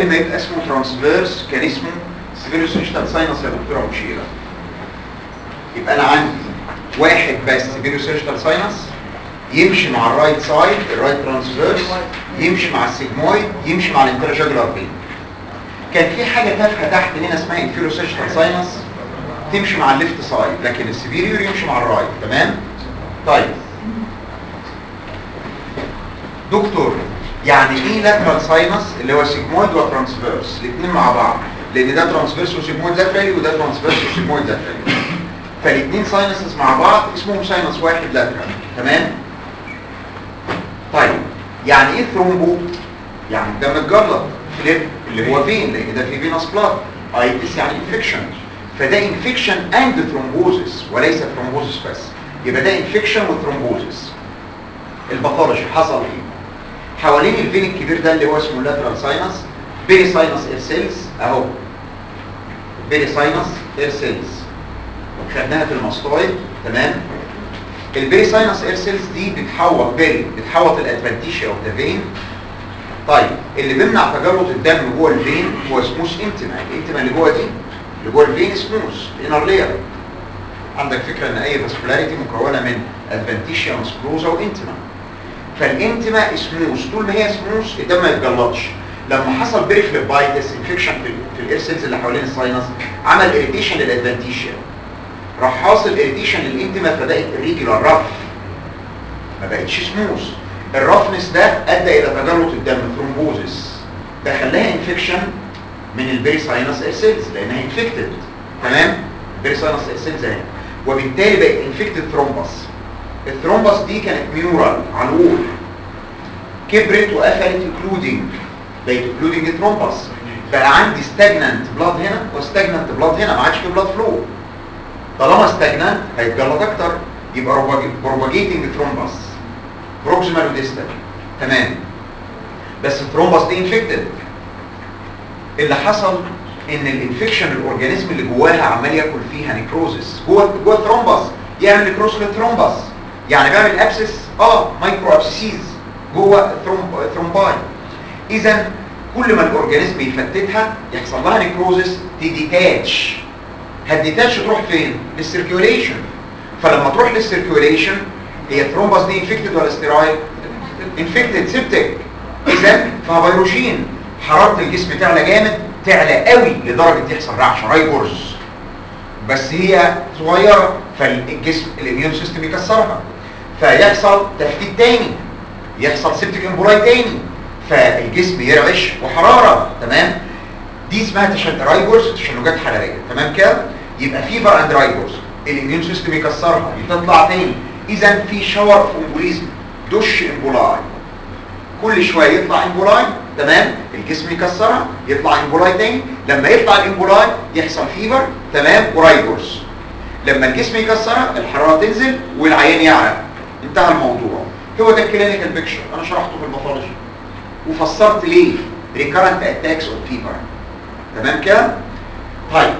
يا اما يبقى اسمه ترانسفيرس كان اسمه سبيروسيشتال ساينس يا دكتوره مشيره يبقى انا عندي واحد بس سبيروسيشتال ساينس يمشي مع الرايت سايد الرايت ترانسفيرس يمشي مع السيجمويد يمشي مع الانترجاجولار فين كان في حاجه تافهه تحت هنا اسمها انفيروسيشتال ساينس تمشي مع الليفت سايد لكن السبيريور يمشي مع الرايت تمام طيب دكتور يعني ايه لاترال ساينس اللي هو سيجمويد وترانسفيرس الاثنين مع بعض لان ده ترانسفيرس وسيجمويد لاترالي وده ترانسفيرس وسيجمويد لاترالي فالاثنين ساينسز مع بعض اسمهم ساينس واحد لاترال تمام طيب يعني ايه ثرومبو يعني الدم اتجلط فليب اللي هو فين لان ده في فينوس بلاد ايتس يعني انفكشن فده انفكشن اند ثرومبوزس وليس ثرومبوزس بس يبقى ده انفكشن وثرومبوزس الباثولوجي حصل ايه حوالين الفين الكبير ده اللي هو اسمه لاترال ساينس بيري ساينس اير سيلز اهو بيري ساينس اير سيلز خدناها في الماستويد تمام البيري ساينس اير سيلز دي بتحوط بيري بتحوط الادفانتيشيا اوف ذا فين طيب اللي بيمنع تجلط الدم جوه الفين هو سموث انتما الانتما اللي جوه دي اللي جوه الفين سموث الانر لير عندك فكره ان اي فاسكولاريتي مكونه من ادفانتيشيا مسكروزا وانتما فالانتما سموث طول ما هي سموث الدم ما يتجلطش لما حصل بريفليبايتس انفكشن في, في الاير سيلز اللي حوالين الساينس عمل اريتيشن للادفانتيشيا راح حاصل اريتيشن للانتما فبقت ريجولار رف ما بقتش سموث الرفنس ده ادى الى تجلط الدم ثرومبوزس ده خلاها انفكشن من البيري ساينس اير سيلز لانها انفكتد تمام البيري ساينس اير سيلز اهي وبالتالي بقت انفكتد ثرومبس الثرومبس دي كانت ميورال على الوول كبرت وقفلت انكلودنج بقت انكلودنج ثرومبس بقى عندي ستاجنانت بلاد هنا وستاجنانت بلاد هنا ما عادش في بلاد فلو طالما ستاجنانت هيتجلط اكتر يبقى بروباجيتنج ثرومبس بروكسيمال وديستال تمام بس الثرومبس دي انفكتد اللي حصل ان الانفكشن الاورجانيزم اللي جواها عمال ياكل فيها نيكروزس جوه جوه الثرومبس يعمل نيكروز للثرومبس يعني بيعمل ابسس اه مايكرو ابسيسيز جوه ثرومباي اذا كل ما الاورجانيزم يفتتها يحصل لها نيكروزس تديتاتش هتديتاتش تروح فين للسيركيوليشن فلما تروح للسيركيوليشن هي الثرومبس دي انفكتد ولا ستيرايد انفكتد سيبتك اذا فيروجين حراره الجسم تعلى جامد تعلى قوي لدرجه يحصل رعشه رايبورز بس هي صغيره فالجسم الاميون سيستم يكسرها فيحصل تفتيت تاني يحصل سيبتك امبولاي تاني فالجسم يرعش وحراره تمام دي اسمها تشن رايبورز تشنجات حراريه تمام كده يبقى فيفر اند رايبورز الاميون سيستم يكسرها تطلع تاني اذا في شاور اوف امبوليزم دش امبولاي كل شويه يطلع امبولاي تمام الجسم يكسرها يطلع امبولاي تاني لما يطلع الامبولاي يحصل فيفر تمام ورايبورز لما الجسم يكسرها الحراره تنزل والعيان يعرق انتهى الموضوع هو ده الكلينيكال بيكشر انا شرحته في الباثولوجي وفسرت ليه ريكارنت اتاكس اوف فيفر تمام كده طيب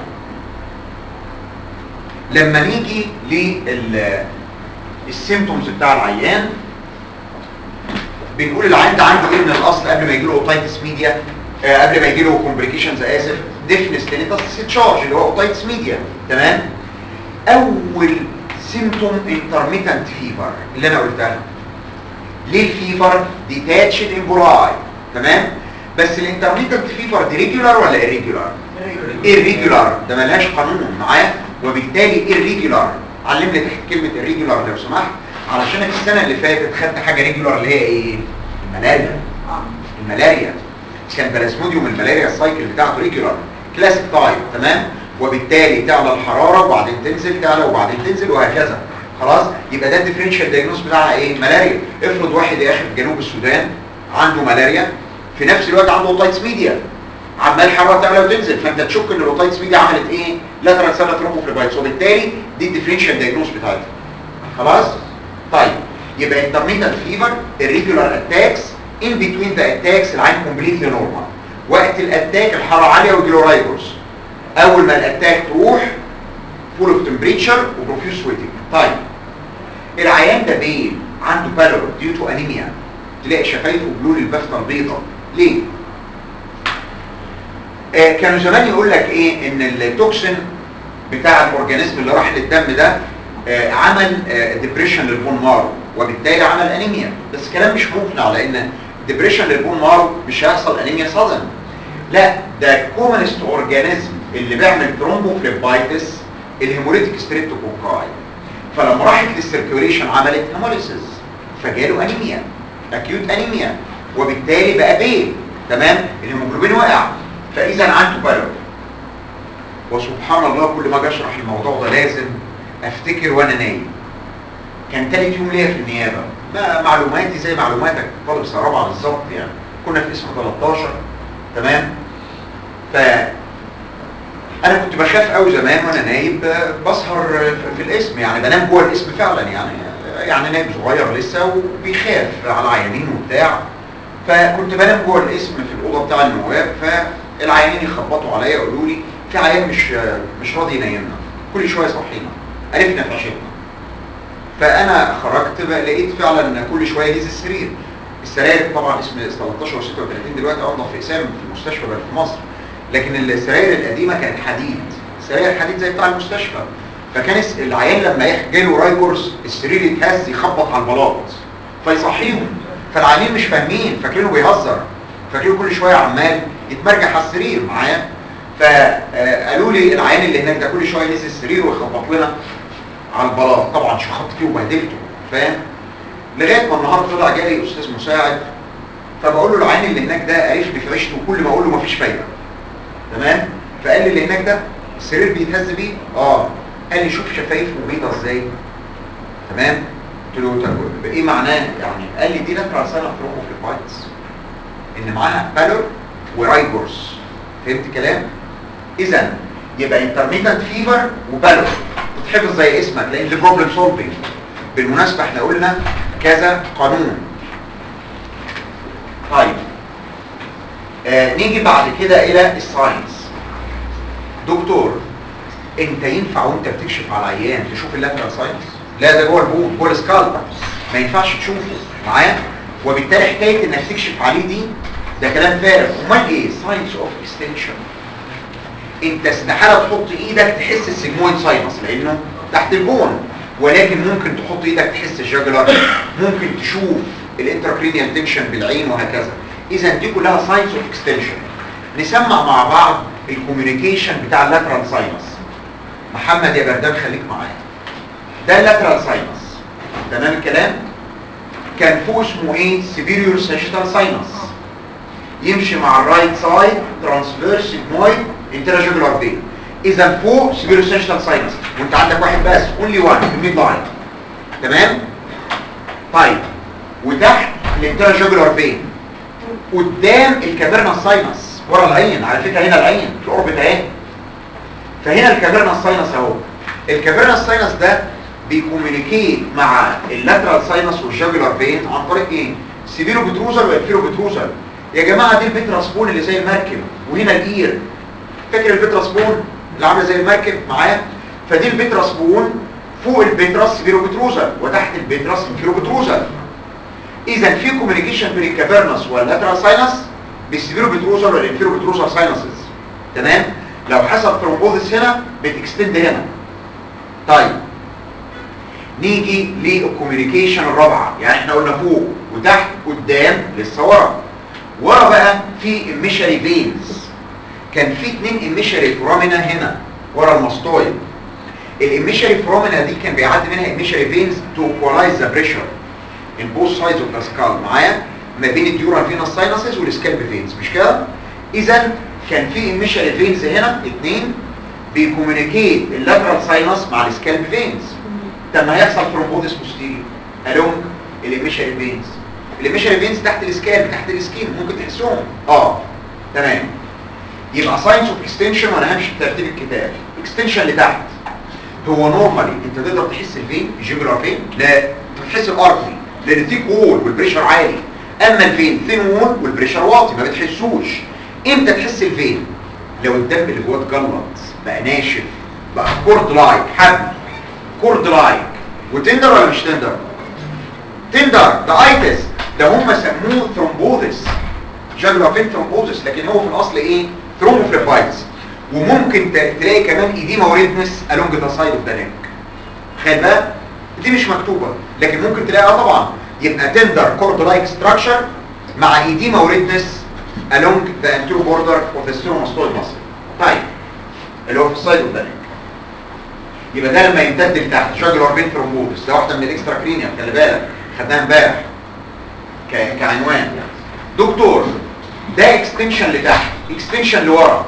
لما نيجي للسيمتومز بتاع العيان بنقول العيان ده عنده ايه من الاصل قبل ما يجي له اوتايتس ميديا آه قبل ما يجي له كومبليكيشنز اسف ديفنس لينيتاس تشارج اللي هو اوتايتس ميديا تمام اول سيمتوم انترميتنت فيفر اللي انا قلتها ليه الفيفر ديتاتشد امبولاي تمام بس الانترميتنت فيفر دي ريجولار ولا irregular irregular ده ملهاش قانون معاه وبالتالي irregular علمني تحت كلمه irregular لو سمحت علشان في السنه اللي فاتت خدت حاجه ريجولار اللي هي ايه الملاريا الملاريا كان بلازموديوم الملاريا السايكل بتاعته ريجولار كلاسيك تايب تمام وبالتالي تعلى الحراره وبعدين تنزل تعلى وبعدين تنزل وهكذا خلاص يبقى ده الديفرنشال دايجنوز بتاعها ايه ملاريا افرض واحد يا اخي في جنوب السودان عنده ملاريا في نفس الوقت عنده اوتايتس ميديا عمال الحراره تعلى وتنزل فانت تشك ان الاوتايتس ميديا عملت ايه لاترال سنه ثرومبوفليبايتس وبالتالي دي الديفرنشال دايجنوز بتاعتها خلاص طيب يبقى intermittent fever irregular attacks in between the attacks العين completely normal وقت الاتاك الحراره عاليه ويجي له رايبورز اول ما الاتاك تروح فول اوف تمبريتشر وبروفيوس سويتنج طيب العيان ده بيه عنده بالور ديو تو انيميا تلاقي شفايفه بلون البفتة البيضاء ليه آه كانوا زمان يقول لك ايه ان التوكسين بتاع الاورجانيزم اللي راح للدم ده آه عمل ديبريشن للبون مارو وبالتالي عمل انيميا بس كلام مش مقنع لان ديبريشن للبون مارو مش هيحصل انيميا صدم لا ده الكومنست اورجانيزم اللي بيعمل ترومبوفليبايتس الهيموليتيك ستريبتوكوكاي فلما راحت للسيركيوليشن عملت هيموليسيس فجاله انيميا اكيوت انيميا وبالتالي بقى بيه تمام الهيموجلوبين وقع فاذا عنده بالور وسبحان الله كل ما اجي اشرح الموضوع ده لازم افتكر وانا نايم كان تالت يوم ليا في النيابه ما معلوماتي زي معلوماتك طالب سنه رابعه بالظبط يعني كنا في اسم 13 تمام ف انا كنت بخاف قوي زمان وانا نايم بسهر في الاسم يعني بنام جوه الاسم فعلا يعني يعني نايم صغير لسه وبيخاف على العيانين وبتاع فكنت بنام جوه الاسم في الاوضه بتاع النواب فالعيانين يخبطوا عليا يقولوا لي في عيان مش مش راضي ينيمنا كل شويه صحينا عرفنا في عشتنا فانا خرجت بقى لقيت فعلا كل شويه يهز السرير السراير طبعا اسم 13 و 36 دلوقتي انضف في اقسام في المستشفى بل في مصر لكن السراير القديمه كانت حديد سراير حديد زي بتاع المستشفى فكان العيان لما جاله رايكورس السرير يتهز يخبط على البلاط فيصحيهم فالعيانين مش فاهمين فاكرينه بيهزر فاكرينه كل شويه عمال يتمرجح على السرير معايا فقالوا لي العيان اللي هناك ده كل شويه يهز السرير ويخبط لنا على البلاط طبعا شخطت فيه وبهدلته فاهم لغايه ما النهارده طلع جالي استاذ مساعد فبقول له العين اللي هناك ده قرفني في عيشته وكل ما اقول له مفيش فايده تمام فقال لي اللي هناك ده السرير بيتهز بيه اه قال لي شوف شفايفه بيضه ازاي تمام قلت له طب ايه معناه يعني قال لي دي لاترال ساينس ثرومبوفليبايتس ان معاها بالور ورايجورس فهمت كلام اذا يبقى انترميتنت فيفر وبالور تتحفظ زي اسمك لان دي بروبلم سولفنج بالمناسبه احنا قلنا كذا قانون طيب آه نيجي بعد كده الى الساينس دكتور انت ينفع وانت بتكشف على عيان تشوف اللاترال ساينس لا ده جوه البون جوه السكالب ما ينفعش تشوفه معايا وبالتالي حكايه انك تكشف عليه دي ده كلام فارغ امال ايه ساينس اوف اكستنشن انت استحاله تحط ايدك تحس السيجمويد ساينس لانه تحت البون ولكن ممكن تحط ايدك تحس الجاجلر ممكن تشوف الانتراكرينيال تنشن بالعين وهكذا اذا دي كلها ساينس اوف اكستنشن نسمع مع بعض الكوميونيكيشن بتاع اللاترال ساينس محمد يا بردان خليك معايا ده اللاترال ساينس تمام الكلام كان فوق اسمه ايه سيبيريور ساجيتال ساينس يمشي مع الرايت سايد ترانسفيرس سيجمويد انتراجولار فين اذا فوق سيبيريور ساجيتال ساينس وانت عندك واحد بس اونلي وان في الميد لاين تمام طيب وتحت الانتراجولار فين قدام الكافيرنا ساينس ورا العين على فكره هنا العين في الاوربت اهي فهنا الكافيرنا ساينس اهو الكافيرنا ساينس ده بيكوميونيكيت مع اللاترال ساينس والجاجولار فين عن طريق ايه سيبيرو بتروزر والفيرو بتروزر يا جماعه دي البتراسبون اللي زي المركب وهنا الاير فاكر البتراسبون اللي عامله زي المركب معايا فدي البتراسبون فوق البتراس سيبيرو بتروزر وتحت البتراس الفيرو بتروزر اذا في كوميونيكيشن بين الكافيرنس واللاترال ساينس بالسيبيرو بتروزر والانفيرو بتروزر ساينسز تمام لو حصل ثرومبوزس هنا بتكستند هنا طيب نيجي للكوميونيكيشن الرابعه يعني احنا قلنا فوق وتحت قدام لسه ورا ورا بقى في اميشري فينز كان في اتنين اميشري فرامنا هنا ورا الماستويد الاميشري فرامنا دي كان بيعدي منها اميشري فينز تو ايكوالايز ذا بريشر ان بوث سايدز اوف ذا سكال معايا ما بين الديورال فينس ساينسز والسكالب فينز مش كده اذا كان في اميشري فينز هنا اتنين بيكوميونيكيت اللاترال ساينس مع السكالب فينز لما هيحصل ثرومبوزس بوستيريور الونج الاميشري فينز الاميشري فينز تحت السكالب تحت السكين ممكن تحسهم اه تمام يبقى ساينس اوف اكستنشن وانا همشي بترتيب الكتاب اكستنشن لتحت هو نورمالي انت تقدر تحس الفين الجيجولار فين لا بتحس الارتري لان ثيك وول والبريشر عالي اما الفين ثين وول والبريشر واطي ما بتحسوش امتى تحس الفين لو الدم اللي جواه اتجلط بقى ناشف بقى كورد لايك حبل كورد لايك وتندر ولا مش تندر تندر ده ايتس ده هم سموه ثرومبوزس جاجولار فين ثرومبوزس لكن هو في الاصل ايه ثرومبوفليبايتس وممكن ت- تلاقي كمان ايديما وريدنس along the side of the neck خلي بالك دي مش مكتوبه لكن ممكن تلاقيها طبعا يبقى تندر كورد لايك ستراكشر مع ايديما وريدنس along the anterior border of the steromastoid muscle طيب اللي هو في السايد اوف ذا نيك يبقى ده لما يمتد لتحت جاجولار بين ثرومبوتس ده واحده من الاكسترا كرينيال خلي بالك خدناها امبارح ك- كعنوان دكتور ده اكستنشن لتحت اكستنشن لورا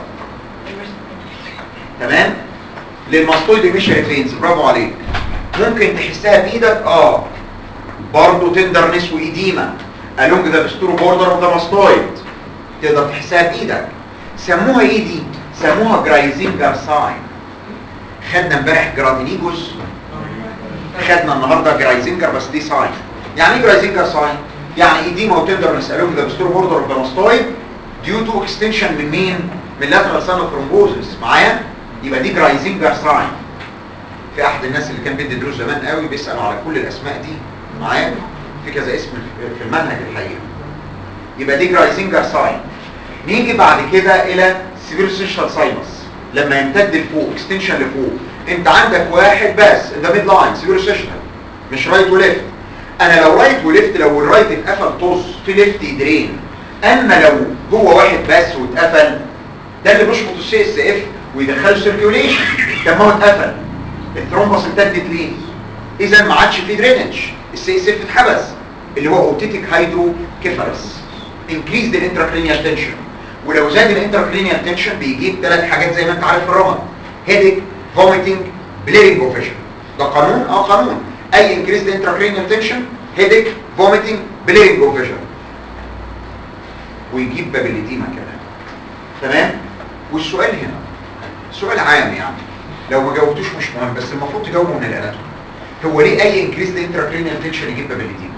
تمام للماستويد ميشري فينز برافو عليك ممكن تحسها بايدك اه برضه تندرنس وايديما along the posterior border of the mastoid تقدر تحسها بايدك سموها ايه دي سموها جرايزينجر ساين خدنا امبارح جرادينيجوس خدنا النهارده جرايزينجر بس دي ساين يعني ايه جرايزينجر ساين يعني ايديما وتندرنس along the posterior border of the mastoid due to extension من مين من lateral sinus thrombosis معايا يبقى دي جرايزينجر ساين في احد الناس اللي كان بيدي دروس زمان قوي بيسال على كل الاسماء دي معايا في كذا اسم في المنهج الحقيقه يبقى دي جرايزينجر ساين نيجي بعد كده الى سيفيروسيشال ساينس لما يمتد لفوق اكستنشن لفوق انت عندك واحد بس ده ميد لاين سيفيروسيشال مش رايت وليفت انا لو رايت وليفت لو الرايت اتقفل طز في ليفت يدرين اما لو هو واحد بس واتقفل ده اللي بيشفط السي اس اف ويدخله سيركيوليشن طب ما هو اتقفل الثرومبس امتدت ليه اذا ما عادش في درينج السي اس اف اتحبس اللي هو اوتيتيك هيدرو كيفالس انكريز الانتراكرينيال تنشن ولو زاد الانتراكرينيال تنشن بيجيب ثلاث حاجات زي ما انت عارف في الرمد هيديك فوميتنج بليرنج اوفيشن ده قانون اه قانون اي انكريز الانتراكرينيال تنشن هيديك فوميتنج بليرنج اوفيشن ويجيب بابليديما كمان تمام والسؤال هنا سؤال عام يعني لو ما جاوبتوش مش مهم بس المفروض تجاوبوا من الاناتومي هو ليه اي انكريز انتراكرينيال تنشن يجيب بابليديما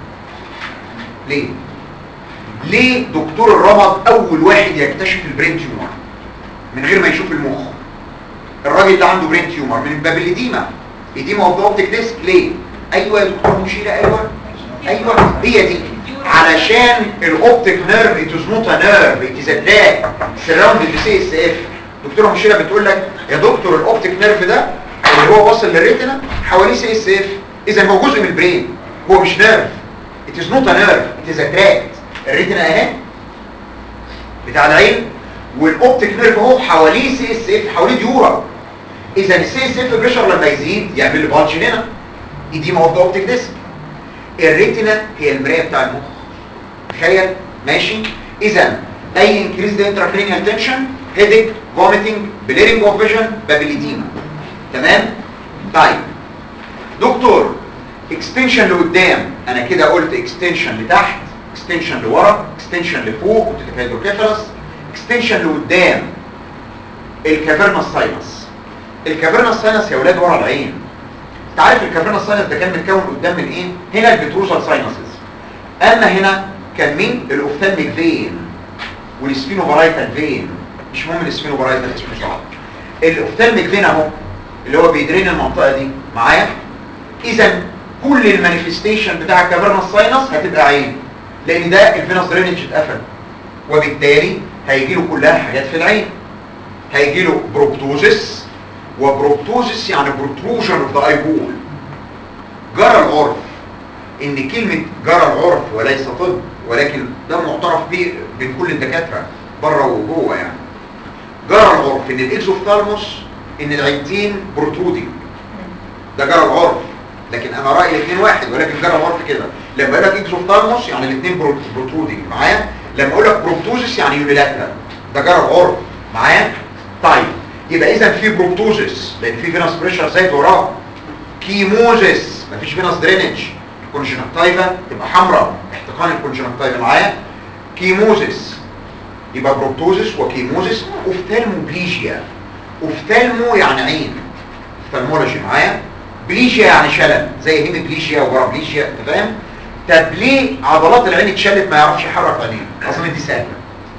ليه ليه دكتور الرمد اول واحد يكتشف البرين تيومر من غير ما يشوف المخ الراجل اللي عنده برين تيومر من باب الاديمه اديمه اوف ذا اوبتيك ديسك ليه ايوه يا دكتور مشيره ايوه ايوه هي دي علشان الاوبتيك نيرف ات از نوت ا نيرف ات از ا تراك سراوندد بسي اس اف دكتوره مشيره بتقول لك يا دكتور الاوبتيك نيرف ده اللي هو واصل للريتنا حواليه سي اس اف اذا هو جزء من البرين هو مش نيرف ات از نوت ا نيرف ات از ا تراك الريتنا اهي بتاع العين والاوبتيك نيرف اهو حواليه سي اس اف حواليه ديورا اذا السي اس اف بريشر لما يزيد يعمل لي بانش هنا ايديما اوف ذا اوبتيك ديسك الريتنا هي المرايه بتاع المخ تخيل ماشي اذا اي انكريز انتراكرينيال تنشن هيديك فوميتنج بليرنج اوف فيجن بابليديما تمام طيب دكتور اكستنشن لقدام انا كده قلت اكستنشن لتحت اكستنشن لورا اكستنشن لفوق وتتكايدروكيفالس اكستنشن لقدام الكافيرنا ساينس الكافيرنا ساينس يا ولاد ورا العين انت عارف الكافيرنا ساينس ده كان متكون قدام من ايه هنا البتروزال ساينسز اما هنا كان مين الاوفتالميك فين والسفينوبرايتال فين مش مهم السفينوبرايتال اسمه صعب الاوفتالميك فين اهو اللي هو بيدرين المنطقه دي معايا اذا كل المانيفستيشن بتاع الكافيرنا ساينس هتبقى عين لان ده الفينوس درينج اتقفل وبالتالي هيجي له كلها حاجات في العين هيجي له بروبتوزس وبروبتوزس يعني بروتروجن اوف ذا اي بول جرى العرف ان كلمة جرى العرف وليس طب ولكن ده معترف به بين كل الدكاترة بره وجوه يعني جرى العرف ان الاكزوفثالموس ان العينتين بروترودنج ده جرى العرف لكن انا رايي الاثنين واحد ولكن جرى العرف كده لما اقول لك اكزوفثالموس يعني الاثنين بروترودنج معايا لما اقول لك بروبتوزس يعني يونيلاترال ده جرى العرف معايا طيب يبقى اذا في بروبتوزس لان في فينوس بريشر زايد وراه كيموزس مفيش فينوس درينج الكونجنكتيفا تبقى حمراء احتقان الكونجنكتيفا معايا كيموزس يبقى بروبتوزس وكيموزس اوفتالموبليجيا اوفتالمو يعني عين اوفتالمولوجي معايا بليجيا يعني شلل زي هيميبليجيا وبرابليجيا انت فاهم طب ليه عضلات العين اتشلت ما يعرفش يحرك عينيه اظن دي سهله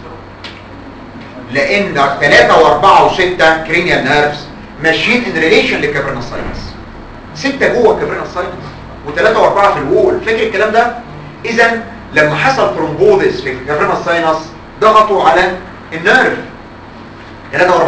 لان 3 و4 و6 كرينيال نيرفز ماشيين ان ريليشن للكافرنا ساينس 6 جوه الكافرنا ساينس و3 و4 في الوول فاكر الكلام ده اذا لما حصل ترومبوزس في الكافرنا ساينس ضغطوا على النيرف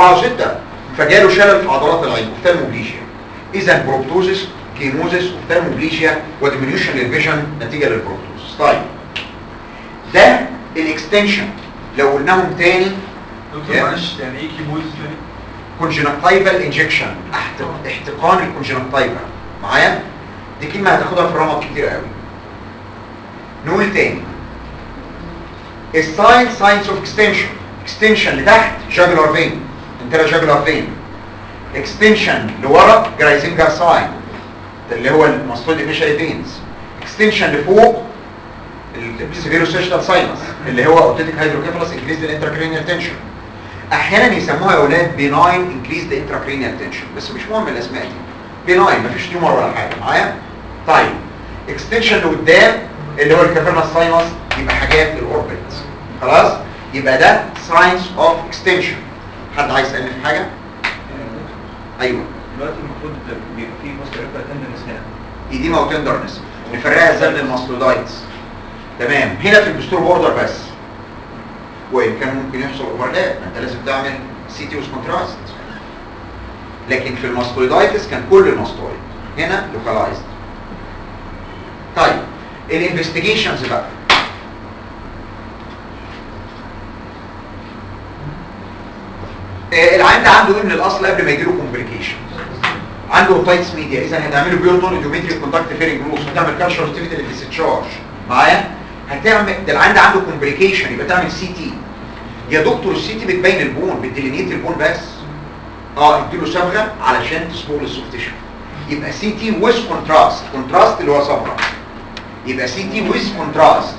4 و6 فجاله شلل في عضلات العين اوفتالموبليجيا اذا بروبتوزيس كيموزيس اوفتالموبليجيا وديمينيوشن للفيجن نتيجه للبروبتوزيس طيب ده الاكستنشن لو قلناهم تاني دكتور معلش يعني ايه كيموز تاني؟ كونجنكتيفال انجكشن احتقان الكونجنكتيفال معايا دي كلمه هتاخدها في الرمض كتير قوي نقول تاني الساين ساينس اوف اكستنشن اكستنشن لتحت جاجولار فين انترا جاجولار فين اكستنشن لورا جرايزنجر ساين اللي هو الماستويد انيشال فينز اكستنشن لفوق السيفيروسيشنال ساينس اللي هو اوتيتيك هيدروكيفالس انكريز الانتراكرينيال تنشن احيانا يسموها يا اولاد بيناين انكريز انتراكرينيال تنشن بس مش مهم الاسماء دي بيناين مفيش تيومر ولا حاجه معايا طيب اكستنشن لقدام اللي هو الكافيرنس ساينس يبقى حاجات الاوربت خلاص يبقى ده ساينس اوف اكستنشن حد عايز يسالني في حاجه ايوه دلوقتي المفروض بيبقى فيه مصدر يبقى تندنس هنا ايديما وتندرنس نفرقها ازاي من الماستودايتس تمام هنا في البستور بوردر بس وان كان ممكن يحصل اوفرلاب ما انت لازم تعمل سي تي كونتراست لكن في الماستويدايتس كان كل الماستويد هنا لوكالايزد طيب الانفستيجيشنز بقى آه، العيان ده عنده ايه من الاصل قبل ما يجيله كومبليكيشن عنده اوتايتس ميديا اذا هتعمله بيورتون ايديومتري كونتاكت فيرنج جروس هتعمل كالشر اكتيفيتي للديسشارج معايا هتعمل ده العيان ده عنده كومبليكيشن يبقى تعمل سي تي يا دكتور السي تي بتبين البون بتديلينيت البون بس اه اديله صبغه علشان تصبغ للسوفت تيشو يبقى سي تي ويز كونتراست كونتراست اللي هو صبغه يبقى سي تي ويز كونتراست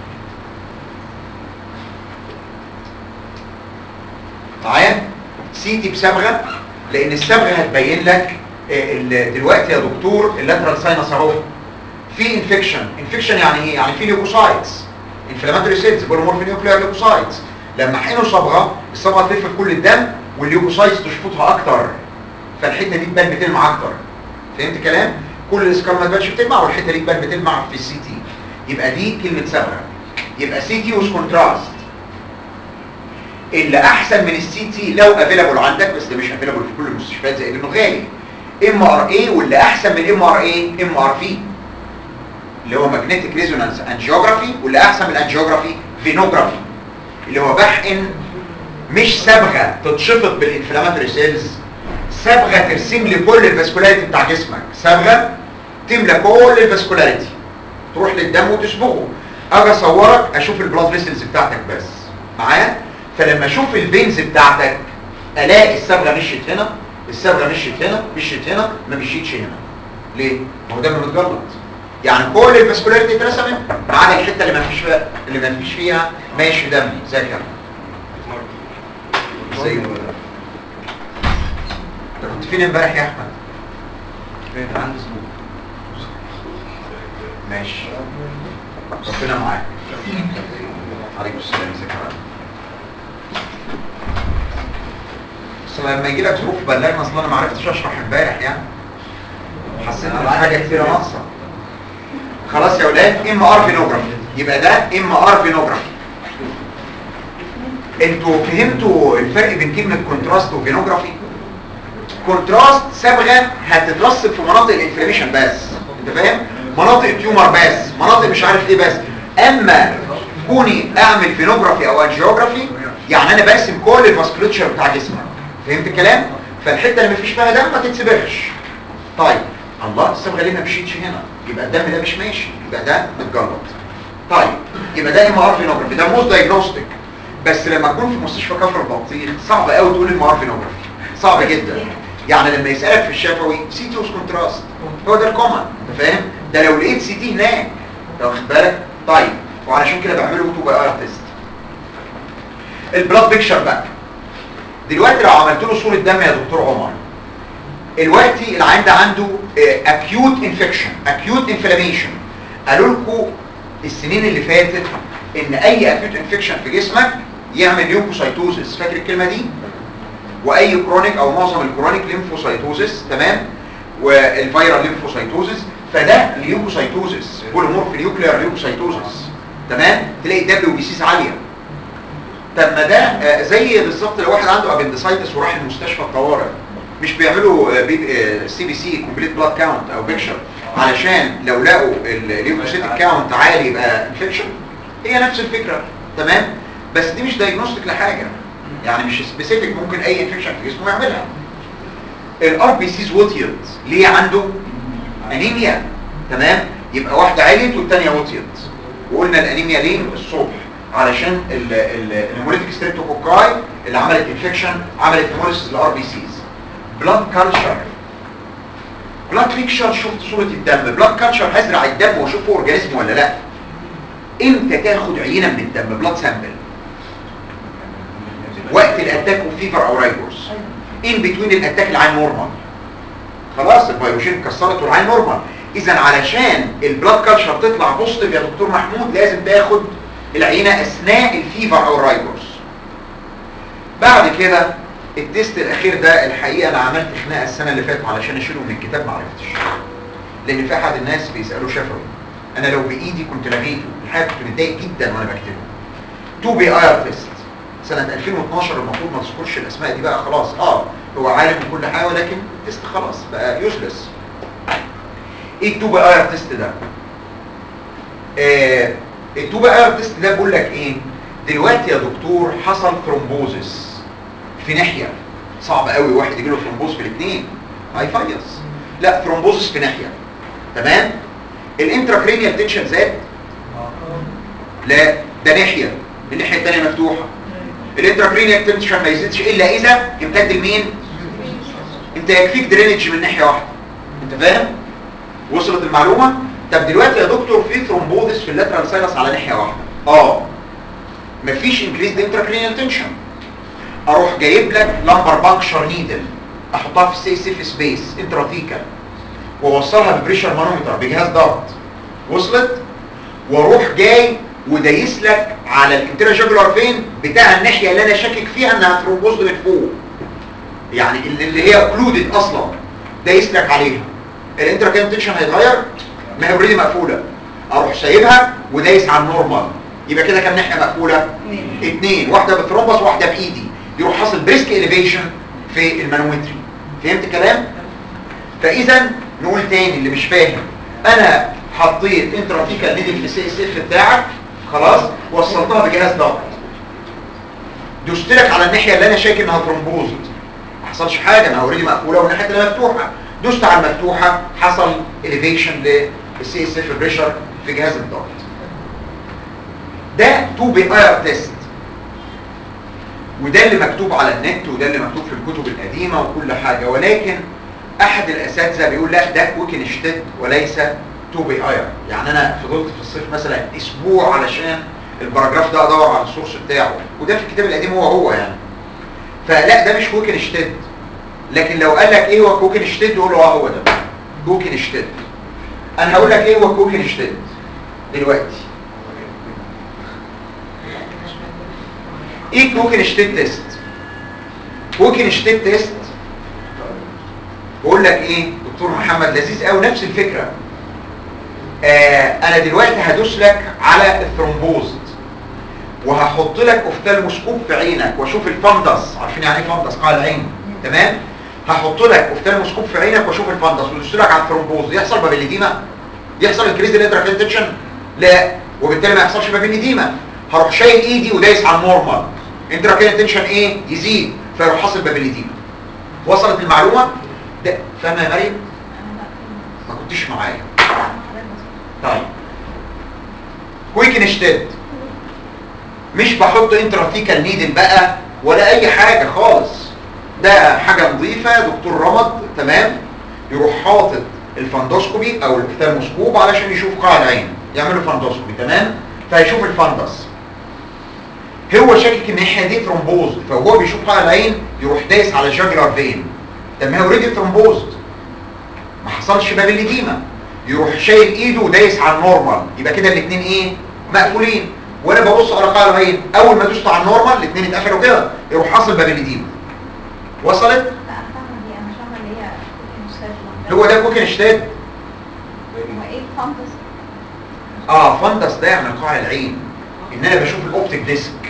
معايا سي تي بصبغه لان الصبغه هتبين لك آه، ال- دلوقتي يا دكتور اللاترال ساينس اهو في انفكشن انفكشن يعني ايه يعني في ليوكوسايتس انفلاماتوري سيلز بوليمورفين نيوكليار ليوكوسايتس لما حقنوا صبغه الصبغه تلف في كل الدم والليوكوسايتس تشفطها اكتر فالحته دي تبان بتلمع اكتر فهمت كلام كل الاسكار ما تبانش بتلمع والحته دي تبان بتلمع في السي تي يبقى دي كلمه صبغه يبقى سي تي وز كونتراست اللي احسن من السي تي لو افيلابل عندك بس ده مش افيلابل في كل المستشفيات زي انه غالي ام ار اي واللي احسن من ام ار اي ام ار في اللي هو ماجنتيك ريزونانس انجيوجرافي واللي احسن من الانجيوجرافي فينوجرافي اللي هو بحقن مش صبغه تتشفط بالانفلاماتوري سيلز صبغه ترسم لي كل الفاسكولاريتي بتاع جسمك صبغه تملى كل الفاسكولاريتي تروح للدم وتصبغه اجي اصورك اشوف البلاد فيسلز بتاعتك بس معايا فلما اشوف الفينز بتاعتك الاقي الصبغه مشيت هنا الصبغه مشيت هنا مشيت هنا ما مشيتش هنا ليه ما هو دم متجلط يعني كل الفاسكولاريتي اترسمت ما عدا الحته اللي ما فيش فيها اللي ما فيش فيها ماشي دم زي كده زي انت كنت فين امبارح يا احمد كان عندي سبوع ماشي ربنا معاك عليكم السلام ازيك يا رب بس لما يجي لك ظروف بلغنا اصل انا ما عرفتش اشرح امبارح يعني حسيت ان حاجه كتيره ناقصه خلاص يا اولاد ام ار فينوجرافي يبقى ده ام ار فينوجرافي انتوا فهمتوا الفرق بين كلمه كونتراست وفينوجرافي كونتراست صبغه هتترسب في مناطق الانفلاميشن بس انت فاهم مناطق تيومر بس مناطق مش عارف ايه بس اما كوني اعمل فينوجرافي او انجيوجرافي يعني انا برسم كل الفاسكوليتشر بتاع جسمك فهمت الكلام فالحته اللي مفيش فيها دم ما تتسبغش طيب الله الصبغه ليه ما مشيتش هنا يبقى الدم ده مش ماشي يبقى ده متجلط طيب يبقى ده ام ار فينوجرافي ده موست دايجنوستيك بس لما اكون في مستشفى كفر البطيخ صعب قوي تقول ام ار فينوجرافي صعب جدا يعني لما يسالك في الشفوي سي تي كونتراست هو ده الكومن انت فاهم ده لو لقيت سي تي هناك انت واخد بالك طيب وعلشان كده بعمله تو باي ار تيست البلاد بيكشر بقى دلوقتي لو عملت له صوره دم يا دكتور عمر دلوقتي العيان ده عنده اكيوت انفكشن اكيوت انفلاميشن قالوا لكم السنين اللي فاتت ان اي اكيوت انفكشن في جسمك يعمل ليوكوسايتوزس فاكر الكلمه دي واي كرونيك او معظم الكرونيك ليمفوسايتوزس تمام والفيرال ليمفوسايتوزس فده ليوكوسايتوزس بوليمورف نيوكليار ليوكوسايتوزس تمام تلاقي الدبليو بي سيز عاليه طب ما ده آه، زي بالظبط لو واحد عنده ابندسايتس وراح المستشفى الطوارئ مش بيعملوا سي بي سي كومبليت بلاد كاونت او بيكشر علشان لو لقوا الليوكوسيت كاونت عالي يبقى انفكشن هي نفس الفكره تمام بس دي مش دايجنوستيك لحاجه يعني مش سبيسيفيك ممكن اي انفكشن في جسمه يعملها الار بي سيز وطيت ليه عنده انيميا تمام يبقى واحده عليت والثانيه وطيت وقلنا الانيميا ليه الصبح علشان الهيموليتيك ستريبتوكوكاي اللي عملت انفكشن عملت هيموليسيس للار بي سيز بلاد كالتشر بلاد بيكشر شفت صوره الدم بلاد كالتشر هزرع الدم واشوف فيه اورجانيزم ولا لا امتى تاخد عينه من الدم بلاد سامبل وقت الاتاك وفيفر او رايبورس ان بتوين الاتاك العين نورمال خلاص الفيروجين اتكسرت والعين نورمال اذا علشان البلاد كالتشر تطلع بوزيتيف يا دكتور محمود لازم تاخد العينه اثناء الفيفر او الرايبورس بعد كده التيست الاخير ده الحقيقه انا عملت خناقه السنه اللي فاتت علشان اشيله من الكتاب ما عرفتش لان في احد الناس بيسالوا شفوي انا لو بايدي كنت لغيته الحقيقه كنت متضايق جدا وانا بكتبه 2 بي اي تيست سنه 2012 المفروض ما تذكرش الاسماء دي بقى خلاص اه هو عالم وكل حاجه ولكن التيست خلاص بقى يوزلس ايه التو بي اي تيست ده آه التو بي اي تيست ده بيقول لك ايه دلوقتي يا دكتور حصل ثرومبوزس في ناحيه صعب قوي واحد يجي له ثرومبوز في الاثنين هيفيص لا ثرومبوزس في ناحيه تمام الانتراكرينيال تنشن زاد لا ده ناحيه الناحيه الثانيه مفتوحه الانتراكرينيال تنشن ما يزيدش الا اذا يمتد لمين انت يكفيك درينج من ناحيه واحده انت فاهم وصلت المعلومه طب دلوقتي يا دكتور في ثرومبوزس في اللاترال ساينس على ناحيه واحده اه مفيش انكريز انتراكرينيال تنشن اروح جايب لك لمبر بانكشر نيدل احطها في السي سيف سبيس انتراتيكال واوصلها ببريشر مانومتر بجهاز ضغط وصلت واروح جاي ودايس لك على الانترا جاجولار فين بتاع الناحيه اللي انا شاكك فيها انها ثرومبوز من فوق يعني اللي اللي هي اوكلودد اصلا دايس لك عليها الانترا تنشن هيتغير ما هي اوريدي مقفوله اروح سايبها ودايس على النورمال يبقى كده كام ناحيه مقفوله اثنين واحده بثرومبس واحده بايدي يروح حاصل بريسك اليفيشن في المانومتري فهمت الكلام فاذا نقول تاني اللي مش فاهم انا حطيت انتراتيكال نيدل في السي اس اف بتاعك خلاص وصلتها بجهاز ضغط دوست لك على الناحيه اللي انا شايك انها ثرومبوز ما حصلش حاجه انا اوريدي مقفوله والناحيه الثانيه مفتوحه دوست على المفتوحه حصل اليفيشن للسي اس اف بريشر في جهاز الضغط ده 2 بي اير تيست وده اللي مكتوب على النت وده اللي مكتوب في الكتب القديمه وكل حاجه ولكن احد الاساتذه بيقول لا ده كويكن شتيد وليس 2 بي اير يعني انا فضلت في الصيف مثلا اسبوع علشان الباراجراف ده ادور على السورس بتاعه وده في الكتاب القديم هو هو يعني فلا ده مش كويكن شتيد لكن لو قال لك ايه هو كويكن شتيد قول له اه هو ده كويكن شتيد انا هقول لك ايه هو كويكن شتيد دلوقتي ايه كوكن شتيت تيست كوكن شتيت تيست بقول لك ايه دكتور محمد لذيذ قوي نفس الفكره آه انا دلوقتي هدوس لك على الثرومبوز وهحط لك اوفتالموسكوب في عينك واشوف الفندس عارفين يعني ايه فندس قاع العين تمام هحط لك اوفتالموسكوب في عينك واشوف الفندس وادوس لك على الثرومبوز يحصل بابيليديما يحصل انكريز الانتراكنتشن لا وبالتالي ما يحصلش بابيليديما هروح شايل ايدي ودايس على النورمال انتراكينال تنشن ايه يزيد فيروح حاصل بابيليديما وصلت المعلومه ده فاهمه يا مريم ما كنتش معايا طيب كويكن شتد مش بحط انتراتيكال نيدل بقى ولا اي حاجه خالص ده حاجه نظيفه دكتور رمض تمام يروح حاطط الفندوسكوبي او الافتالموسكوب علشان يشوف قاع العين يعملوا فندوسكوبي تمام فيشوف الفندس هو شاكك ان الناحيه دي ثرومبوز فهو بيشوف قاع العين يروح دايس على الجاجلر فين طب ما هي اوريدي ثرومبوز ما حصلش بابيليديما يروح شايل ايده ودايس على النورمال يبقى كده الاثنين ايه مقفولين وانا ببص على قاع العين اول ما دوست على النورمال الاثنين اتقفلوا كده يروح حاصل بابيليديما وصلت لا انا فاهمه دي انا فاهمه اللي هي كوكين ستاج هو ده كوكن شتاد هو ايه الفانتس اه فندس ده من قاع العين ان انا بشوف الاوبتيك ديسك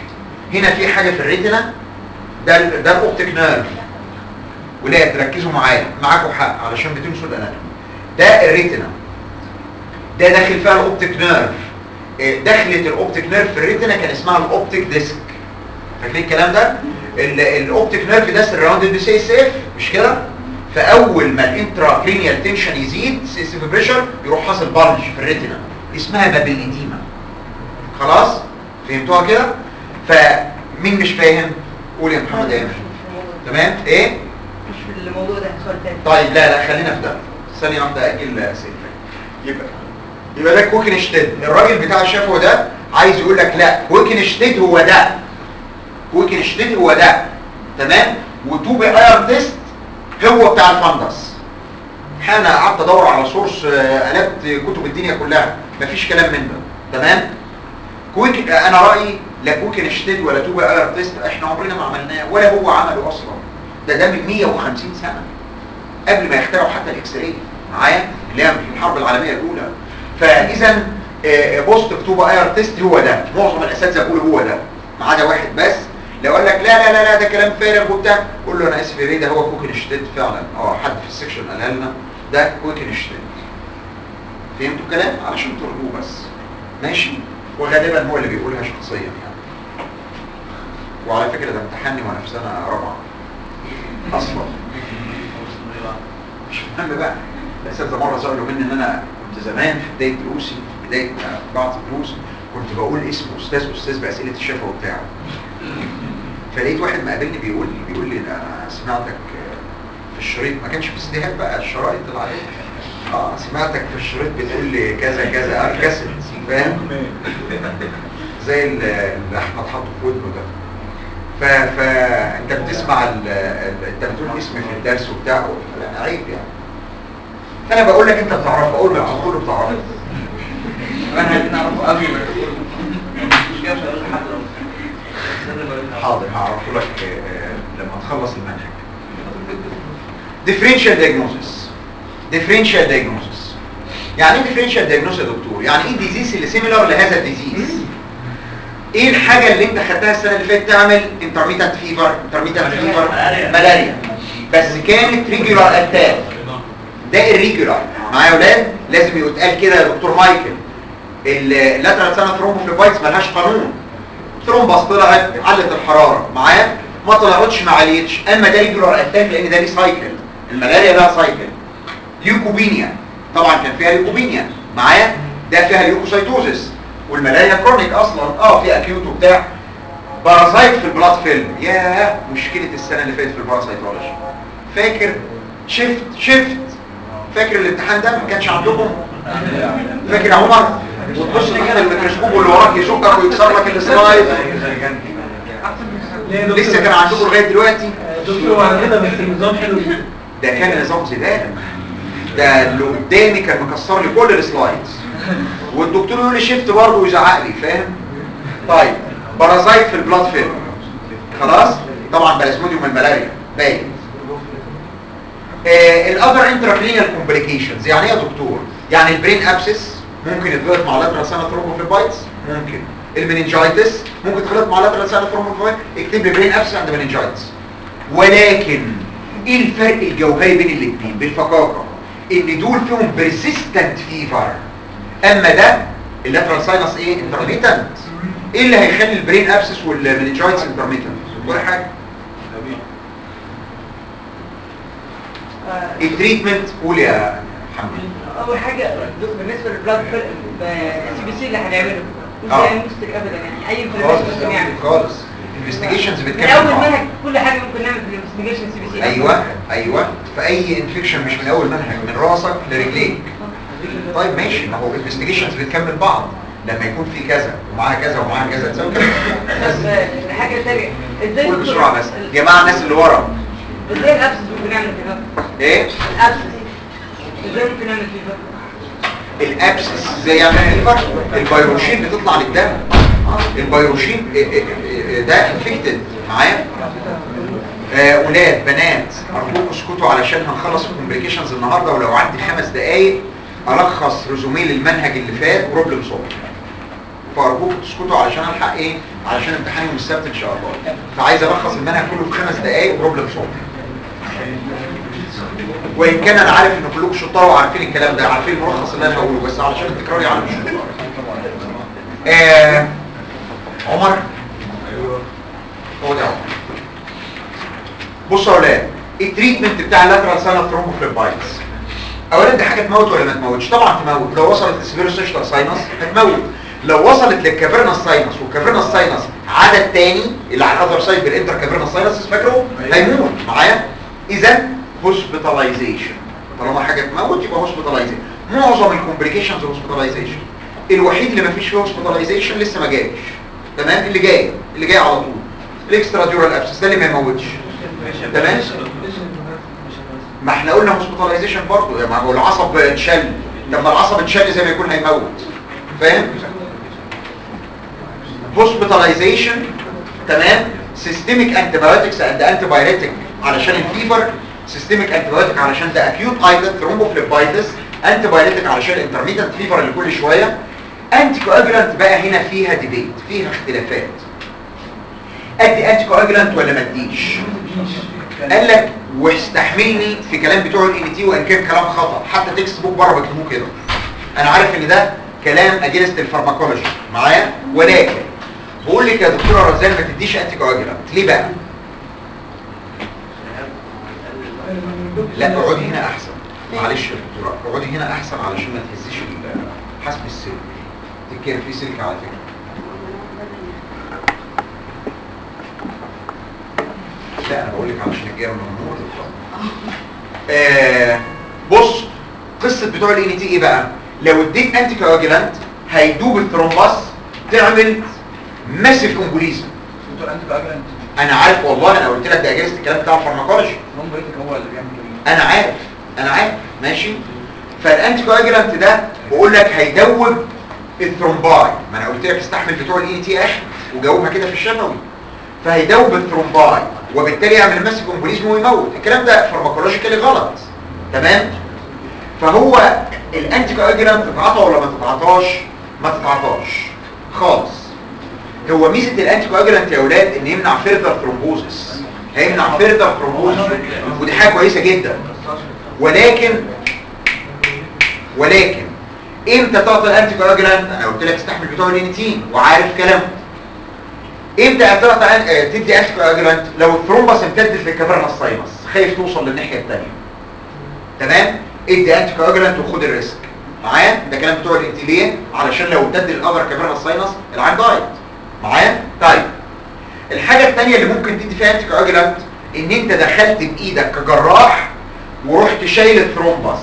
هنا في حاجه في الريتنا ده ال- ده الاوبتيك نيرف ولا تركزوا معايا معاكم حق علشان بتنسوا الاناتومي ده الريتنا ده داخل فيها الاوبتيك نيرف إيه، دخلت الاوبتيك نيرف في الريتنا كان اسمها الاوبتيك ديسك فاكرين الكلام ده ال- الاوبتيك نيرف ده سراوندد بسي اس اف مش كده فاول ما الانترا كرينيال تنشن يزيد سي اس اف بريشر يروح حاصل بلج في الريتنا اسمها بابليديما خلاص فهمتوها كده فمين مش فاهم قول يا محمد ايمن تمام ايه مش في الموضوع ده سؤال تاني طيب لا لا خلينا في ده ثانيه واحده اجل اسئله يبقى يبقى ده كوكنشتيد الراجل بتاع الشفوي ده عايز يقول لك لا كوكنشتيد هو ده كوكنشتيد هو ده تمام وتوبي اير تيست هو بتاع الفندس انا قعدت ادور على سورس آه، قلبت كتب الدنيا كلها مفيش كلام من ده تمام كويك انا رايي لا كوكنشتيد ولا توبي اير تيست احنا عمرنا ما عملناه ولا هو عمله اصلا ده ده من 150 سنه قبل ما يخترعوا حتى الاكس راي معايا اللي هي في الحرب العالميه الاولى فاذا بوست كتوبه اير تيست هو ده معظم الاساتذه بيقولوا هو ده ما عدا واحد بس لو قال لك لا لا لا لا ده كلام فارغ وبتاع قول له انا اسف يا بيه ده هو كوكنشتيد فعلا اه حد في السكشن قالها لنا ده كوكنشتيد فهمتوا الكلام علشان ترضوه بس ماشي وغالبا هو اللي بيقولها شخصيا يعني وعلى فكره ده امتحاني وانا في سنه رابعه اصلا مش مهم بقى الاساتذه مره سالوا مني ان انا كنت زمان في بدايه دروسي في بدايه بعض الدروس كنت بقول اسم استاذ استاذ باسئله الشفوي بتاعه فلقيت واحد مقابلني بيقول لي بيقول لي ده انا سمعتك في الشريط ما كانش في سيديهات بقى الشرايط العاديه اه سمعتك في الشريط بتقول لي كذا كذا اه كاسيت فاهم زي ال- اللي احمد حطه في ودنه ده ف... فانت بتسمع ال... ال... انت بتقول اسمي في الدرس وبتاع لا عيب يعني فانا بقول لك انت بتعرفه اول ما تقول له بتعرفه انا عايزين نعرفه قبل ما تقول مش كده مش هقول لحد لو استنى بقول لك. حاضر هعرفه لك آه، آه، لما تخلص المنهج differential diagnosis differential diagnosis يعني ايه differential diagnosis يا دكتور يعني ايه ديزيز اللي سيميلر لهذا الديزيز ايه الحاجه اللي انت خدتها السنه اللي فاتت تعمل intermittent fever intermittent fever ملاريا بس كانت ريجولار اتاك ده الريجولار معايا يا اولاد لازم يتقال كده يا دكتور مايكل اللاترال سنه ثرومبوفليبايتس ملهاش قانون ثرومبس طلعت علت الحراره معايا ما طلعتش ما عليتش اما ده ريجولار اتاك لان ده ليه سايكل الملاريا لها سايكل ليوكوبينيا طبعا كان فيها ليوكوبينيا معايا ده فيها ليوكوسايتوزس والملاريا كرونيك اصلا اه في اكيوت وبتاع بارازايت في البلاد فيلم ياه مشكله السنه اللي فاتت في الباراسايتولوجي فاكر شفت شفت فاكر الامتحان ده ما كانش عندكم فاكر يا عمر وتبص تحت الميكروسكوب واللي وراك يشكك ويكسر لك السلايد لسه كان عندكم لغايه دلوقتي دكتور عندنا بس النظام حلو جدا ده كان نظام زباله ده اللي قدامي كان مكسر لي كل السلايدز والدكتور يقول لي شفت برضه ويزعق لي فاهم طيب بارازايت في البلاد فيلم خلاص طبعا بلازموديوم الملاريا باين الاذر انتراكلينيال كومبليكيشنز يعني ايه يا دكتور يعني البرين ابسس ممكن يتغلط مع لاترال سانا ثرومبوفليبايتس ممكن المننجايتس ممكن تخلط مع لاترال سانا ثرومبوفليبايتس اكتب لي برين ابسس عند مننجايتس ولكن ايه الفرق الجوهري بين الاثنين بالفقاقه ان دول فيهم بيرسيستنت فيفر اما ده اللاترال ساينس ايه انترميتنت ايه اللي هيخلي البرين ابسس والمننجايتس انترميتنت ولا حاجه آه، التريتمنت قول يا محمد اول حاجه بالنسبه للبلاد سي بي سي اللي هنعمله مش آه. هنمسك ابدا يعني اي خالص انفستيجيشن ممكن نعمل خالص انفستيجيشنز من بتكمل اول بعض. منهج كل حاجه ممكن نعمل في الانفستيجيشن سي بي سي ايوه ايوه في اي انفكشن مش من اول منهج من راسك لرجليك طيب ماشي ما هو انفستيجيشنز بتكمل بعض لما يكون في كذا ومعاها كذا ومعاها كذا تساوي كذا بس بس آه، الحاجه الثانيه ازاي قول دكتور- بسرعه بس يا جماعه الناس اللي ورا ازاي الابسس ممكن نعمل كده ايه الابسس ازاي ممكن نعمل كده الابسس زي يعني الفيفر البيروشين بتطلع للدم البيروشين إيه إيه إيه ده انفكتد معايا آه، ولاد بنات ارجوكم اسكتوا علشان هنخلص الكومبليكيشنز النهارده ولو عندي خمس دقايق الخص ريزوميه للمنهج اللي فات بروبلم سولف فارجوكم تسكتوا علشان الحق ايه علشان امتحان يوم السبت ان شاء الله فعايز الخص المنهج كله في خمس دقائق بروبلم سولفنج وان كان انا عارف ان كلكم شطار وعارفين الكلام ده عارفين الملخص اللي انا هقوله بس علشان التكرار يعلم الشطار آه عمر هو ده عمر بصوا يا اولاد التريتمنت بتاع اللاترال ساينس ثرومبوفليبايتس اولا دي حاجه تموت ولا ما تموتش طبعا تموت لو وصلت للسبيروسيشتال ساينس هتموت لو وصلت للكافيرنس ساينس والكافيرنس ساينس عدد تاني اللي على الاذر سايد بالانتر كافيرنس ساينس فاكره هيموت معايا اذا هوسبيتاليزيشن طالما حاجه تموت يبقى هوسبيتاليزيشن معظم الكومبليكيشنز هوسبيتاليزيشن الوحيد اللي ما فيش فيه هوسبيتاليزيشن لسه ما جاش تمام اللي جاي اللي جاي على طول الاكسترا ديورال ابسس ده اللي ما يموتش تمام ما احنا قلنا هوسبيتاليزيشن برضه ما هو العصب اتشل لما العصب اتشل زي ما يكون هيموت فاهم هوسبيتاليزيشن تمام سيستميك انتيبيوتكس اند انتيبايريتك علشان الفيفر سيستميك انتيبيوتك علشان ده اكيوت ايدت ثرومبوفليبايتس انتيبايريتك علشان الانترميتنت فيفر اللي كل شويه انتي كواجولانت بقى هنا فيها ديبيت فيها اختلافات ادي انتي كواجولانت ولا ما اديش قال لك واستحملني في كلام بتوع الان تي وان كان كلام خطا حتى تكست بوك بره بيكتبوه كده انا عارف ان ده كلام اجينست الفارماكولوجي معايا ولكن بقول لك يا دكتوره رزان ما تديش انتي كواجولانت ليه بقى لا اقعدي هنا احسن معلش يا دكتوره اقعدي هنا احسن علشان ما تهزيش ال- حسب السلك تذكر في سلك على فكره لا انا بقول لك علشان الجايه من النور آه بص قصه بتوع الان تي ايه بقى لو اديت انتي كواجلانت هيدوب الثرومباس تعمل ماسيف امبوليزم دكتور انت بقى انت انا عارف والله انا قلت لك ده اجازه الكلام بتاع الفارماكولوجي نمبرتك هو اللي بيعمل كده انا عارف انا عارف ماشي فالانتي كواجلانت ده بقول لك هيدوب الثرومباي ما انا قلت لك استحمل بتوع الاي تي اخ وجاوبها كده في الشفوي فهيدوب الثرومباي وبالتالي يعمل ماسك امبوليزم ويموت الكلام ده فارماكولوجيكالي غلط تمام فهو الانتي كواجلانت تتعاطى ولا ما تتعاطاش ما تتعاطاش خالص هو ميزه الانتي كواجلانت يا اولاد ان يمنع فيرذر ثرومبوزس هيمنع فيرذر ثرومبوزس ودي حاجه كويسه جدا ولكن ولكن امتى تعطي الانتي كواجلانت انا قلت لك استحمل بتوع الانتين وعارف كلامه امتى تعطي آه، تدي انتي كواجلانت لو الثرومبس امتدت للكافيرنس ساينس خايف توصل للناحيه الثانيه تمام ادي انتي كواجلانت وخد الريسك معايا ده كلام بتوع الانتي ليه علشان لو امتد للاذر كافيرنس ساينس العين ضايت معايا طيب الحاجه الثانيه اللي ممكن تدي فيها انتي كواجلانت ان انت دخلت بايدك كجراح ورحت شايل الثرومبس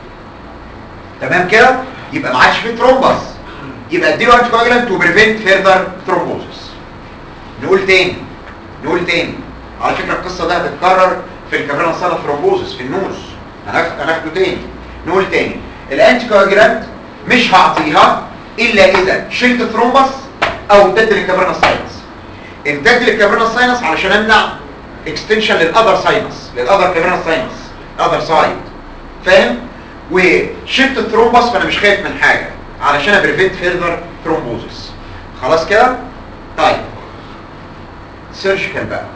تمام كده يبقى ما عادش فيه ثرومبس يبقى اديله انتي كواجلانت تو بريفنت فيرذر ثرومبوزس نقول تاني نقول تاني على فكره القصه ده هتتكرر في الكافيرنا سالا ثرومبوزس في النوز هناخد- هناخده تاني نقول تاني الانتي كواجلانت مش هعطيها الا اذا شلت ثرومبس او امتد للكافيرنا ساينس امتد للكافيرنا ساينس علشان امنع اكستنشن للاذر ساينس للاذر كافيرنا ساينس اذر سايد فاهم وشلت الثرومبس فانا مش خايف من حاجه علشان ابريفنت فيرذر ثرومبوزس خلاص كده طيب سيرجيكال بقى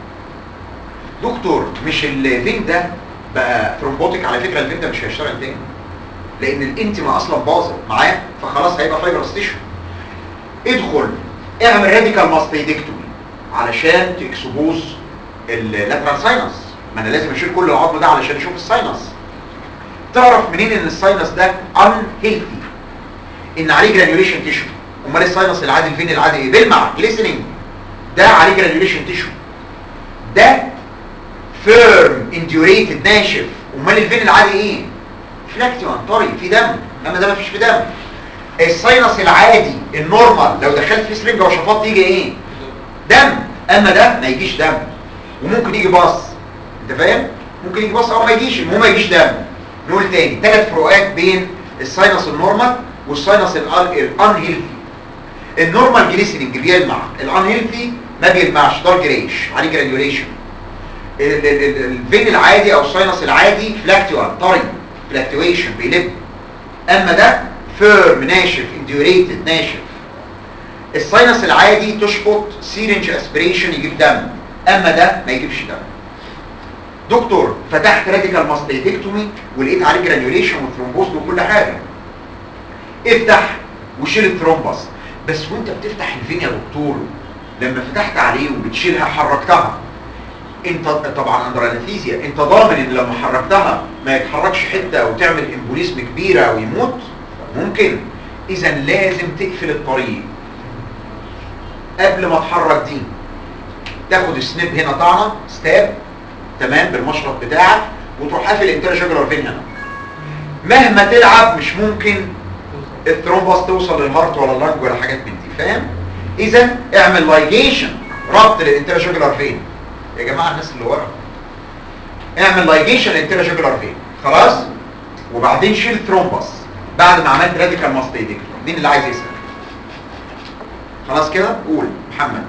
دكتور مش الفين ده بقى ثرومبوتيك على فكره الفين ده مش هيشتغل تاني لان الانتما اصلا باظت معاه فخلاص هيبقى فايبرس تيشو ادخل اعمل راديكال ماستيدكتومي علشان تكسبوز اللاترال ساينس ما انا لازم اشيل كل العظم ده علشان اشوف الساينس تعرف منين ان الساينس ده ان هيلثي ان عليه جرانيوليشن تيشو امال الساينس العادي الفين العادي ايه بيلمع جليسننج ده عليه جرانيوليشن تيشو ده فيرم انديوريتد ناشف امال الفين العادي ايه فلاكتيوان طري في دم انما ده مفيش في دم الساينس العادي النورمال لو دخلت فيه سرنجه وشفاط يجي ايه دم اما ده ما يجيش دم وممكن يجي باص انت فاهم ممكن يجي باص او ما يجيش المهم ما يجيش دم نقول تاني ثلاث فروقات بين الساينس النورمال والساينس الانهيلثي النورمال جليسننج بيلمع الانهيلثي ما بيلمعش دار جريش عليه جرانيوليشن ال- ال- ال- الفين العادي او الساينس العادي فلاكتوان طري فلاكتويشن بيلف اما ده فيرم ناشف انديوريتد ناشف الساينس العادي تشفط سيرنج اسبريشن يجيب دم اما ده ما يجيبش دم دكتور فتحت راديكال ماستيدكتومي ولقيت عليه جرانيوليشن وثرومبوز وكل حاجه افتح وشيل الثرومبس بس وانت بتفتح الفين يا دكتور لما فتحت عليه وبتشيلها حركتها انت طبعا اندر انستيزيا انت ضامن ان لما حركتها ما يتحركش حته وتعمل امبوليزم كبيره ويموت ممكن اذا لازم تقفل الطريق قبل ما تحرك دي تاخد السنيب هنا طعنه ستاب تمام بالمشرط بتاعك وتروح قافل الانترجولار فين هنا مهما تلعب مش ممكن الثرومبس توصل للهارت ولا اللنج ولا حاجات من دي فاهم اذا اعمل لايجيشن ربط للانترجولار فين يا جماعه الناس اللي ورا اعمل لايجيشن للانترجولار فين خلاص وبعدين شيل ثرومبس بعد ما عملت راديكال ماستيدكتوم مين اللي عايز يسال خلاص كده قول محمد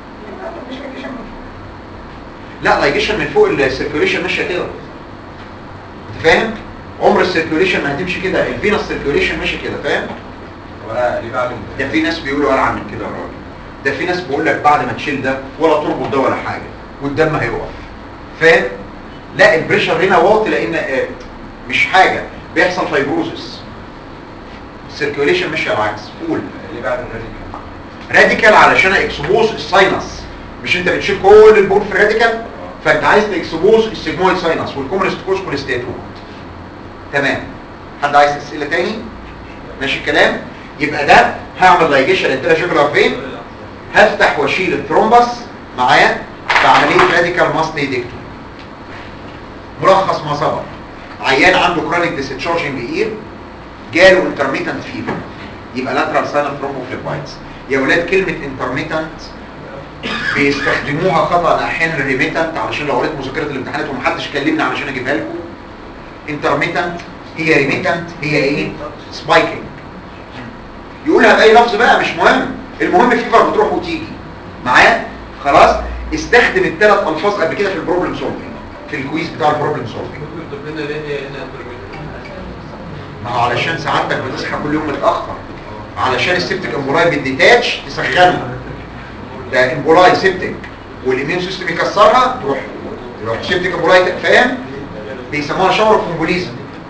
لا لايجيشن من فوق السيركيوليشن ماشيه كده انت فاهم عمر السيركيوليشن ما هتمشي كده الفينس سيركيوليشن ماشي كده فاهم ولا ليه بعد ده في ناس بيقولوا انا اعمل كده يا راجل ده في ناس بيقول لك بعد ما تشيل ده ولا تربط ده ولا حاجه والدم هيقف فاهم لا البريشر هنا واطي لان آه، مش حاجه بيحصل فايبروزس السيركيوليشن ماشي على العكس قول ليه بعد الراديكال راديكال علشان اكسبوز الساينس مش انت بتشيل كل البول في الراديكال فانت عايز تكسبوز السيجمويد ساينس والكومنست كوز كوليستاتوم تمام حد عايز اسئله تاني ماشي الكلام يبقى ده هعمل لايجيشن انتراجيكولار فين هفتح واشيل الثرومبس معايا بعمليه راديكال ماستيدكتومي ملخص ما سبق عيان عنده كرونيك ديسشارجنج اير جاله انترميتنت فيفر يبقى لاترال ساين ثرومبوفليبايتس يا ولاد كلمه انترميتنت بيستخدموها خطا احيانا ريميتنت علشان لو قريت مذكره الامتحانات ومحدش كلمني علشان اجيبها لكم انترميتنت هي ريميتنت هي ايه سبايكنج يقولها باي لفظ بقى مش مهم المهم فيفر بتروح وتيجي معايا خلاص استخدم الثلاث الفاظ قبل كده في البروبلم سولفنج في الكويز بتاع البروبلم سولفنج طب هنا ليه هي هنا انترميديت ما هو علشان سعادتك بتصحى كل يوم متاخر علشان السبتك امبولاي بالديتاتش تسخنه ده امبولاي سبتك والاميون سيستم يكسرها تروح يروح سبتك امبولاي فاهم بيسموها شاور كومبوليزم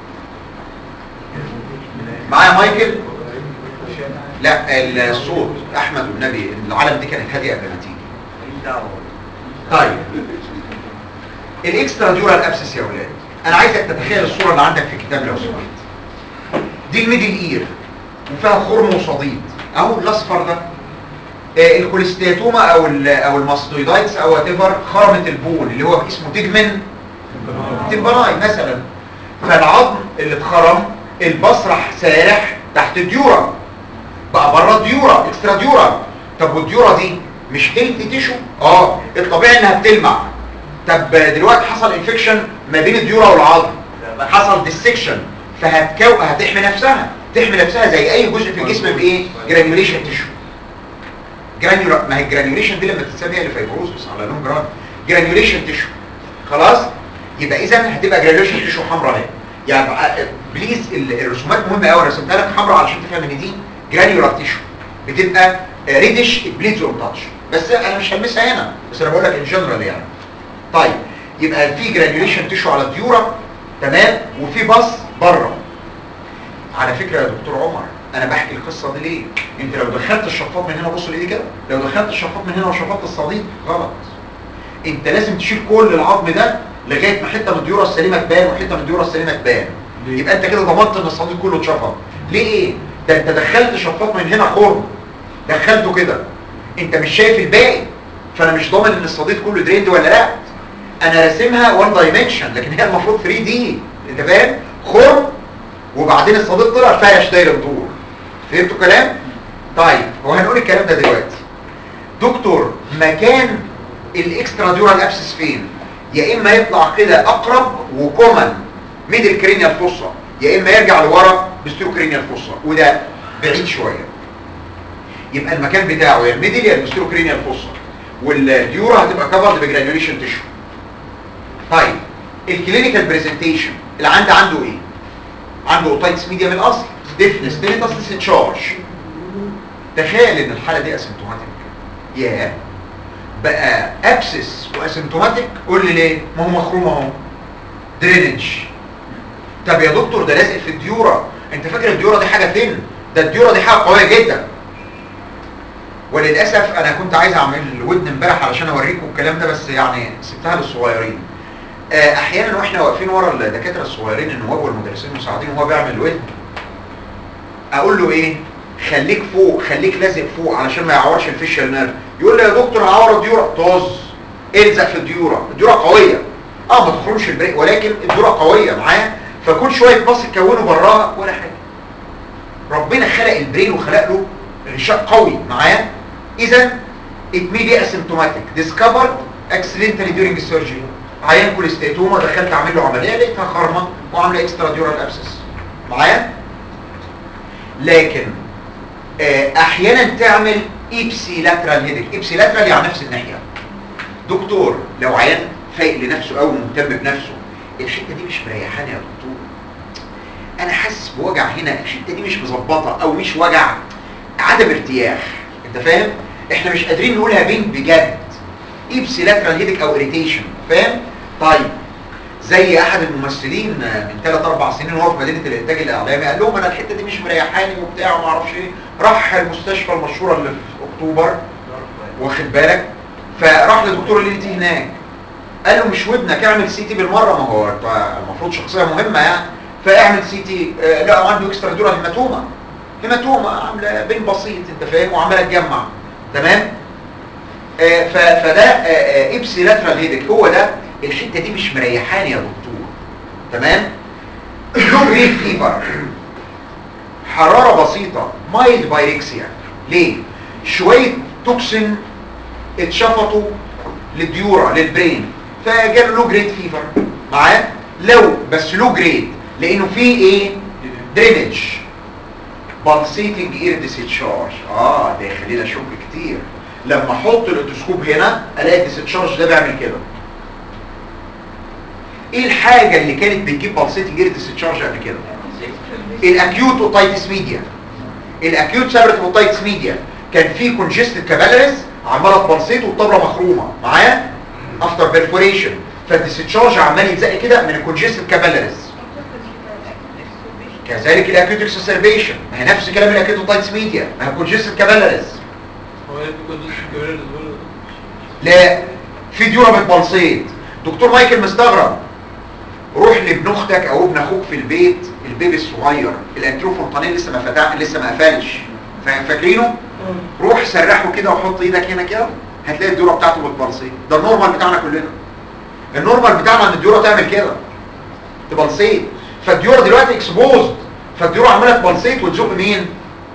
معايا مايكل لا الصوت احمد والنبي العالم دي كانت هاديه قبل ما تيجي ماليش دعوه طيب الاكسترا ديورال ابسس يا ولاد انا عايزك تتخيل الصوره اللي عندك في الكتاب لو سمحت دي الميدل اير وفيها خرم وصديد اهو الاصفر ده آه، الكوليستاتوما او ال او الماستويدايتس او وات ايفر خرمه البول اللي هو اسمه تجمن تمبراي مثلا فالعظم اللي اتخرم البصرح سارح تحت الديورا بقى بره الديورا اكسترا ديورا طب والديورا دي مش هيلثي تيشو اه الطبيعي انها بتلمع طب دلوقتي حصل انفكشن ما بين الديورا والعظم حصل ديسكشن فهتكو هتحمي نفسها تحمي نفسها زي اي جزء في الجسم بايه جرانيوليشن تيشو جرانيولا ما هي الجرانيوليشن دي لما تتسمى هي الفايبروزس على لون جران جرانيوليشن تيشو خلاص يبقى اذا هتبقى جرانيوليشن تيشو حمراء اهي يعني بقى- بليز ال- الرسومات مهمه قوي رسمتها لك حمراء علشان تفهم ان دي جرانيولار تيشو بتبقى ريدش بليدز اون تاتش بس انا مش هلمسها هنا بس انا بقول لك ان جنرال يعني طيب يبقى في جرانيوليشن تيشو على الديورا تمام وفي باص بره على فكره يا دكتور عمر انا بحكي القصه دي ليه انت لو دخلت الشفاط من هنا بص لايدي كده لو دخلت الشفاط من هنا وشفطت الصديد غلط انت لازم تشيل كل العظم ده لغايه ما حته من الديورا السليمه تبان وحته من الديورا السليمه تبان يبقى انت كده ضمنت ان الصديد كله اتشفط ليه ايه ده انت دخلت شفاط من هنا خرم دخلته كده انت مش شايف الباقي فانا مش ضامن ان الصديد كله دريند ولا لا انا راسمها 1 دايمنشن لكن هي المفروض 3 دي انت فاهم خرم وبعدين الصديد طلع فرش داير الدور فهمتوا الكلام طيب هو هنقول الكلام ده دلوقتي دكتور مكان الاكسترا ديورال ابسس فين يا اما يطلع كده اقرب وكومن ميدل كرينيال فوسا يا اما يرجع لورا بسترو كرينيال فوسا وده بعيد شويه يبقى المكان بتاعه يا الميدل يا البسترو كرينيال فوسا والديورا هتبقى كفرد بجرانيوليشن تيشو طيب الكلينيكال برزنتيشن اللي عنده عنده ايه عنده اوتايتس ميديا من الاصل ديفنس تينيتاس ديسشارج تخيل ان الحاله دي اسيمتوماتيك ياه بقى ابسس واسيمتوماتيك قول لي ليه ما هو مخروم اهو درينج طب يا دكتور ده لازق في الديورا انت فاكر الديورا دي حاجه فين ده الديورا دي حاجه قويه جدا وللاسف انا كنت عايز اعمل ودن امبارح علشان اوريكم الكلام ده بس يعني سبتها للصغيرين آه، احيانا واحنا واقفين ورا الدكاتره الصغيرين النواب والمدرسين المساعدين وهو بيعمل ودن اقول له ايه خليك فوق خليك لازق فوق علشان ما يعورش الفيشال نيرف يقول لي يا دكتور هعور الديورا طز الزق في الديورا الديورا قويه اه ما تخرمش البريك ولكن الديورا قويه معايا فكل شويه باص تكونه براها ولا حاجه ربنا خلق البرين وخلق له غشاء قوي معايا اذا it may be asymptomatic discovered accidentally during surgery عيان كوليستيتوما دخلت اعمل له عمليه لقيتها خرمه وعامله اكسترا ديورال ابسس معايا لكن آه، احيانا تعمل ايبسي لاترال هيدك ايبسي لاترال يعني نفس الناحيه دكتور لو عيان فايق لنفسه او مهتم بنفسه الحته دي مش مريحاني يا دكتور انا حاسس بوجع هنا الحته دي مش مظبطه او مش وجع عدم ارتياح انت فاهم احنا مش قادرين نقولها بين بجد ايبسي لاترال هيدك او اريتيشن فاهم طيب زي احد الممثلين من 3 4 سنين وهو في مدينه الانتاج الاعلامي قال لهم انا الحته دي مش مريحاني وبتاع وما اعرفش ايه راح المستشفى المشهوره اللي في اكتوبر واخد بالك فراح لدكتور اللي انت هناك قال له مش ودنك اعمل سي تي بالمره ما هو أنت المفروض شخصيه مهمه يعني فاعمل سي تي آه، لا عنده اكسترا دورال هيماتوما هيماتوما عامله بين بسيط انت فاهم وعماله تجمع تمام آه، ف- فده آه، آه، ابسي لاترال هيدك هو ده الحته دي مش مريحاني يا دكتور تمام لو جريد فيبر حراره بسيطه مايلد بايركسيا ليه شويه توكسين اتشفطوا للديورا للبرين فجاله لو جريد فيفر معاه لو بس لو جريد لانه فيه ايه درينج بالسيتنج اير ديسيتشارج اه ده يخلينا اشك كتير لما احط الاوتوسكوب هنا الاقي الديسيتشارج ده بيعمل كده ايه الحاجه اللي كانت بتجيب بالسيتنج اير ديسيتشارج قبل كده الاكيوت اوتايتس ميديا الاكيوت سابرت اوتايتس ميديا كان في كونجستد كابيلاريز عماله تبلسيت والطبله مخرومه معايا افتر بيرفوريشن فالديسيتشارج عمال يتزق كده من الكونجستد كابيلاريز كذلك الاكيوت اكسسربيشن ما هي نفس كلام الاكيوت اوتايتس ميديا ما هي كونجستد كابيلاريز هو ايه بيكون دوس الكبير اللي بيقول لا في ديورا بتبلسيت دكتور مايكل مستغرب روح لابن اختك او ابن اخوك في البيت البيبي الصغير الانتروفونتانين لسه ما فتح لسه ما قفلش فا- فاكرينه روح سرحه كده وحط ايدك هنا كده هتلاقي الديورا بتاعته بتبلسيت ده النورمال بتاعنا كلنا النورمال بتاعنا ان الديورا تعمل كده تبلسيت فالديورا دلوقتي اكسبوزد فالديورا عماله تبلسيت وتزق مين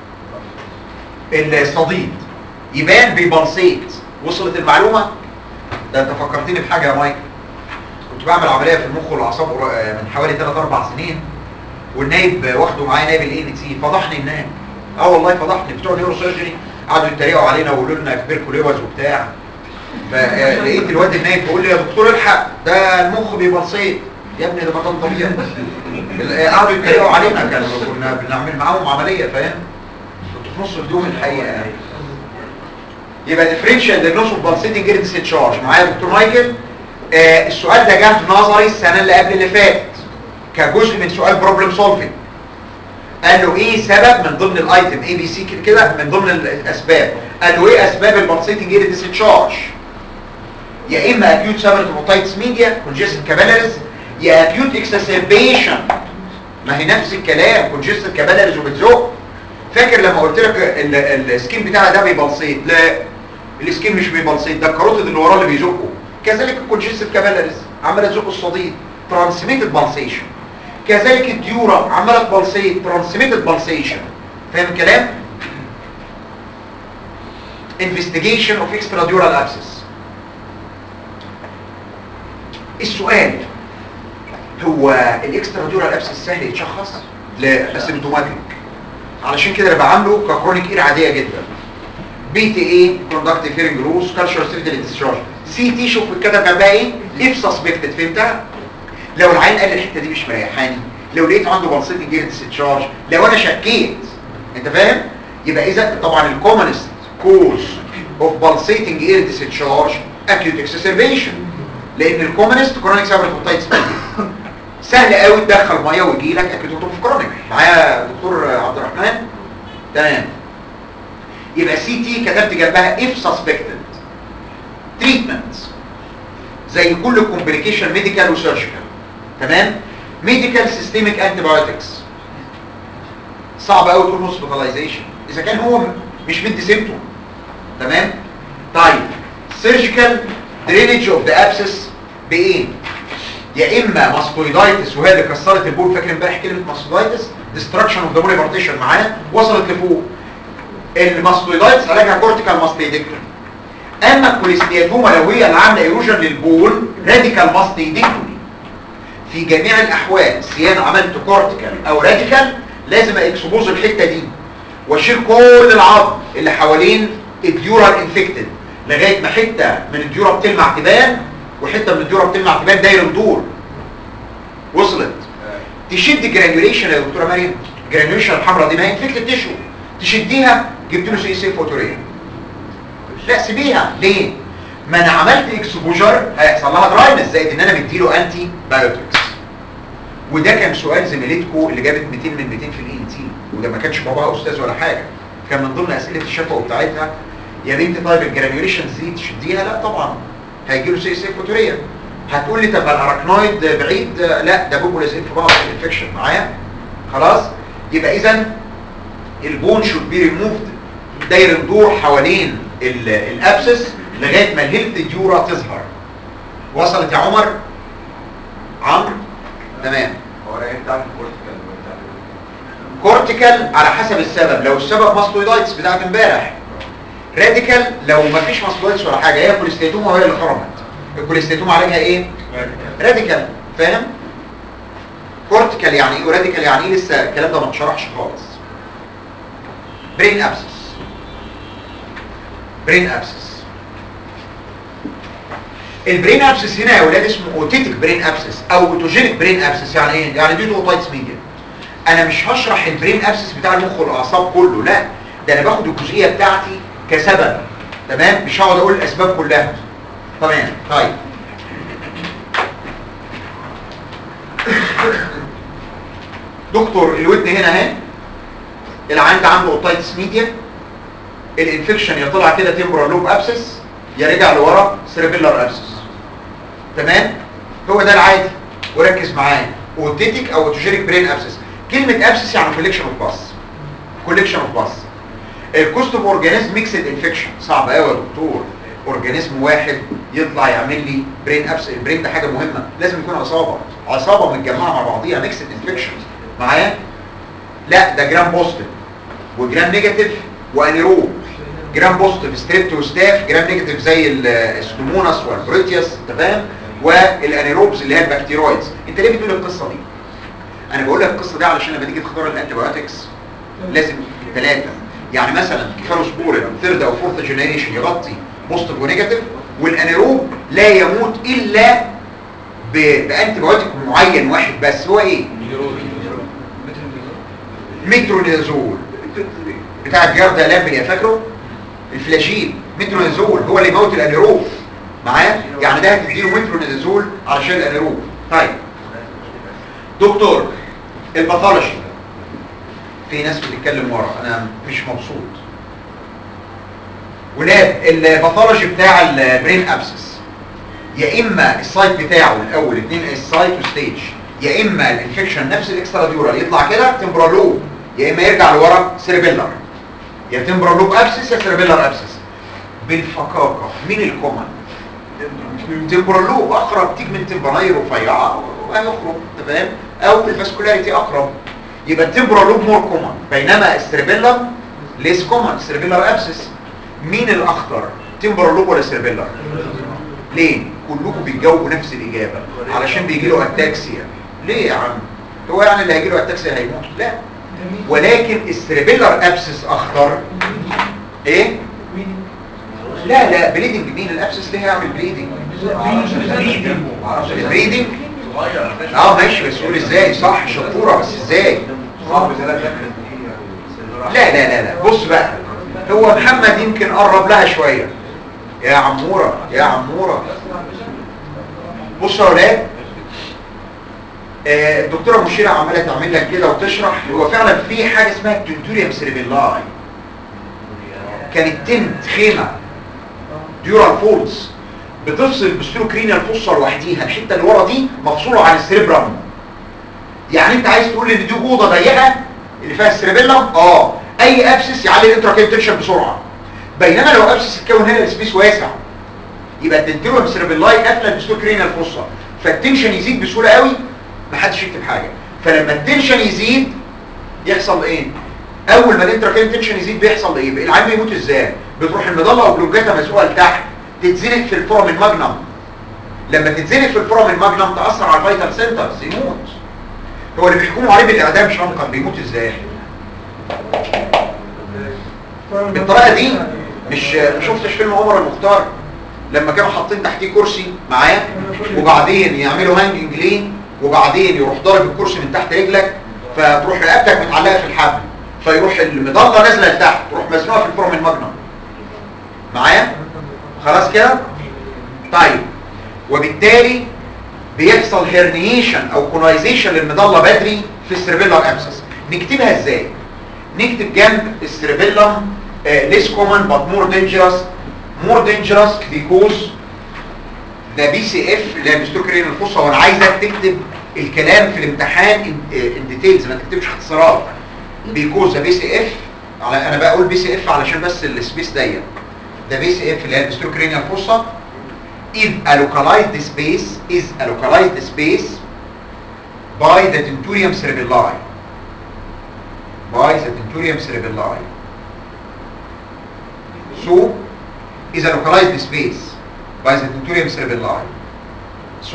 الصديد يبان بيبلسيت وصلت المعلومه ده انت فكرتني بحاجه يا مايكل كنت بعمل عمليه في المخ والاعصاب قر- من حوالي 3 4 سنين والنايب واخده معايا نايب الاي ان تي فضحني النايب اه والله فضحني بتوع نيورو سيرجري قعدوا يتريقوا علينا ويقولوا لنا كبيركوليوز وبتاع فلقيت الواد النايب بيقول لي يا دكتور الحق ده المخ بيبلصيت يا ابني ده مكان طبيعي ال- قعدوا يتريقوا علينا كانوا كنا بنعمل معاهم عمليه فاهم كنت في نص هدوم الحقيقه يعني يبقى ديفرنشال ديجنوس اوف بالسيتنج اير ديسشارج معايا يا دكتور مايكل آه السؤال ده جه في نظري السنه اللي قبل اللي فاتت كجزء من سؤال بروبلم سولفنج قال له ايه سبب من ضمن الايتم اي بي سي كده من ضمن الاسباب قال له ايه اسباب البالسيتنج اير ديسشارج يا اما اكيوت سابرتوموتايتس ميديا كونجستد كابيلاريز يا اكيوت اكسسربيشن ما هي نفس الكلام كونجستد كابيلاريز وبتزق فاكر لما قلت لك ال- ال- السكين بتاعها ده بيبلسيط لا السكين مش بيبلسيط ده الكاروتيد اللي وراه اللي بيزقه كذلك الكونجستد كابيلاريز عماله تزق الصديد ترانسميتد بالسيشن كذلك الديورا عماله تبلسيط ترانسميتد بالسيشن فاهم الكلام investigation of extradural abscess السؤال هو الاكسترا ديورال ابسس سهل يتشخص لا اسيمتوماتيك علشان كده انا بعامله ككرونيك اير عاديه جدا بي تي اي كوندكتيف هيرنج لوس كالشر سيريتال ديسشارج سي تي شوف الكتب جنبها ايه اف سسبكتد فهمتها لو العين قال الحته دي مش مريحاني لو لقيت عنده بلسيتنج اير ديسشارج لو انا شكيت انت فاهم يبقى اذا طبعا الكومنست كوز اوف بالسيتنج اير ديسشارج اكيوت اكسسربيشن لان الكومنست كرونيك سابرتوتايتس سهل قوي تدخل ميه ويجي لك اكيوت كرونيك معايا دكتور عبد الرحمن تمام يبقى سي تي كتبت جنبها if suspected treatment زي كل كومبليكيشن ميديكال وسيرجيكال تمام ميديكال سيستميك انتيبيوتكس صعب قوي تقول هوسبيتاليزيشن اذا كان هو مش مدي سيمتوم تمام طيب سيرجيكال درينج اوف ذا ابسس بايه يا اما ماستويدايتس وهي اللي كسرت البول فاكر امبارح كلمه ماستويدايتس ديستراكشن اوف ذا بولي بارتيشن معانا وصلت لفوق الماستويدايتس علاجها كورتيكال ماستيدكتومي اما الكوليستياتوما لو هي اللي عامله ايروجن للبول راديكال ماستيدكتومي في جميع الاحوال سيان عملت كورتيكال او راديكال لازم اكسبوز الحته دي واشيل كل العظم اللي حوالين الديورال انفكتد لغايه ما حته من الديورا بتلمع تبان وحته من الديورا بتلمع تبان داير الدور وصلت تشد جرانيوليشن يا دكتوره مريم جرانيوليشن الحمراء دي ما هي انفكتد تشو تشديها جبت له سي سي فوتوريه لا سيبيها ليه ما انا عملت اكسبوجر هيحصل لها دراينس زائد ان انا مديله انتي بايوتكس وده كان سؤال زميلتكم اللي جابت 200 من 200 في الاي ان تي وده ما كانش باباها استاذ ولا حاجه كان من ضمن اسئله الشفوي بتاعتها يا بنتي طيب الجرانيوليشن دي تشديها لا طبعا هيجي له سي سي فوتوريه هتقول لي طب الاراكنويد بعيد لا ده بوبو لازقين في بعض الانفكشن معايا خلاص يبقى اذا البون شود بي ريموفد داير الدور حوالين ال- الابسس لغايه ما الهيلث ديورا تظهر وصلت يا عمر عمرو تمام هو انا امتى اعمل كورتيكال وامتى اعمل كورتيكال على حسب السبب لو السبب ماستويدايتس بتاعت امبارح راديكال لو ما فيش ماستويدايتس ولا حاجه هي كوليستيتوما وهي اللي خرمت الكوليستيتوما علاجها ايه راديكال فاهم كورتيكال يعني ايه وراديكال يعني ايه لسه الكلام ده ما اتشرحش خالص برين ابسس برين ابسس البرين ابسس هنا يا اولاد اسمه اوتيتك برين ابسس او اوتوجينيك برين ابسس يعني ايه يعني دي اوتايتس ميديا انا مش هشرح البرين ابسس بتاع المخ والاعصاب كله لا ده انا باخد الجزئيه بتاعتي كسبب تمام مش هقعد اقول الاسباب كلها تمام طيب دكتور الودن هنا اهي العيان ده عنده اوتايتس ميديا الانفكشن يا طلع كده تمبرال لوب ابسس يا رجع لورا سيربيلر ابسس تمام هو ده العادي وركز معايا اوتيتيك او اوتوجينيك برين ابسس كلمه ابسس يعني كوليكشن اوف باس كوليكشن اوف باس الكوست اوف اورجانيزم ميكسد انفكشن صعب قوي يا دكتور اورجانيزم واحد يطلع يعمل لي برين ابس البرين ده حاجه مهمه لازم يكون عصابه عصابه متجمعه مع بعضيها ميكسد انفكشن معايا لا ده جرام بوزيتيف وجرام نيجاتيف وانيروب جرام بوزيتيف ستريبت وستاف جرام نيجاتيف زي ال- السلوموناس والبروتياس انت فاهم والانيروبز اللي هي البكتيرويدز انت ليه بتقول القصه دي انا بقول لك القصه دي علشان لما تيجي تختار الانتيبيوتكس لازم ثلاثه يعني مثلا كيفالوسبورين ثيرد او فورث جنريشن يغطي بوزيتيف ونيجاتيف والانيروب لا يموت الا ب- بانتيبيوتيك معين واحد بس هو ايه مترونيزول بتاع الجردة لابريا فاكره الفلاجيل مترونيزول هو اللي يموت الانيروب معايا يعني ده هتديله مترونيزول علشان الانيروب طيب دكتور الباثولوجي في ناس بتتكلم ورا انا مش مبسوط ولاد الباثولوجي بتاع البرين ابسس يا اما السايت بتاعه الاول اتنين السايت وستيج يا اما الانفكشن نفس الاكسترا ديورال يطلع كده تمبرال لوب يا اما يرجع لورا سيربيلر يا تمبرال لوب ابسس يا سيربيلر ابسس بالفقاقه مين الكومن تمبرال لوب اقرب تيجمنت تمبراير رفيعه وهيخرج انت فاهم او الفاسكولاريتي اقرب يبقى التمبرال لوب مور كومن بينما السيربيلر ليس كومن سيربيلر ابسس مين الاخطر تمبرال لوب ولا سيربيلر ليه كلكم بتجاوبوا نفس الاجابه علشان بيجي له اتاكسيا ليه يا عم هو يعني اللي هيجي له اتاكسيا هيموت لا ولكن السيربيلر ابسس اخطر ايه لا لا بليدنج مين الابسس ليه هيعمل بليدنج البليدنج اه ماشي بس قول ازاي صح شطوره بس ازاي صعب ثلاث دخل فيه لا لا لا لا بص بقى هو محمد يمكن قرب لها شوية يا عمورة يا عمورة بصوا يا ولاد آه، الدكتورة مشيرة عمالة تعمل لك كده وتشرح هو فعلا في حاجة اسمها التنتوريوم سيربيلاي كانت تنت خيمة ديورال فولز بتفصل بالسيروكرينيال فوسا لوحديها الحتة اللي ورا دي مفصولة عن السريبرام يعني انت عايز تقول ان دي اوضه ضيقه اللي فيها السيربيلم اه اي ابسس يعلي الانتراكيل تنشن بسرعه بينما لو ابسس اتكون هنا السبيس واسع يبقى التنتيروم سيربيلاي قافله الستوكرينال فوسا فالتنشن يزيد بسهوله قوي محدش يكتب حاجه فلما التنشن يزيد يحصل ايه اول ما الانتراكيل تنشن يزيد بيحصل ايه العيان بيموت ازاي بتروح المضله او بلونجاتا مزقوقه لتحت تتزنق في الفورامين ماجنم لما تتزنق في الفورامين ماجنم تاثر على الفيتال سنترز يموت هو اللي بيحكموا عليه بالاعدام شنقر بيموت ازاي بالطريقه دي مش ما شفتش فيلم عمر المختار لما كانوا حاطين تحتيه كرسي معاه وبعدين يعملوا هانجنج ليه وبعدين يروح ضارب الكرسي من تحت رجلك فتروح رقبتك متعلقه في الحبل فيروح المضله نازله لتحت تروح مزنوقه في الفورم الماجنم معايا خلاص كده طيب وبالتالي بيحصل هيرنيشن او كونايزيشن للمضله بدري في السيربيلر ابسس نكتبها ازاي نكتب جنب السيربيلم less common but more dangerous more dangerous because ده بي سي اف اللي هي بيستوكرين الفصة وانا عايزك تكتب الكلام في الامتحان ان ديتيلز ما تكتبش اختصارات بيكوز ده بي سي اف على انا بقول بي سي اف علشان بس السبيس ضيق ده بي سي اف اللي هي البيستوكرينيال فوسا is a localized space is a localized space by the tentorium cerebelli by the tentorium cerebelli so is a localized space by the tentorium cerebelli so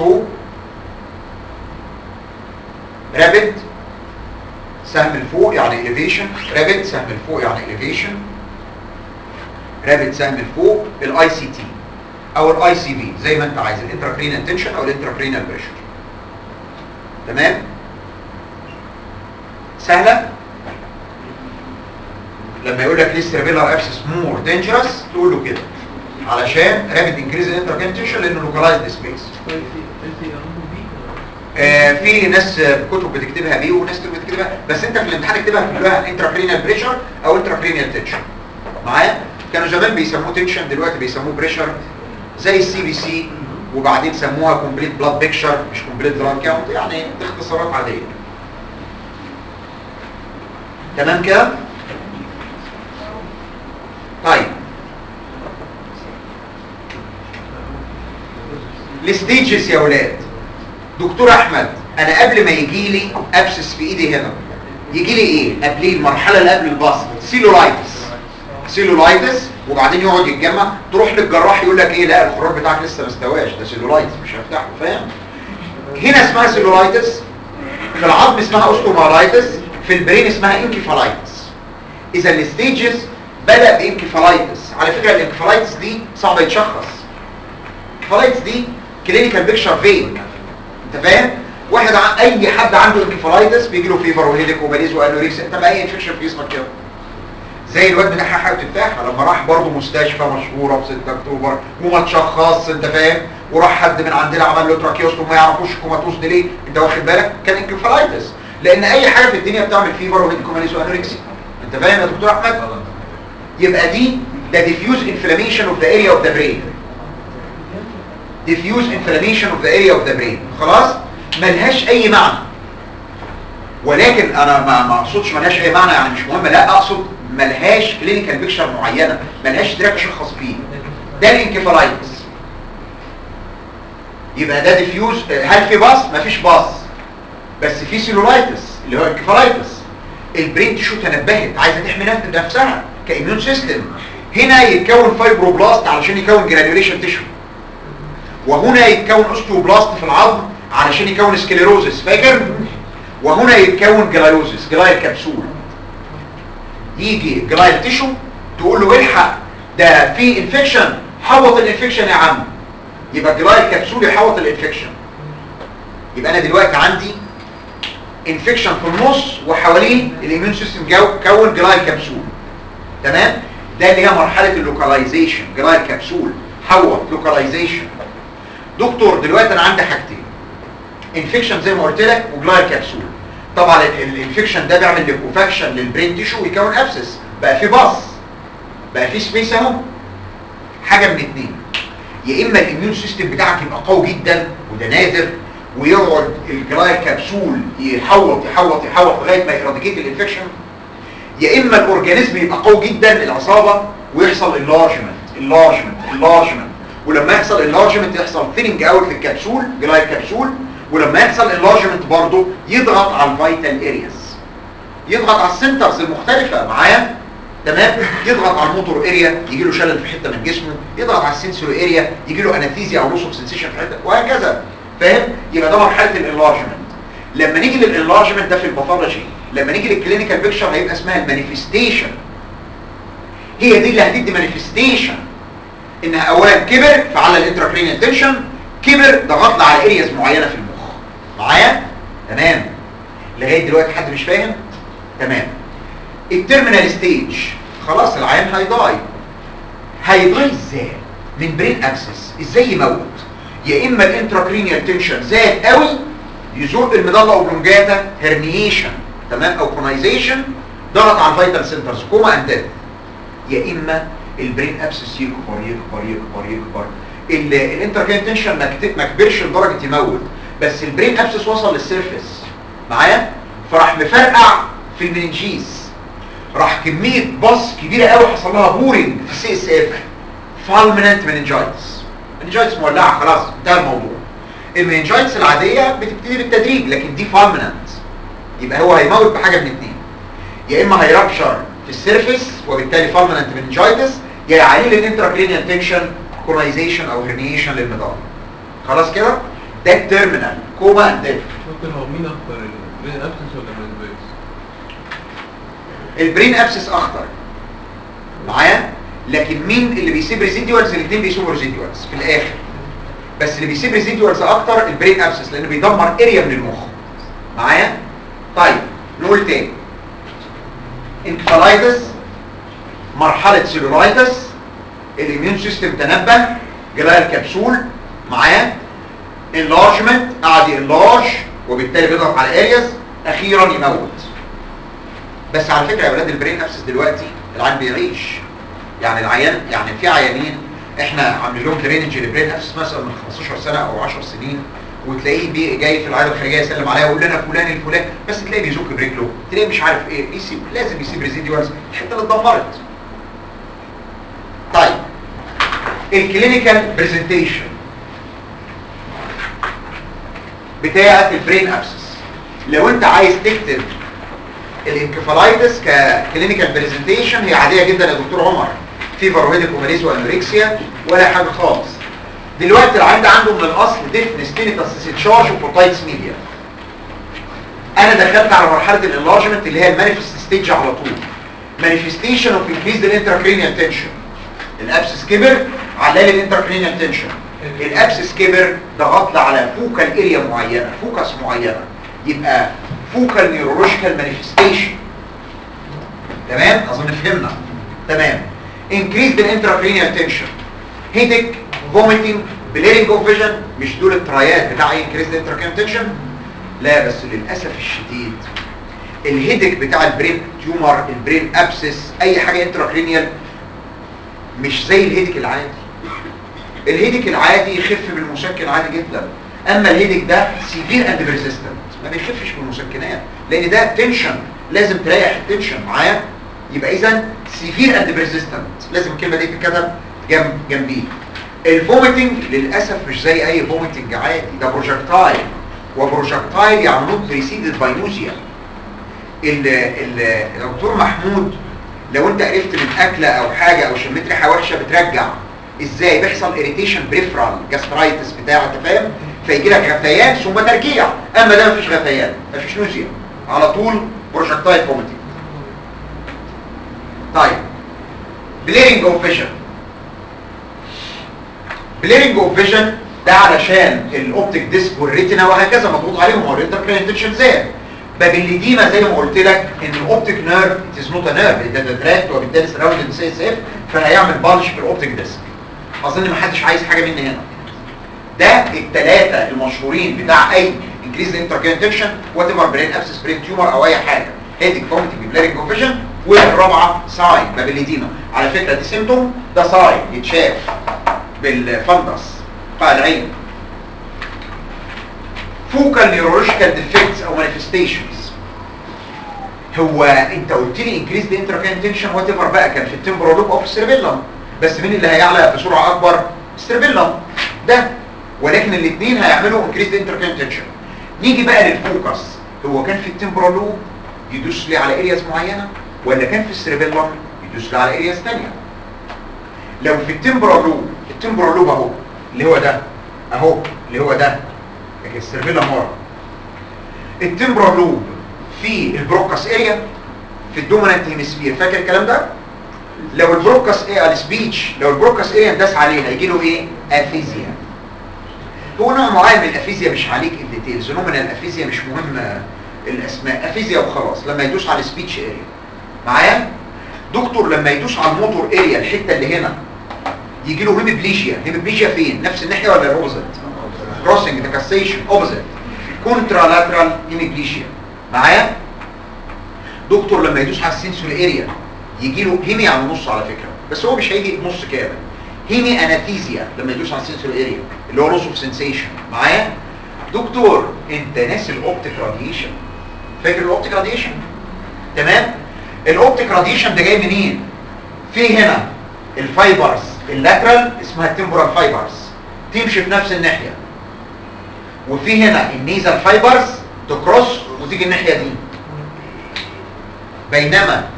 rapid سهم الفوق يعني elevation rapid سهم الفوق يعني elevation rapid سهم الفوق الاي سي تي او الاي سي في زي ما انت عايز الانتراكرينال تنشن او الانتراكرينال بريشر تمام سهله لما يقول لك ليه السيربيلار ابسس مور دينجرس تقول له كده علشان رابيد انكريز الانتراكرينال تنشن لانه لوكالايزد سبيس آه في ناس كتب بتكتبها بيه وناس كتب بتكتبها بس انت في الامتحان اكتبها كلها انتراكرينال بريشر او انتراكرينال تنشن معايا كانوا زمان بيسموه تنشن دلوقتي بيسموه بريشر زي السي بي سي وبعدين سموها كومبليت بلاد بيكشر مش كومبليت بلاد كاونت يعني اختصارات عاديه تمام كده طيب الستيجز يا ولاد دكتور احمد انا قبل ما يجي لي ابسس في ايدي هنا يجي لي ايه قبليه المرحله اللي قبل البسط سيلولايتس سيلولايتس وبعدين يقعد يتجمع تروح للجراح يقول لك ايه لا الخراج بتاعك لسه ما استواش ده سيلولايتس مش هفتحه فاهم هنا اسمها سيلولايتس في العظم اسمها اوستومالايتس في البرين اسمها انكيفالايتس اذا الستيجز بدا بانكيفالايتس على فكره الانكيفالايتس دي صعب يتشخص الانكيفالايتس دي كلينيكال بيكشر فين انت فاهم واحد ع... اي حد عنده انكيفالايتس بيجي له فيفر وهيدك وباليز وانوريكسيا انت اي انفكشن في جسمك كده زي الواد بتاع حاجه تفتح لما راح برضه مستشفى مشهوره في 6 اكتوبر وما تشخص انت فاهم وراح حد من عندنا عمل له تراكيوستوم وما يعرفوش الكوماتوس دي ليه انت واخد بالك كان انكفالايتس لان اي حاجه في الدنيا بتعمل فيفر وهيدكوماليس وانوركسيا انت فاهم يا دكتور احمد يبقى دي ده diffuse inflammation of the area of the brain diffuse inflammation of the area of the brain خلاص ملهاش اي معنى ولكن انا ما ما اقصدش ملهاش اي معنى يعني مش مهم لا اقصد ملهاش كلينيكال بيكشر معينه ملهاش تراك اشخص بيه ده الانكفالايتس يبقى ده ديفيوز هل في باص مفيش باص بس في سيلولايتس اللي هو انكفالايتس البرين تشو تنبهت عايزه تحمي نف- نفسها كاميون سيستم هنا يتكون فايبروبلاست علشان يكون جرانيوليشن تيشو وهنا يتكون اوستيوبلاست في العظم علشان يكون سكليروزس فاكر وهنا يتكون جلايوزس جلايل كبسول يجي جلايل تيشو تقول له الحق ده في انفكشن حوط الانفكشن يا عم يبقى جلايل كبسول يحوط الانفكشن يبقى انا دلوقتي عندي انفكشن في النص وحواليه الاميون سيستم جو كون جلايل كبسول تمام ده اللي هي مرحله اللوكاليزيشن جلايل كبسول حوط لوكاليزيشن دكتور دلوقتي انا عندي حاجتين انفكشن زي ما قلت لك وجلايل كبسول طبعا الانفكشن ده بيعمل ليكوفاكشن للبرين تيشو ويكون ابسس بقى في باص بقى في سبيس اهو حاجه من اتنين يا اما الاميون سيستم بتاعك يبقى قوي جدا وده نادر ويقعد الجلايل كبسول يحوط يحوط يحوط لغايه ما يراديكيت الانفكشن يا اما الاورجانيزم يبقى قوي جدا العصابه ويحصل انلارجمنت انلارجمنت انلارجمنت ولما يحصل انلارجمنت يحصل ثيننج اوت للكبسول جلايل كبسول ولما يحصل انلارجمنت برضه يضغط على الفيتال ارياز يضغط على السنترز المختلفه معايا تمام يضغط على الموتور اريا يجي له شلل في حته من جسمه يضغط على السنسور اريا يجي له انستيزيا او لوس اوف سنسيشن في حته وهكذا فاهم يبقى ده مرحله الانلارجمنت لما نيجي للانلارجمنت ده في الباثولوجي لما نيجي للكلينيكال بيكتشر هيبقى اسمها المانيفستيشن هي دي اللي هتدي مانيفستيشن انها اولا كبر فعلى الانتراكرينيال تنشن كبر ضغط على ارياز معينه في المخ معايا تمام لغايه دلوقتي حد مش فاهم تمام التيرمينال ستيج خلاص العيان هيضاي هيضاي ازاي من برين اكسس ازاي يموت يا اما الانتراكرينيال تنشن زاد قوي يزور المضله اوبلونجاتا هرنيشن تمام او كونايزيشن ضغط على الفيتال سنترز كوما اند ديث يا اما البرين ابسس يكبر يكبر يكبر يكبر الانتراكرينيال تنشن ما كبرش لدرجه يموت بس البرين ابسس وصل للسيرفيس معايا فراح مفرقع في المننجيز راح كميه باص كبيره قوي حصل لها بورنج في السي اس اف فالمننت مننجايتس مننجايتس مولعه خلاص انتهى الموضوع المننجايتس العاديه بتبتدي بالتدريج لكن دي فالمننت يبقى هو هيموت بحاجه من اتنين يا اما هيرابشر في السيرفيس وبالتالي فالمننت مننجايتس يا يعلي الانتراكرينيال تنشن كونايزيشن او هرنيشن للمضله خلاص كده ده التيرمينال كوما اند ديث ممكن هو مين اكتر البرين ابسنس ولا البرين البرين ابسس اخطر معايا لكن مين اللي بيسيب ريزيديوالز الاثنين بيسيبوا ريزيديوالز في الاخر بس اللي بيسيب ريزيديوالز اكتر البرين ابسس لانه بيدمر اريا من المخ معايا طيب نقول تاني انكفالايتس مرحله سيلولايتس الاميون سيستم تنبه جلاله الكبسول معاه انلارجمنت قعد ينلارج وبالتالي بيضغط على ارياز اخيرا يموت بس على فكره يا اولاد البرين ابسس دلوقتي العيان بيعيش يعني العيان يعني في عيانين احنا عاملين لهم درينج للبرين ابسس مثلا من 15 سنه او 10 سنين وتلاقيه بي جاي في العياده الخارجيه يسلم عليا ويقول لنا فلان الفلان بس تلاقيه بيزك برجله تلاقيه مش عارف ايه يسيب لازم يسيب ريزيديوالز الحته اللي اتدمرت طيب الكلينيكال برزنتيشن بتاعه البرين ابسس لو انت عايز تكتب الانكفالايتس ككلينيكال برزنتيشن هي عاديه جدا يا دكتور عمر فيفر وهيدك وماليز وانوركسيا ولا حاجه خالص دلوقتي العيان ده عنده من الاصل ديفنس تينيتاس تشارج وبروتايتس ميديا انا دخلت على مرحله الانلارجمنت اللي هي المانيفست ستيج على طول مانيفستيشن اوف انكريز الانتراكرينيال تنشن الابسس كبر على الانتراكرينيال تنشن الابسس كبر ضغط لي على فوكال اريا معينه فوكس معينه يبقى فوكال نيورولوجيكال مانيفستيشن تمام اظن فهمنا تمام increased الانتراكرينيال تنشن هيدك فوميتنج بليرنج اوف فيجن مش دول الترايات بتاع اي increased الانتراكرينيال تنشن لا بس للاسف الشديد الهيدك بتاع البرين تيومر البرين ابسس اي حاجه انتراكرينيال مش زي الهيدك العادي الهيدك العادي يخف بالمسكن عادي جدا اما الهيدك ده سيفير اند بيرسيستنت ما بيخفش بالمسكنات لان ده تنشن لازم تريح التنشن معايا يبقى اذا سيفير اند بيرسيستنت لازم الكلمه دي تتكتب جنب جنبيه الفوميتنج للاسف مش زي اي فوميتنج عادي ده بروجكتايل وبروجكتايل يعني نوت بريسيدد باي نوزيا الدكتور محمود لو انت عرفت من اكله او حاجه او شميت ريحه وحشه بترجع ازاي بيحصل اريتيشن بريفرال جاسترايتس بتاع انت فاهم فيجي لك غثيان ثم ترجيع اما ده مفيش غثيان مفيش نوزيا على طول بروجكتايل فوميتنج طيب بليرنج اوف فيجن بليرنج اوف فيجن ده علشان الاوبتيك ديسك والريتنا وهكذا مضغوط عليهم هو الانتركرينال تنشن زاد بابليديما زي ما قلت لك ان الاوبتيك نيرف از نوت نيرف ده ده تراكت وبالتالي سراوندد سي اس اف فهيعمل بالش في الاوبتيك ديسك اظن ما حدش عايز حاجه مني هنا ده الثلاثه المشهورين بتاع اي انكريز انتركونتكشن وات ايفر برين ابسس برين تيومر او اي حاجه هيدك فوميتنج بلارينج كونفيجن والرابعه ساين بابليديما على فكره دي سيمتوم ده ساين يتشاف بالفندس بتاع العين فوكال نيورولوجيكال ديفكتس او مانيفستيشنز هو انت قلت لي انكريز ذا انتركونتكشن وات ايفر بقى كان في التمبرال لوب او في السيربيلم بس مين اللي هيعلى بسرعه اكبر السيربيلم ده ولكن الاثنين هيعملوا انكريز ذا انتركونتكشن نيجي بقى للفوكس هو كان في التمبرال لوب يدوس لي على ارياز معينه ولا كان في السيربيلم يدوس لي على ارياز ثانيه لو في التمبرال لوب التمبرال لوب اهو اللي هو ده اهو اللي هو ده لكن السيربيلم ورا التمبرال لوب في البروكاس اريا في الدومينانت هيمسفير فاكر الكلام ده لو البروكاس ايه السبيتش لو البروكاس اريا انداس عليها يجي له ايه افيزيا هو نوع معين من الافيزيا مش عليك الديتيلز نوع من الافيزيا مش مهم آه، الاسماء افيزيا وخلاص لما يدوس على السبيتش اريا معايا دكتور لما يدوس على الموتور اريا الحته اللي هنا يجي له هيمبليجيا هيمبليجيا فين نفس الناحيه ولا الاوبوزيت كروسنج ديكاسيشن اوبوزيت كونترا لاترال هيمبليجيا معايا دكتور لما يدوس على السنسور اريا يجي له هيمي على النص على فكره بس هو مش هيجي نص كامل هيمي اناثيزيا لما يدوس على السنسور اريا اللي هو لوس اوف سنسيشن معايا دكتور انت ناسي الاوبتيك راديشن فاكر الاوبتيك راديشن تمام الاوبتيك راديشن ده جاي منين في هنا الفايبرز اللاترال اسمها التمبورال فايبرز تمشي في نفس الناحيه وفي هنا النيزل فايبرز تكروس وتيجي الناحيه دي بينما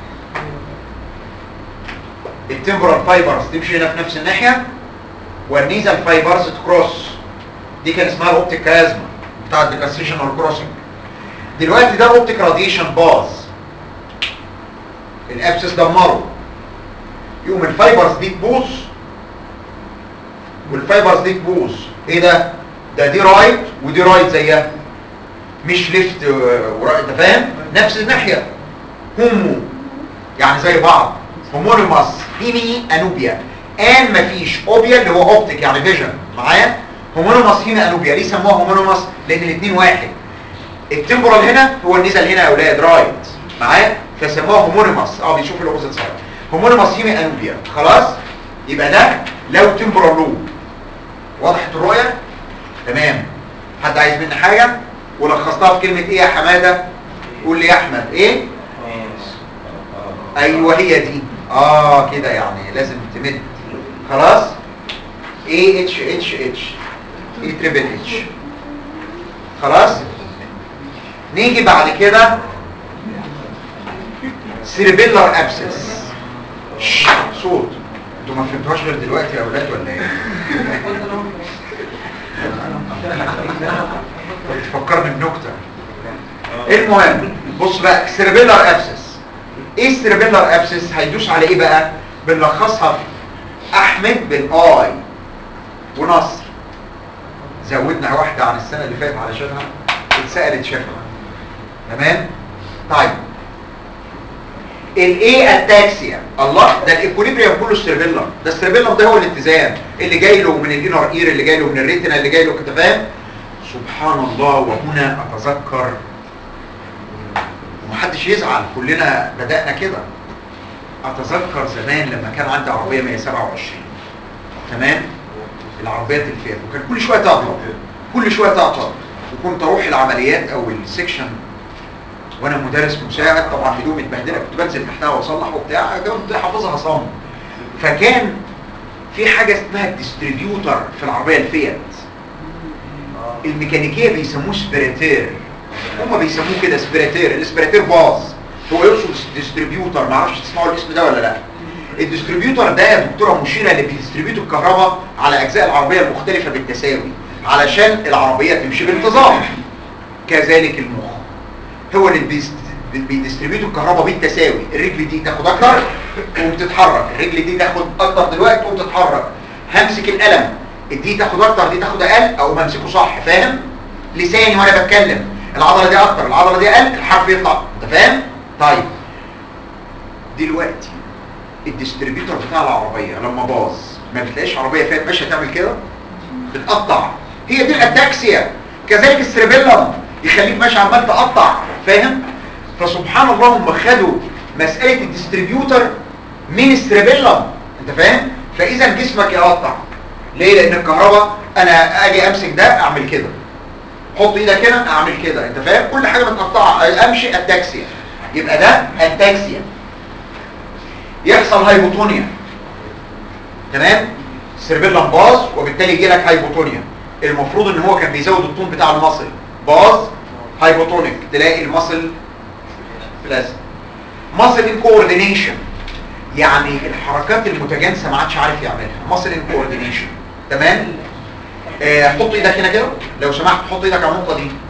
التمبورال فايبرز تمشي هنا في نفس الناحيه والنيزل فايبرز تكروس دي كان اسمها الاوبتيك كازما بتاع الديكاسيشن والكروسنج دلوقتي ده الاوبتيك راديشن باظ الابسس دمره يقوم الفايبرز دي تبوظ والفايبرز دي تبوظ ايه ده ده دي رايت ودي رايت زيها مش ليفت ورايت انت فاهم نفس الناحيه هومو يعني زي بعض هومونيماس هيمي انوبيا ان مفيش اوبيا اللي هو اوبتيك يعني فيجن معايا هومونيماس هيمي انوبيا ليه سموها هومونيماس لان الاثنين واحد التمبرال هنا هو النزل هنا يا اولاد رايت معايا فسموها هومونيماس اه بيشوف الاوبوزيت سايد هومونيماس هيمي انوبيا خلاص يبقى ده لو تمبرال لوب وضحت الرؤيه تمام حد عايز مني حاجه ولخصتها في كلمه ايه يا حماده قول لي يا احمد ايه ايوه هي دي اه كده يعني لازم تمد خلاص ايه اتش اتش اتش ايه تريبل اتش خلاص نيجي بعد كده سيربيلر ابسس صوت انتوا ما فهمتوهاش غير دلوقتي يا اولاد ولا ايه بتفكرني بنكته المهم بص بقى سيربيلر ابسس ايه السيربيلر ابسس هيدوس على ايه بقى بنلخصها في احمد بالاي ونصر زودنا واحده عن السنه اللي فاتت علشانها اتسالت شافها تمام طيب الايه التاكسيا الله ده الايكوليبريم كله السيربيلم ده السيربيلم ده هو الاتزان اللي جاي له من الانر اير اللي جاي له من الريتنا اللي جاي له انت فاهم سبحان الله وهنا اتذكر ومحدش يزعل كلنا بدأنا كده اتذكر زمان لما كان عندي عربيه 127 تمام العربيات الفيات وكان كل شويه تعطل كل شويه تعطل وكنت اروح العمليات او السكشن وانا مدرس مساعد طبعا هدومي متبهدله كنت بنزل تحتها واصلح وبتاع كنت حافظها صم فكان في حاجه اسمها الديستريبيوتر في العربيه الفيات الميكانيكيه بيسموه سبريتير هم بيسموه كده سبريتير السبريتير باظ هو يقصد ديستريبيوتر ما اعرفش تسمعوا الاسم ده ولا لا الديستريبيوتر ده يا دكتوره مشيره اللي بيديستريبيوت الكهرباء على اجزاء العربيه المختلفه بالتساوي علشان العربيه تمشي بانتظام كذلك المخ هو اللي بيست- بيديستريبيوت الكهرباء بالتساوي الرجل دي تاخد اكتر تقوم تتحرك الرجل دي تاخد اكتر دلوقتي تقوم تتحرك همسك القلم دي تاخد اكتر دي تاخد اقل او امسكه صح فاهم لساني وانا بتكلم العضله دي اكتر العضله دي اقل الحرف يطلع انت فاهم طيب دلوقتي الديستريبيوتور بتاع العربيه لما باظ ما بتلاقيش عربيه فيها ماشيه تعمل كده بتقطع هي دي الاتاكسيا كذلك السريبيلم يخليك ماشي عمال تقطع فاهم فسبحان الله هم خدوا مساله الديستريبيوتر من السريبيلم انت فاهم فاذا جسمك يقطع ليه لان الكهرباء انا اجي امسك ده اعمل كده حط ايدك هنا اعمل كده انت فاهم كل حاجه متقطعه امشي اتاكسيا يبقى ده اتاكسيا يحصل هايبوتونيا تمام السيربيلم باظ وبالتالي يجي لك هايبوتونيا المفروض ان هو كان بيزود الطول بتاع المصل باظ هايبوتونيك تلاقي المصل بلازم مصل ان كوردينيشن يعني الحركات المتجانسه ما عادش عارف يعملها مصل ان كوردينيشن تمام آه، حط ايدك هنا كده لو سمحت حط ايدك على النقطه دي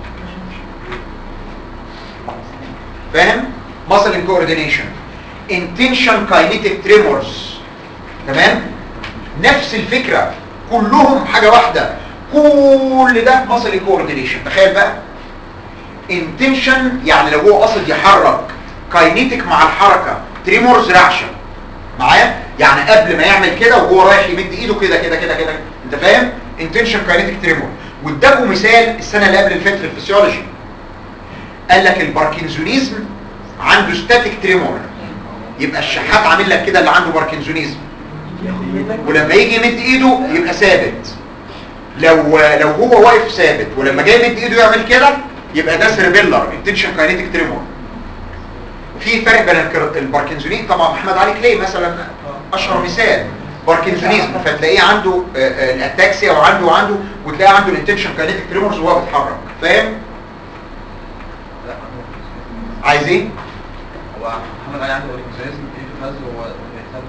فاهم muscle in coordination intention kinetic tremors تمام نفس الفكرة كلهم حاجة واحدة كل ده muscle in coordination تخيل بقى intention يعني لو هو قصد يحرك kinetic مع الحركة tremors رعشة معايا يعني قبل ما يعمل كده وهو رايح يمد ايده كده كده كده كده انت فاهم intention kinetic tremor واداكوا مثال السنة اللي قبل اللي فاتت في الفسيولوجي قال لك الباركنزونيزم عنده ستاتيك تريمور يبقى الشحات عامل لك كده اللي عنده باركنزونيزم ولما يجي يمد ايده يبقى ثابت لو لو هو واقف ثابت ولما جاي يمد ايده يعمل كده يبقى ده سيربيلر انتنشن كاينيتيك تريمور في فرق بين الكر- الباركنزونيزم طبعا محمد علي كلاي مثلا اشهر مثال باركنزونيزم فتلاقيه عنده آه، آه، الاتاكسيا وعنده وعنده وتلاقيه عنده الانتنشن كاينيتيك تريمورز وهو بيتحرك فاهم لا عايز ايه هو محمد علي عنده باركنسونيزم ايده هز وهو بيحصل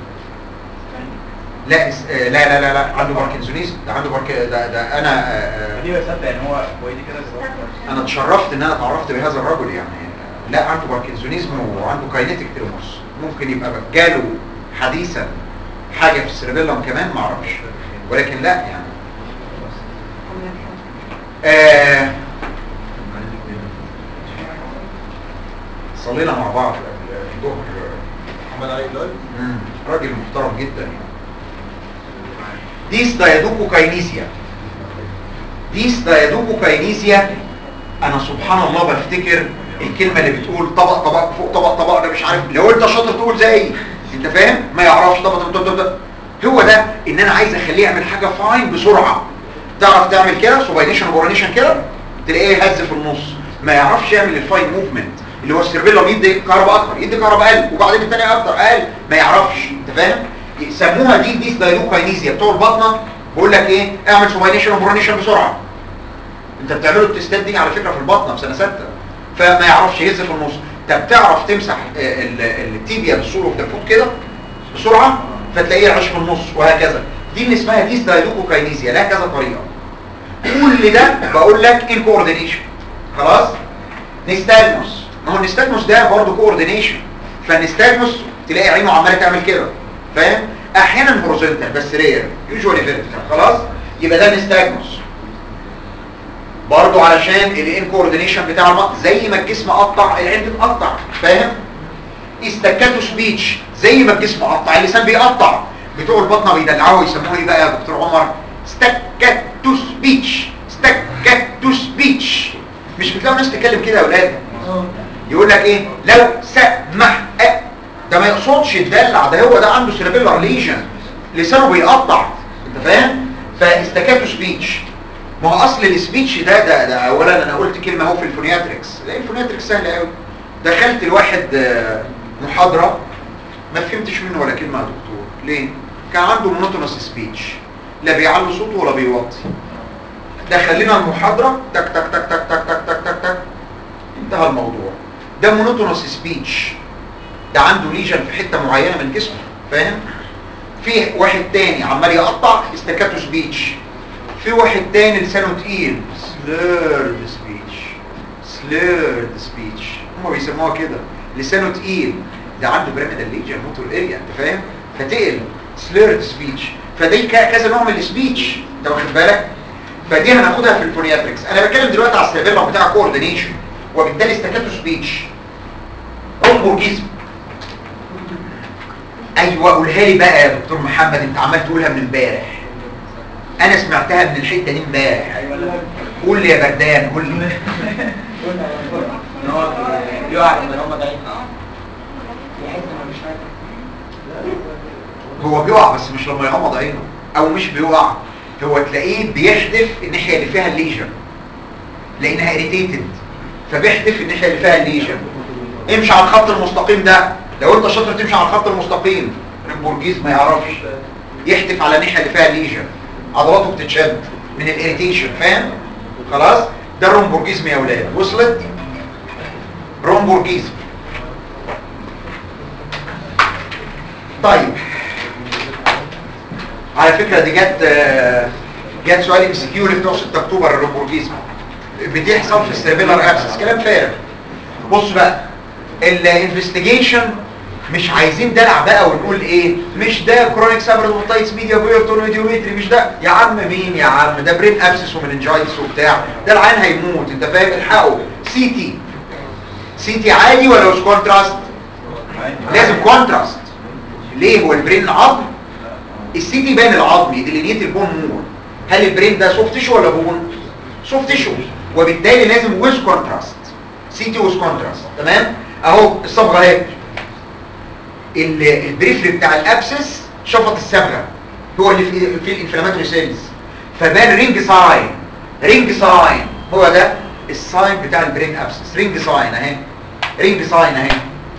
لا اس- آه، لا لا لا لا عنده باركنزونيزم ده عنده بارك ده ده انا آه، آه، دي بصدق يعني هو هو ايدي كده بيروح انا اتشرفت ان انا اتعرفت بهذا الرجل يعني لا عنده باركنزونيزم وعنده كاينيتيك تريمورس ممكن يبقى جاله حديثا حاجه في السيربيلم كمان ما اعرفش ولكن لا يعني آه صلينا مع بعض قبل الظهر محمد علي لايف مم، راجل محترم جدا يعني ديس دايدوكوكاينيزيا ديس دايدوكوكاينيزيا انا سبحان الله بفتكر الكلمة اللي بتقول طبق طبق فوق طبق طبق انا مش عارف لو انت شاطر تقول زي انت فاهم ما يعرفش طبق طبق طبق طبق هو ده ان انا عايز اخليه يعمل حاجة فاين بسرعة تعرف تعمل كده سوباينيشن وبورانيشن كده تلاقيه يهز في النص ما يعرفش يعمل الفاين موفمنت اللي هو السيربيلم يدي كهرباء اكتر يدي كهرباء اقل وبعدين الثانيه اكتر اقل ما يعرفش انت فاهم يسموها دي ديس دايلوكاينيزيا بتوع البطنه بيقول لك ايه اعمل سوباينيشن وبورانيشن بسرعه انت بتعملوا التستات دي على فكره في البطنه في سنه سته فما يعرفش يهز في النص طب تعرف تمسح آه، ال- التيبيا بالسول اوف ذا فوت كده بسرعه فتلاقيه يعيش في النص وهكذا دي اللي اسمها ديس دايلوكاينيزيا لها كذا طريقه كل ده بقول لك ان كوردينيشن خلاص نستاجموس ما هو النستاجموس ده برضه كوردينيشن فالنستاجموس تلاقي عينه عماله تعمل كده فاهم احيانا هوريزونتال بس رير يوجوالي فيرتيكال خلاص يبقى ده نستاجموس برضه علشان الان كوردينيشن بتاع المط زي ما الجسم قطع العين بتقطع فاهم استكاتو سبيتش زي ما الجسم قطع اللسان بيقطع بتوع البطنه بيدلعوه يسموه ايه بقى يا دكتور عمر استكاتو سبيتش استكاتو سبيتش مش بتلاقوا ناس تتكلم كده يا اولاد يقول لك ايه لو سمح أه. ده ما يقصدش يدلع ده هو ده عنده سيربيلر ليجن لسانه بيقطع انت فاهم فاستكاتو سبيتش ما هو اصل السبيتش ده ده, ده اولا انا قلت كلمه اهو في الفونياتريكس لا الفونياتريكس سهله قوي دخلت الواحد آه، محاضره ما فهمتش منه ولا كلمه يا دكتور ليه كان عنده مونوتونس سبيتش لا بيعلي صوته ولا بيوطي دخل لنا المحاضره تك تك تك تك تك تك تك تك تك انتهى الموضوع ده مونوتونس سبيتش ده عنده ليجن في حته معينه من جسمه فاهم في واحد تاني عمال يقطع استكاتو سبيتش في واحد تاني لسانه تقيل سليرد سبيتش سليرد سبيتش هم بيسموها كده لسانه تقيل ده عنده بيراميدال ليجن موتور اريا انت فاهم فتقل سليرد سبيتش فدي ك- كذا نوع من السبيتش انت واخد بالك فدي هناخدها في الفونياتريكس انا بتكلم دلوقتي على السيرفيلم بتاع كوردينيشن وبالتالي استكاتو سبيتش رومبورجيزم ايوه قولها لي بقى يا دكتور محمد انت عمال تقولها من امبارح انا سمعتها من الحته دي امبارح قول لي يا بردان قول لي ان هو يقع لما هم ضعيف هو بيقع بس مش لما يغمض عينه او مش بيقع هو تلاقيه بيحدف الناحيه اللي فيها الليجن لانها اريتيتد فبيحدف الناحيه اللي فيها الليجن امشي على الخط المستقيم ده لو انت شاطر تمشي على الخط المستقيم البورجيز ما يعرفش يحدف على الناحيه اللي فيها الليجن عضلاته بتتشد من الاريتيشن فاهم خلاص ده الرومبورجيزم يا اولاد وصلت رومبورجيزم طيب على فكرة دي جت آه، جت سؤال ام سي كيو اللي بتوع 6 اكتوبر الرومبورجيزم بتحصل في السيرفيلر ابسس كلام فارغ بص بقى الانفستيجيشن مش عايزين دلع بقى ونقول ايه مش ده كرونيك سابرودوماتايتس ميديا بيرتون فيديومتري مش ده يا عم مين يا عم ده برين ابسس ومننجايتس وبتاع ده العين هيموت انت فاهم الحقه سي تي سي تي عادي ولا مش كونتراست لازم كونتراست ليه هو البرين عظم السي تي باين العظمي ديلينيت البون مور هل البرين ده سوفت تيشو ولا بون سوفت تيشو وبالتالي لازم ويز كونتراست سي تي ويز كونتراست تمام اهو الصبغه اهي ال- البريفري بتاع الابسس شفط الصبغه هو اللي في في الانفلاماتوري سيلز فبان رينج ساين رينج ساين هو ده الساين بتاع البرين ابسس رينج ساين اهي رينج ساين اهي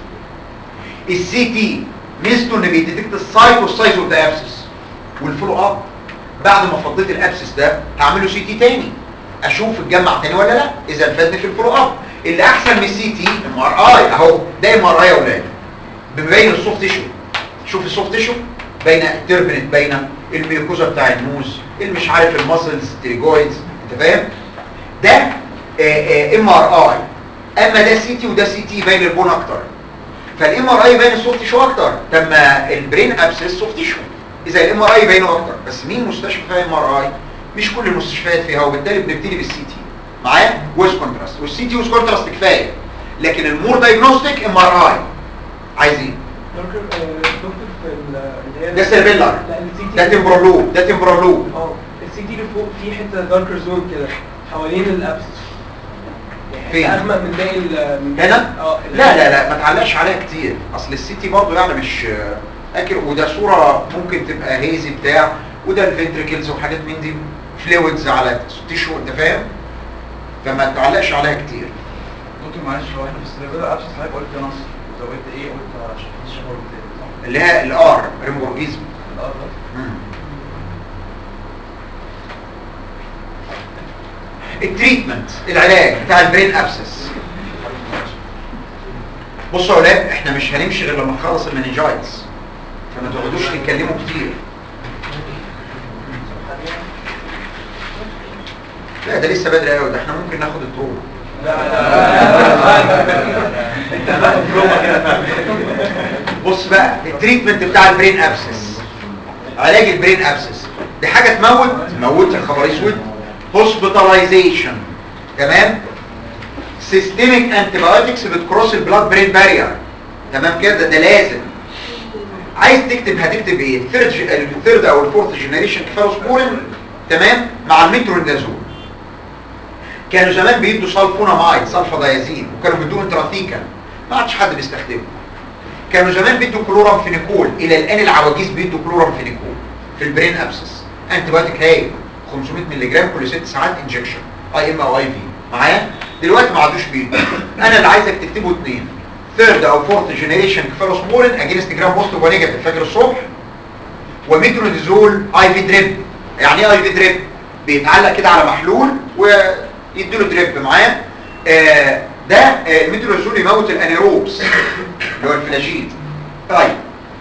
السي تي ميزته ان بيديتكت السايت والسايز اوف ذا ابسس والفولو اب بعد ما فضيت الابسس ده هعمل له سي تي تاني اشوف اتجمع تاني ولا لا اذا فادني في الفولو اب اللي احسن من السي تي ام ار اي اهو ده ام ار اي يا اولاد بيبين السوفت تيشو شوف السوفت تيشو باينه التربنت باينه الميوكوزا بتاع الموز اللي مش عارف الماسلز التريجويدز انت فاهم ده ام ار اي اما ده سي تي وده سي تي باين البون اكتر فالام ار اي باين السوفت تيشو اكتر لما البرين ابسس سوفت تيشو اذا الام ار اي باينه اكتر بس مين مستشفى فيها ام ار اي مش كل المستشفيات فيها وبالتالي بنبتدي بالسي تي معايا ويز كونتراست والسي تي ويز كونتراست كفايه لكن المور دايجنوستيك ام ار اي عايزين دكتور آه، دكتور في ال- اللي هي ده سيربيلر لا السي تي ده تمبرولوب ده تمبرولوب اه السي تي اللي فوق في حته داركر زون كده حوالين الابسس فين؟ اغمق من باقي ال- من هنا اه لا لا لا ما تعلقش عليها كتير اصل السيتي برضو يعني مش اكل وده صوره ممكن تبقى هيزي بتاع وده الفنتريكلز وحاجات من دي فلويدز على تيشو انت فاهم فما تعلقش عليها كتير دكتور معلش هو احنا في السيرفر ابسس حضرتك قلت نصر وزودت ايه قلت عشان الشهور صح؟ اللي هي الار ريمبورجيزم الار ده التريتمنت العلاج بتاع البرين ابسس بصوا يا اولاد احنا مش هنمشي غير لما نخلص المننجايتس فما تقعدوش تتكلموا كتير لا ده لسه بدري قوي ده احنا ممكن ناخد التروما انت هتاخد بروما كده بص بقى التريتمنت بتاع البرين ابسس علاج البرين ابسس دي حاجه تموت تموت يا خبر اسود هوسبيتاليزيشن تمام سيستميك انتيبيوتكس بتكروس البلاد برين بارير تمام كده ده لازم عايز تكتب هتكتب ايه الثيرد الثيرد او الفورث جنريشن كفالوسبورين تمام مع المترونيدازول كانوا زمان بيدوا سلفونامايد سلفادايازين وكانوا بيدوه انتراتيكا ما عادش حد بيستخدمه كانوا زمان بيدوا كلورام فينيكول الى الان العواجيز بيدوا كلورام فينيكول في البرين ابسس انتي بايوتيك هايل 500 مللي جرام كل 6 ساعات انجكشن اي ام او اي في معايا دلوقتي ما عادوش بيدوا انا اللي عايزك تكتبه اثنين ثيرد او فورث جنريشن كفالوسبورين اجينست جرام بوزيتيف ونيجاتيف فاكر الصبح وميترونيزول اي في دريب يعني ايه اي في دريب بيتعلق كده على محلول ويديله دريب معايا آه ده آه الميترونيزول يموت الانيروبس اللي هو الفلاجيل طيب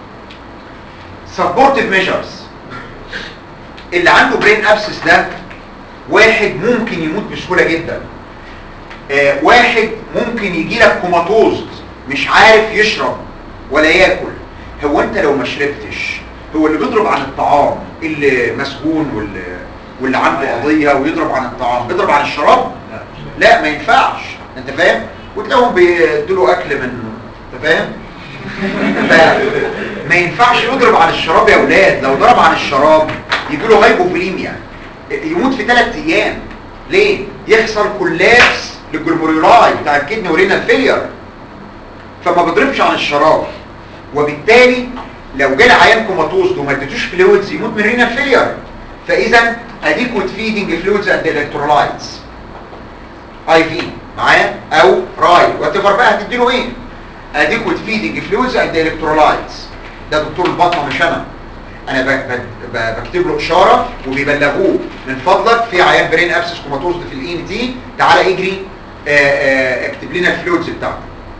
سبورتيف ميجرز اللي عنده برين ابسس ده واحد ممكن يموت بسهوله جدا آه واحد ممكن يجي لك كوماتوز مش عارف يشرب ولا ياكل هو انت لو ما شربتش هو اللي بيضرب عن الطعام اللي مسجون واللي واللي عنده قضيه ويضرب عن الطعام بيضرب عن الشراب لا ما ينفعش انت فاهم وتلاقيهم بيدوا اكل من انت فاهم ف- ما ينفعش يضرب عن الشراب يا اولاد لو ضرب عن الشراب يجي له هايبوفوليميا يموت في ثلاث ايام ليه يحصل كولابس للجلوميرولاي بتاع الكدني ورينال فيلير فما بيضربش عن الشراب وبالتالي لو جالي عيان كوماتوز وما اديتوش فلويدز يموت من رينال فيلير فاذا اديكوت فيدنج فلويدز اند الكترولايتس اي في معايا او راي وات ايفر بقى هتديله ايه اديكوت فيدنج فلويدز اند الكترولايتس ده دكتور البطنه مش انا انا ب- ب- ب- بكتب له اشاره وبيبلغوه من فضلك في عيان برين ابسس كوماتوز في الاي ان تي تعالى اجري آه، آه، اكتب لنا الفلويدز بتاعته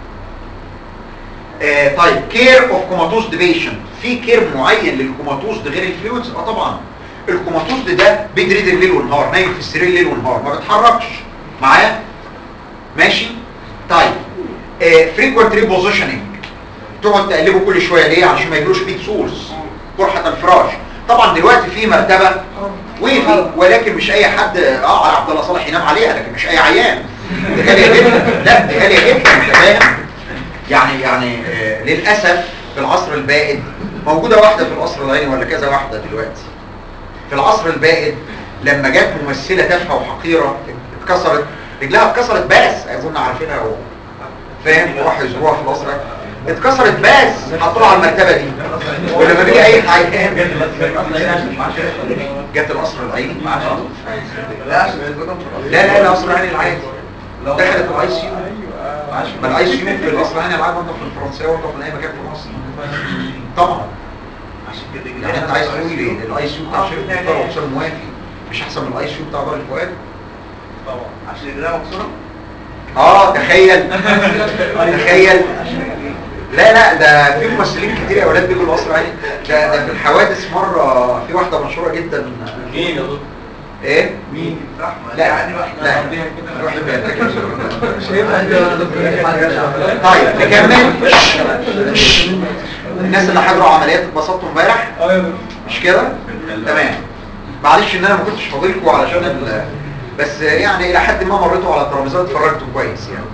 آه، طيب كير اوف كوماتوز بيشنت في كير معين للكوماتوز غير الفلويدز اه طبعا الكوماتوز ده بيدريد الليل والنهار نايم في السرير الليل والنهار ما بيتحركش معايا ماشي طيب فريكوينت ريبوزيشننج تقعد تقلبه كل شويه ليه عشان ما يجيلوش بيت سورس قرحه الفراش طبعا دلوقتي في مرتبه ويفي ولكن مش اي حد اه على عبد الله صالح ينام عليها لكن مش اي عيان دي غاليه جدا لا دي غاليه جدا انت فاهم يعني يعني آه للاسف في العصر البائد موجوده واحده في القصر العيني ولا كذا واحده دلوقتي في العصر البائد لما جت ممثله تافهه وحقيره اتكسرت رجلها اتكسرت بس اظن عارفينها هو فاهم راحوا يزوروها في القصر اتكسرت بس حطوها على المرتبه دي ولما بيجي اي عيان جت القصر العيني لا عشان يزودهم في الأصل. لا لا لا قصر العيني العادي دخلت الاي سي يو ما الاي سي يو في القصر العيني العادي وانت في الفرنسيه وانت في اي مكان في مصر طبعا عشان كده يعني انت عايز تقول لي الاي سي يو بتاع شركه مختار وحسام موافي مش احسن من الاي سي يو بتاع دار الفؤاد عشان رجلها مكسوره اه تخيل تخيل لا لا ده في ممثلين كتير يا اولاد بيجوا القصر العيني ده ده في الحوادث مره في واحده مشهوره جدا مين يا دكتور؟ ايه مين رحمه لا يعني لا واحد روح يبقى مش هيبقى طيب نكمل الناس اللي حضروا عمليات اتبسطتوا امبارح اه يا دكتور مش كده تمام معلش ان انا ما كنتش فاضلكم علشان ال... بس يعني الى حد ما مريتوا على الترابيزات اتفرجتوا كويس يعني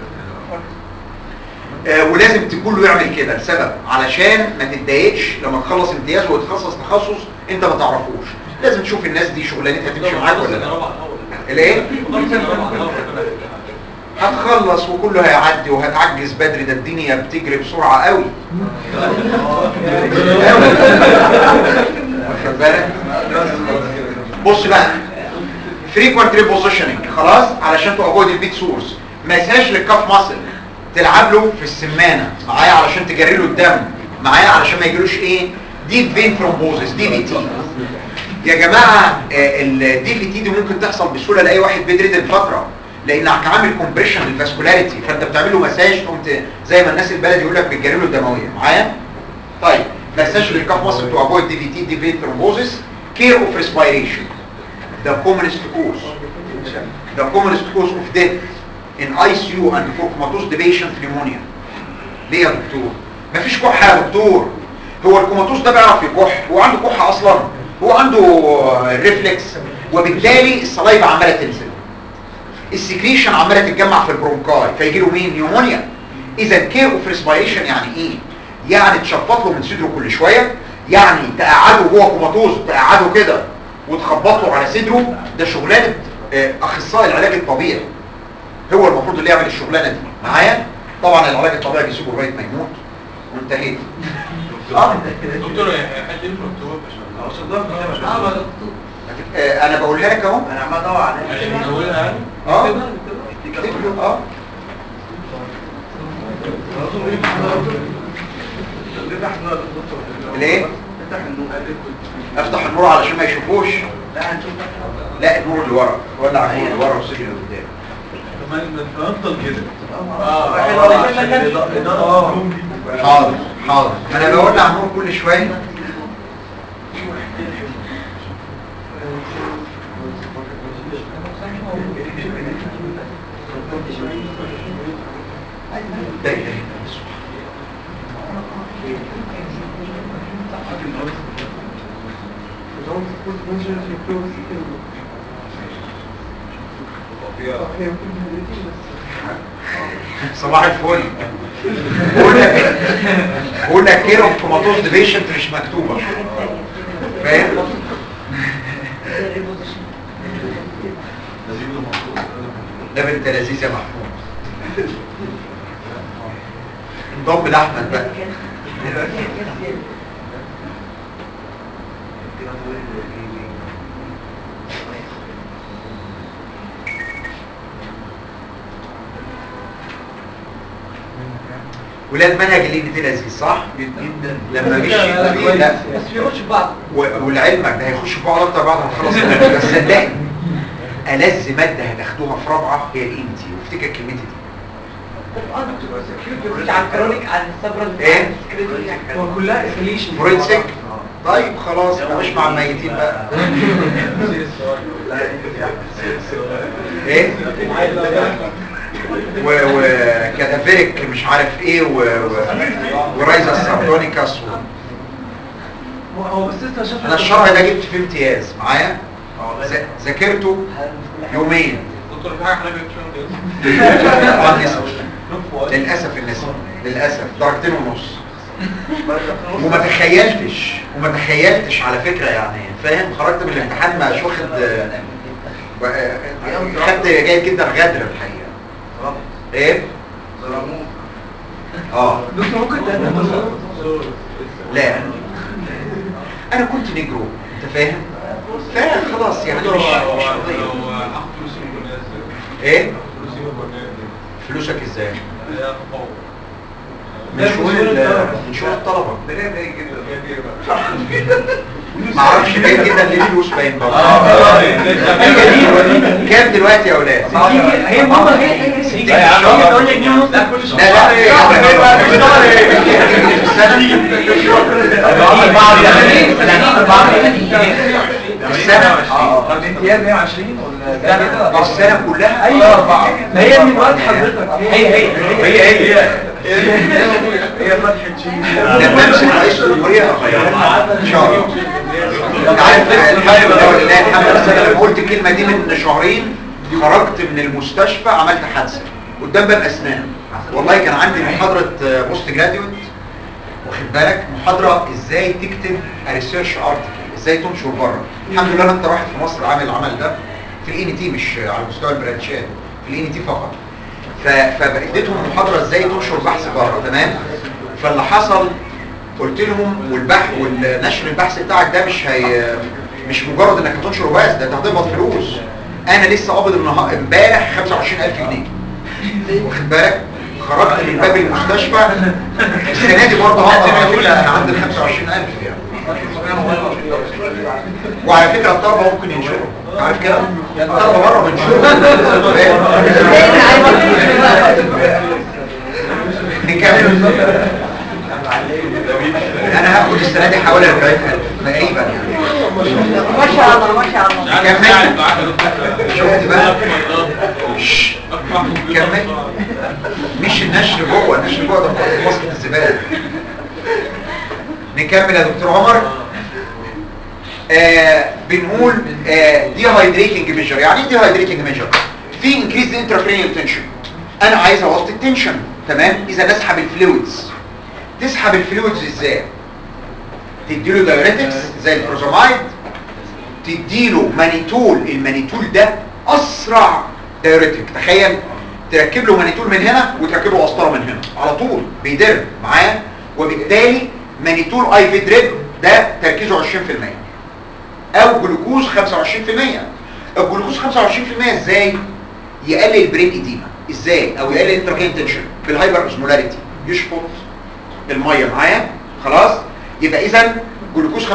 آه ولازم كله يعمل كده لسبب علشان ما تتضايقش لما تخلص امتياز وتتخصص تخصص انت ما تعرفوش لازم تشوف الناس دي شغلانتها تمشي معاك ولا لا الايه هتخلص وكله هيعدي وهتعجز بدري ده الدنيا بتجري بسرعة قوي واخد بالك بص بقى frequent repositioning خلاص علشان تو avoid البيت سورس مساج للكاف ماسل تلعب له في السمانة معايا علشان تجري له الدم معايا علشان ما يجيلوش ايه ديب فين ثرومبوزس دي في تي يا جماعة الدي في تي دي ممكن تحصل بسهولة لأي واحد بيدريد فترة لانك عامل كومبريشن للفاسكولاريتي فانت بتعمل له مساج تقوم ت- زي ما الناس البلد يقول لك بتجري له الدمويه معايا طيب مساج للكاف مصر تو افويد دي في تي دي في ثرومبوزس كير اوف ريسبيريشن the commonest cause the commonest cause of death in ICU and for comatose patient pneumonia ليه يا دكتور مفيش كحه يا دكتور هو الكوماتوس ده بيعرف يكح هو عنده كحه اصلا هو عنده ريفلكس وبالتالي الصلايب عماله تنزل السكريشن عماله تتجمع في البرونكاي فيجي له مين نيومونيا اذا كير اوف ريسبيريشن يعني ايه يعني تشفط له من صدره كل شويه يعني تقعده جوه كوماتوز تقعده كده وتخبط له على صدره ده شغلانه آه، اخصائي العلاج الطبيعي هو المفروض اللي يعمل الشغلانه دي معايا طبعا العلاج الطبيعي بيسيبه لغايه ما يموت وانتهيت اه دكتور حد ينفع دكتور عشان ده اه دكتور آه، انا بقولها لك اهو انا عمال ادور عليها عشان نقولها يعني اه افتكر اكتب له اه افتح النور يا دكتور ليه؟ افتح النور افتح النور علشان ما يشوفوش لا هنشوف لا النور اللي ورا ولع النور اللي ورا وسيب اللي قدام كمان نفضل كده اه اه حلو عشان الإضاءة- إضاءة النوم دي. حاضر حاضر ما انا بولع النور كل شويه دايما هي ممكن هيدريتي بس صباح الفل بقول لك بقول لك كير اوف كوماتوز بيشنت مش مكتوبه فاهم ده بنت لذيذ يا محمود انضم لاحمد بقى ولاد منهج الانجليزي لذيذ صح؟ جدا لما مشي فيه لا بس بيخش في بعض و- ولعلمك ده هيخش في بعض اكتر بعد ما تخلص المنهج بس صدقني ألذ مادة هتاخدوها في رابعة هي الانتي وافتكر كلمتي دي بيخش على الكرونيك على السبرة إيه؟ هو كلها اسكليشن فورنسيك طيب خلاص يبقى مش مع الميتين بقى ايه وكادافيريك مش عارف ايه و... و... ورايزا سابتونيكاس و... هو بس لسه شاف انا الشرح ده جبت فيه امتياز معايا ذا- ذاكرته يومين دكتور في حاجه حضرتك بتشوفها طبعا نسبي للاسف النسبي للاسف درجتين ونص وما تخيلتش وما تخيلتش على فكرة يعني فاهم خرجت من الامتحان مش واخد آه، آه، خدت جيد جدا غدر الحقيقة ايه ظلموه اه دكتور ممكن تقدم لا انا كنت نجرو انت فاهم فخلاص يعني مش مش قضية ايه فلوسك ازاي من شؤون ال- من شؤون الطلبة ده باين جدا ما اعرفش باين جدا ليه فلوس باين برضه اه كام دلوقتي يا اولاد هي ماما هي هي ستين لا يا عم، شهر. لا، كل لا شهر. لا إيه؟ السنة طب الامتياز 120 ولا ده كده السنة كلها ايوه اربعه ما هي من وقت حضرتك هي هي هي هي هي فتحة شيء لما امسك رئيس الجمهورية اغيرها ان شاء الله انت عارف الحمد لله ولله الحمد لله لما قلت الكلمة دي من شهرين خرجت من المستشفى عملت حادثة قدام باب اسنان والله كان عندي محاضرة بوست جراديويت واخد بالك محاضرة ازاي تكتب ريسيرش ارتكل ازاي تنشر بره الحمد لله انا انت واحد في مصر عامل العمل ده في الان تي مش على مستوى البرانشات في الان تي فقط ف- فاديتهم محاضرة ازاي تنشر بحث بره تمام فاللي حصل قلت لهم والبحث والنشر البحث بتاعك ده مش هي مش مجرد انك هتنشره بس ده انت هتقبض فلوس انا لسه قابض النهار امبارح 25000 جنيه واخد بالك خرجت من باب المستشفى السنه دي برضه هقدر على فكره انا عندي ال 25000 يعني وعلى فكره الطلبه ممكن ينشروا عارف كده الطلبه بره بينشروا نكمل انا هاخد السنه دي حوالي 40000 تقريبا يعني ما شاء الله ما شاء الله نكمل شفت بقى شش. كمل مش النشر جوه النشر جوه ده في مسقط الزباله نكمل يا دكتور عمر آه بنقول آه دي هايدريتنج ميجر يعني ايه دي هايدريتنج ميجر في انكريز انتراكرينيال تنشن انا عايز اوطي التنشن تمام اذا نسحب الفلويدز تسحب الفلويدز ازاي تديله دايوريتكس زي البروزامايد تديله مانيتول المانيتول ده اسرع دايوريتك تخيل تركب له مانيتول من هنا وتركب له قسطره من هنا على طول بيدر معاه وبالتالي مانيتول اي في دريب ده تركيزه 20% او جلوكوز 25% الجلوكوز 25% ازاي يقلل البرين ايديما ازاي او يقلل الانتراكين تنشن بالهايبر اوزمولاريتي يشفط الميه معايا خلاص يبقى اذا جلوكوز 25%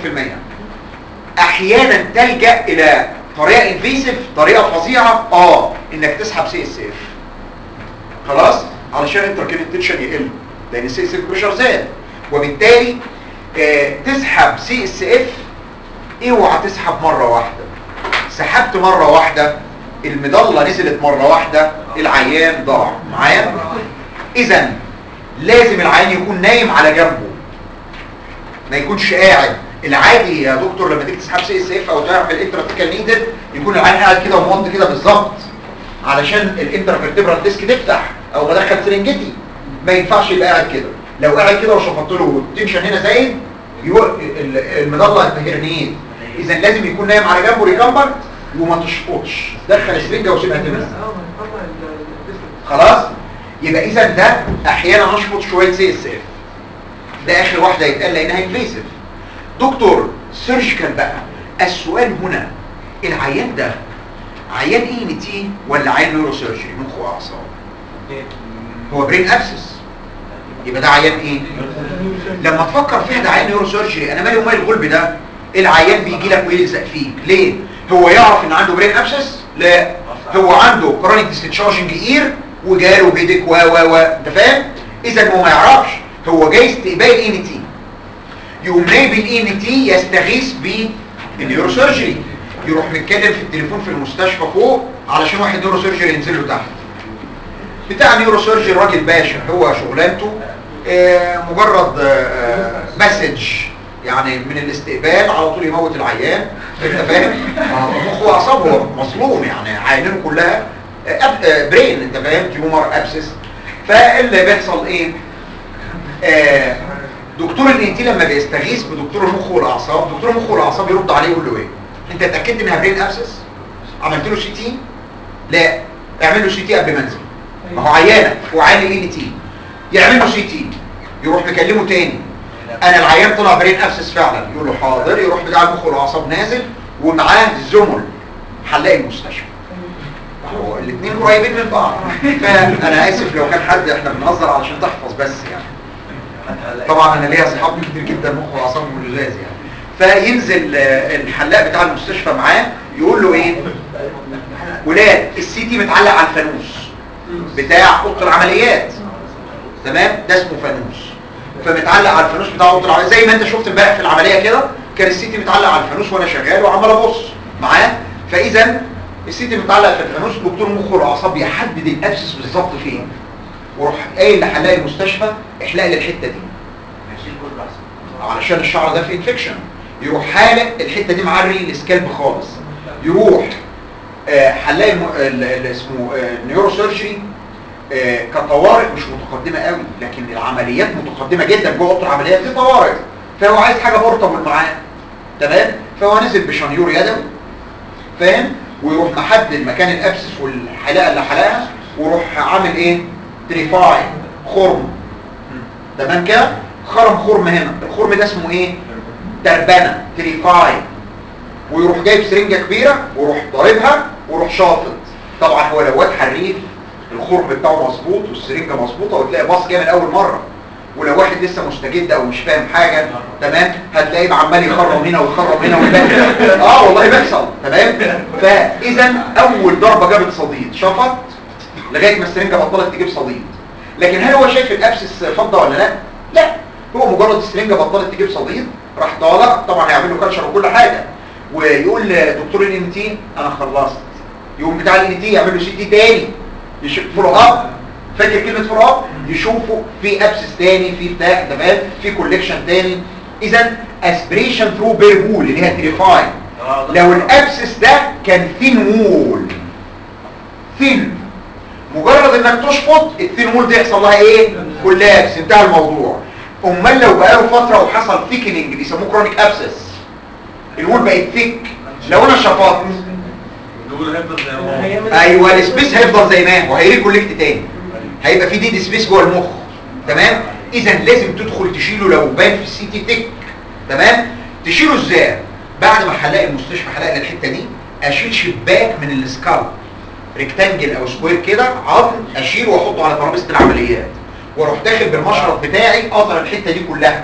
احيانا تلجأ الى طريقة انفيسيف طريقة فظيعة اه انك تسحب سي اس اف خلاص علشان التركين التنشن يقل لان السي اس اف بريشر زاد وبالتالي آه تسحب سي اس اف اوعى تسحب مرة واحدة سحبت مرة واحدة المضلة نزلت مرة واحدة العيان ضاع معايا اذا لازم العيان يكون نايم على جنبه ما يكونش قاعد العادي يا دكتور لما تيجي تسحب سي اس اف او تعرف الانتراتيكال نيدد يكون العين قاعد كده وموض كده بالظبط علشان الانترفيرتبرال ديسك تفتح او بدخل سرنجتي ما ينفعش يبقى قاعد كده لو قاعد كده وشفطت له التنشن هنا زايد يو- ال- المضله هتهرنيت اذا لازم يكون نايم على جنبه ريكمبر وما تشفطش دخل السرنجه وسيبها تنزل خلاص يبقى اذا ده احيانا نشفط شويه سي اس اف ده اخر واحده يتقال لانها انفيسيف دكتور سيرجيكال بقى السؤال هنا العيان ده عيان اي ان تي ولا عيان نيورو سيرجري مخ واعصاب هو برين ابسس يبقى ده عيان ايه لما تفكر فيها ده عيان نيورو سيرجري انا مالي ومال الغلب ده العيان بيجي لك ويلزق فيك ليه هو يعرف ان عنده برين ابسس لا هو عنده كرونيك ديستشارجنج اير وجاله بيدك و و و انت فاهم اذا هو ما يعرفش هو جاي استقبال اي ان تي يقوم نايب الاي ان تي يستغيث بالنيورو سيرجري يروح متكلم في التليفون في المستشفى فوق علشان واحد نيورو سيرجري ينزل له تحت بتاع نيورو سيرجري راجل باشا هو شغلانته آه، مجرد آه، مسج يعني من الاستقبال على طول يموت العيان انت فاهم آه، مخه واعصاب هو مظلوم يعني عينينه كلها آه، أب- آه، برين انت فاهم تيومر ابسس فاللي بيحصل ايه آه، دكتور الانتي لما بيستغيث بدكتور المخ والاعصاب دكتور المخ والاعصاب يرد عليه يقول له ايه انت اتاكدت انها برين ابسس عملت له سي تي لا اعمل له سي تي قبل ما انزل ما هو عيانه وعيان ان تي يعمل له سي تي يروح مكلمه تاني انا العيان طلع برين ابسس فعلا يقول له حاضر يروح بتاع المخ والاعصاب نازل ومعاه زمل حلاق المستشفى هو الاثنين قريبين من بعض فانا اسف لو كان حد احنا بنهزر علشان تحفظ بس يعني طبعا انا ليا اصحاب كتير جدا مخ واعصابهم لزاز يعني فينزل آه، الحلاق بتاع المستشفى معاه يقول له ايه ولاد السي تي متعلق على الفانوس بتاع اوضه العمليات تمام ده اسمه فانوس فمتعلق على الفانوس بتاع اوضه العمليات زي ما انت شفت امبارح في العمليه كده كان السي تي متعلق على الفانوس وانا شغال وعمال ابص معاه فاذا السي تي متعلق في الفانوس دكتور مخ والاعصاب يحدد الابسس بالظبط فين وروح قايل لحلاق المستشفى احلق لي الحته دي علشان الشعر ده فيه انفكشن يروح حالق الحته دي معري السكالب خالص يروح آه، حلاق الم- ال- ال- اسمه نيورو سيرجري كطوارئ مش متقدمه قوي لكن العمليات متقدمه جدا جوه اوضه العمليات دي طوارئ فهو عايز حاجه بورتابل معاه تمام فهو نزل بشنيور يدوي فاهم ويروح محدد مكان الابسس والحلاقه اللي حلقها ويروح عامل ايه تريفاي خرم تمام كده خرم خرم هنا الخرم ده اسمه ايه تربنه تريفاي ويروح جايب سرنجه كبيره ويروح ضاربها ويروح شافط طبعا هو لو واد حريف الخرم بتاعه مظبوط والسرنجه مظبوطه وتلاقي باص جاي من اول مره ولو واحد لسه مستجد او مش فاهم حاجه تمام هتلاقيه عمال يخرم هنا ويخرم هنا ويبقى اه والله بيحصل تمام فاذا اول ضربه جابت صديد شفط لغايه ما السرنجه بطلت تجيب صديد لكن هل هو شايف الابسس فضه ولا لا لا هو مجرد السرنجه بطلت تجيب صديد راح طالع طبعا هيعمل له كلشر وكل حاجه ويقول لدكتور الان تي انا خلصت يقوم بتاع الان تي يعمل له سي تي تاني يشوف فولو اب فاكر كلمه فولو اب يشوفوا في ابسس تاني في بتاع تمام في كوليكشن تاني اذا اسبريشن ثرو بيربول اللي هي تريفاي لو الابسس ده كان ثين وول ثين مجرد انك تشفط الثين وول دي يحصل لها ايه كولابس انتهى الموضوع امال لو بقاله فتره وحصل ثيكننج بيسموه كرونيك ابسس الوول بقت ثيك لو انا شفطت دول هيفضل زي ما هو ايوه السبيس هيفضل زي ما هو هيريكولكت تاني هيبقى في ديد سبيس جوه المخ تمام اذا لازم تدخل تشيله لو بان في السي تي تك تمام تشيله ازاي بعد ما حلاق المستشفى حلق لي الحته دي اشيل شباك من السكال ريكتانجل او سكوير كده عظم اشيله واحطه على ترابيزه العمليات واروح داخل بالمشرط بتاعي قاطع الحته دي كلها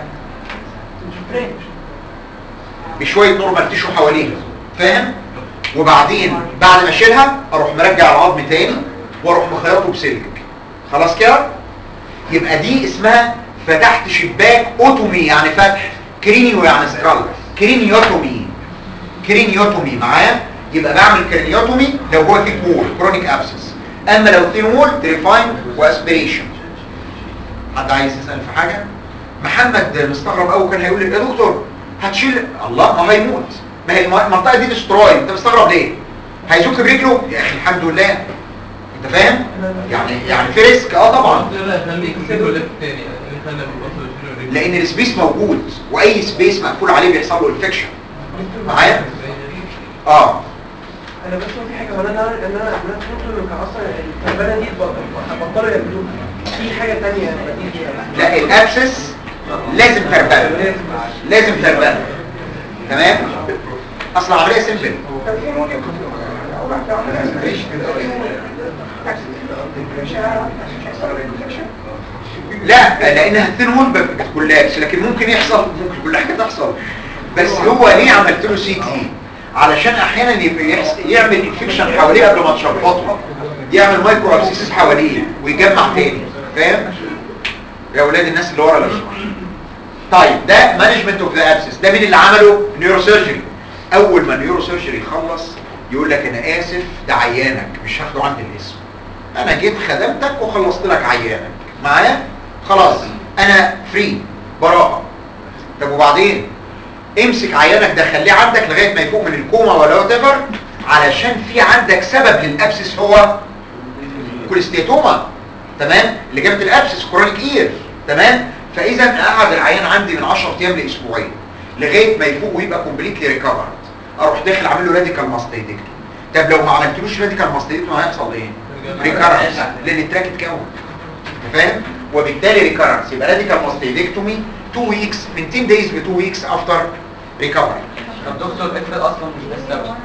بشويه نورمال تيشو حواليها فاهم وبعدين بعد ما اشيلها اروح مرجع العظم تاني واروح مخيطه بسلك خلاص كده يبقى دي اسمها فتحت شباك اوتومي يعني فتح كرينيو يعني سكال كرينيوتومي كرينيوتومي معايا يبقى بعمل كرينيوتومي لو هو ثيك وول كرونيك ابسس اما لو ثين وول تريفاين واسبريشن حد عايز يسال في حاجه محمد مستغرب قوي كان هيقول لي يا دكتور هتشيل الله ما هيموت ما هي الم- المنطقه دي دستروي انت مستغرب ليه هيزك برجله يا اخي الحمد لله انت فاهم يعني يعني في ريسك اه طبعا لا خليك في الليفت الثاني اللي خلى البطل يشيله لان السبيس موجود واي سبيس مقفول عليه بيحصل له انفكشن معايا اه انا بس هو في حاجه هو انا انا انا انا فهمت انه كان اصلا التربانه دي بط- بطلوا يعملوها في حاجه ثانيه بديل فيها لا الابسس لازم تربله لازم تربله تمام اصل العمليه سيمبل طب ايه ممكن اول واحده عملها لا لانها الثين وول بتكولابس لكن ممكن يحصل ممكن كل حاجه تحصل بس هو ليه عملت له سي تي علشان احيانا يبقى يحس- يعمل انفكشن حواليه قبل ما تشفطه يعمل مايكرو ابسيسس حواليه ويجمع تاني فاهم يا اولاد الناس اللي ورا لو سمحت. طيب ده مانجمنت اوف ذا ابسس ده مين اللي عمله نيورو سيرجري اول ما النيورو سيرجري يخلص يقول لك انا اسف ده عيانك مش هاخده عند الاسم انا جيت خدمتك وخلصت لك عيانك معايا خلاص انا فري براءه طب وبعدين امسك عيانك ده خليه عندك لغايه ما يفوق من الكوما ولا وات ايفر علشان في عندك سبب للابسس هو كوليستيتوما تمام اللي جابت الابسس كرونيك اير تمام فاذا قعد العيان عندي من 10 ايام لاسبوعين لغايه ما يفوق ويبقى كومبليتلي ريكفرد اروح داخل عامل له راديكال ماستيدكتومي طب لو ما عملتلوش راديكال ماستيدكتومي هيحصل ايه ريكارنس لان التراك اتكون انت فاهم وبالتالي ريكارنس يبقى راديكال ماستيدكتومي 2 ويكس من 10 دايز ب 2 ويكس افتر ريكفري طب دكتور افرض اصلا مش ده السبب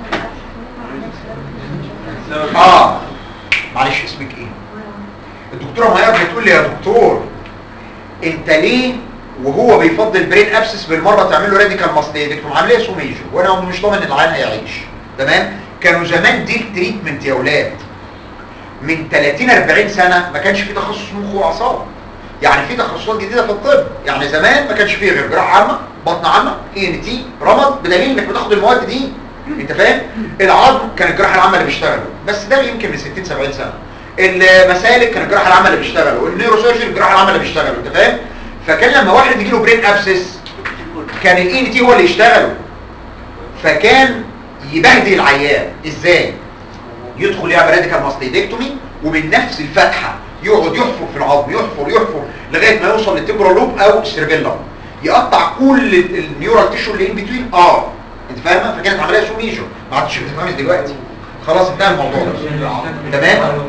اه معلش اسمك ايه الدكتوره ميار بتقول لي يا دكتور انت ليه وهو بيفضل برين ابسس بالمره تعمل له راديكال ماستيدكتوم عامليه سوميجو وانا مش ضامن ان العيان هيعيش تمام كانوا زمان دي التريتمنت يا اولاد من 30 40 سنه ما كانش في تخصص مخ واعصاب يعني في تخصصات جديده في الطب يعني زمان ما كانش فيه غير جراحه عامه بطن عامه اي ان تي رمد بدليل انك بتاخد المواد دي انت فاهم العظم كان الجراحه العامه اللي بيشتغلوا بس ده يمكن من 60 70 سنه المسالك كان الجراحه العامه اللي بيشتغلوا النيوروسيرجن الجراحه العامه اللي بيشتغلوا انت فاهم فكان لما واحد يجي له برين ابسس كان الاي ان تي هو اللي يشتغله فكان يبهدل العيان ازاي يدخل يعمل راديكال ماستيدكتومي ومن نفس الفتحه يقعد يحفر في العظم يحفر يحفر لغايه ما يوصل للتمبرال لوب او السيربيلم يقطع كل ال- النيورال تيشو اللي ان بتوين اه انت فاهمه فكانت عمليه سوميجو ما عادش بتتعمل دلوقتي خلاص انتهى الموضوع ده تمام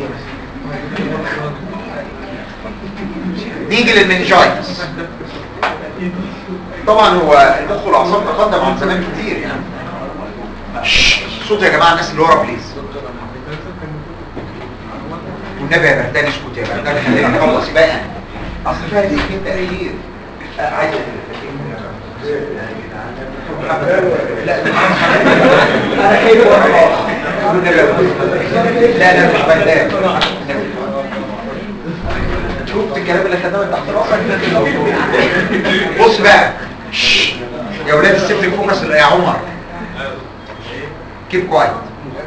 نيجي للمنجايتس طبعا هو المخ والاعصاب تقدم عن زمان كتير يعني شش، صوت يا جماعه الناس اللي ورا بليز والنبي يا بردان اسكت يا بردان خلينا نخلص بقى اصل فيها دقيقتين تأخير آه، عايز لا انا خايف والنبي يا بردان. لا لا مش بردان شفت الكلام اللي خدناه من تحت راسك بص بقى شش. يا ولاد السيبلي فوكس يا عمر كيب كوايت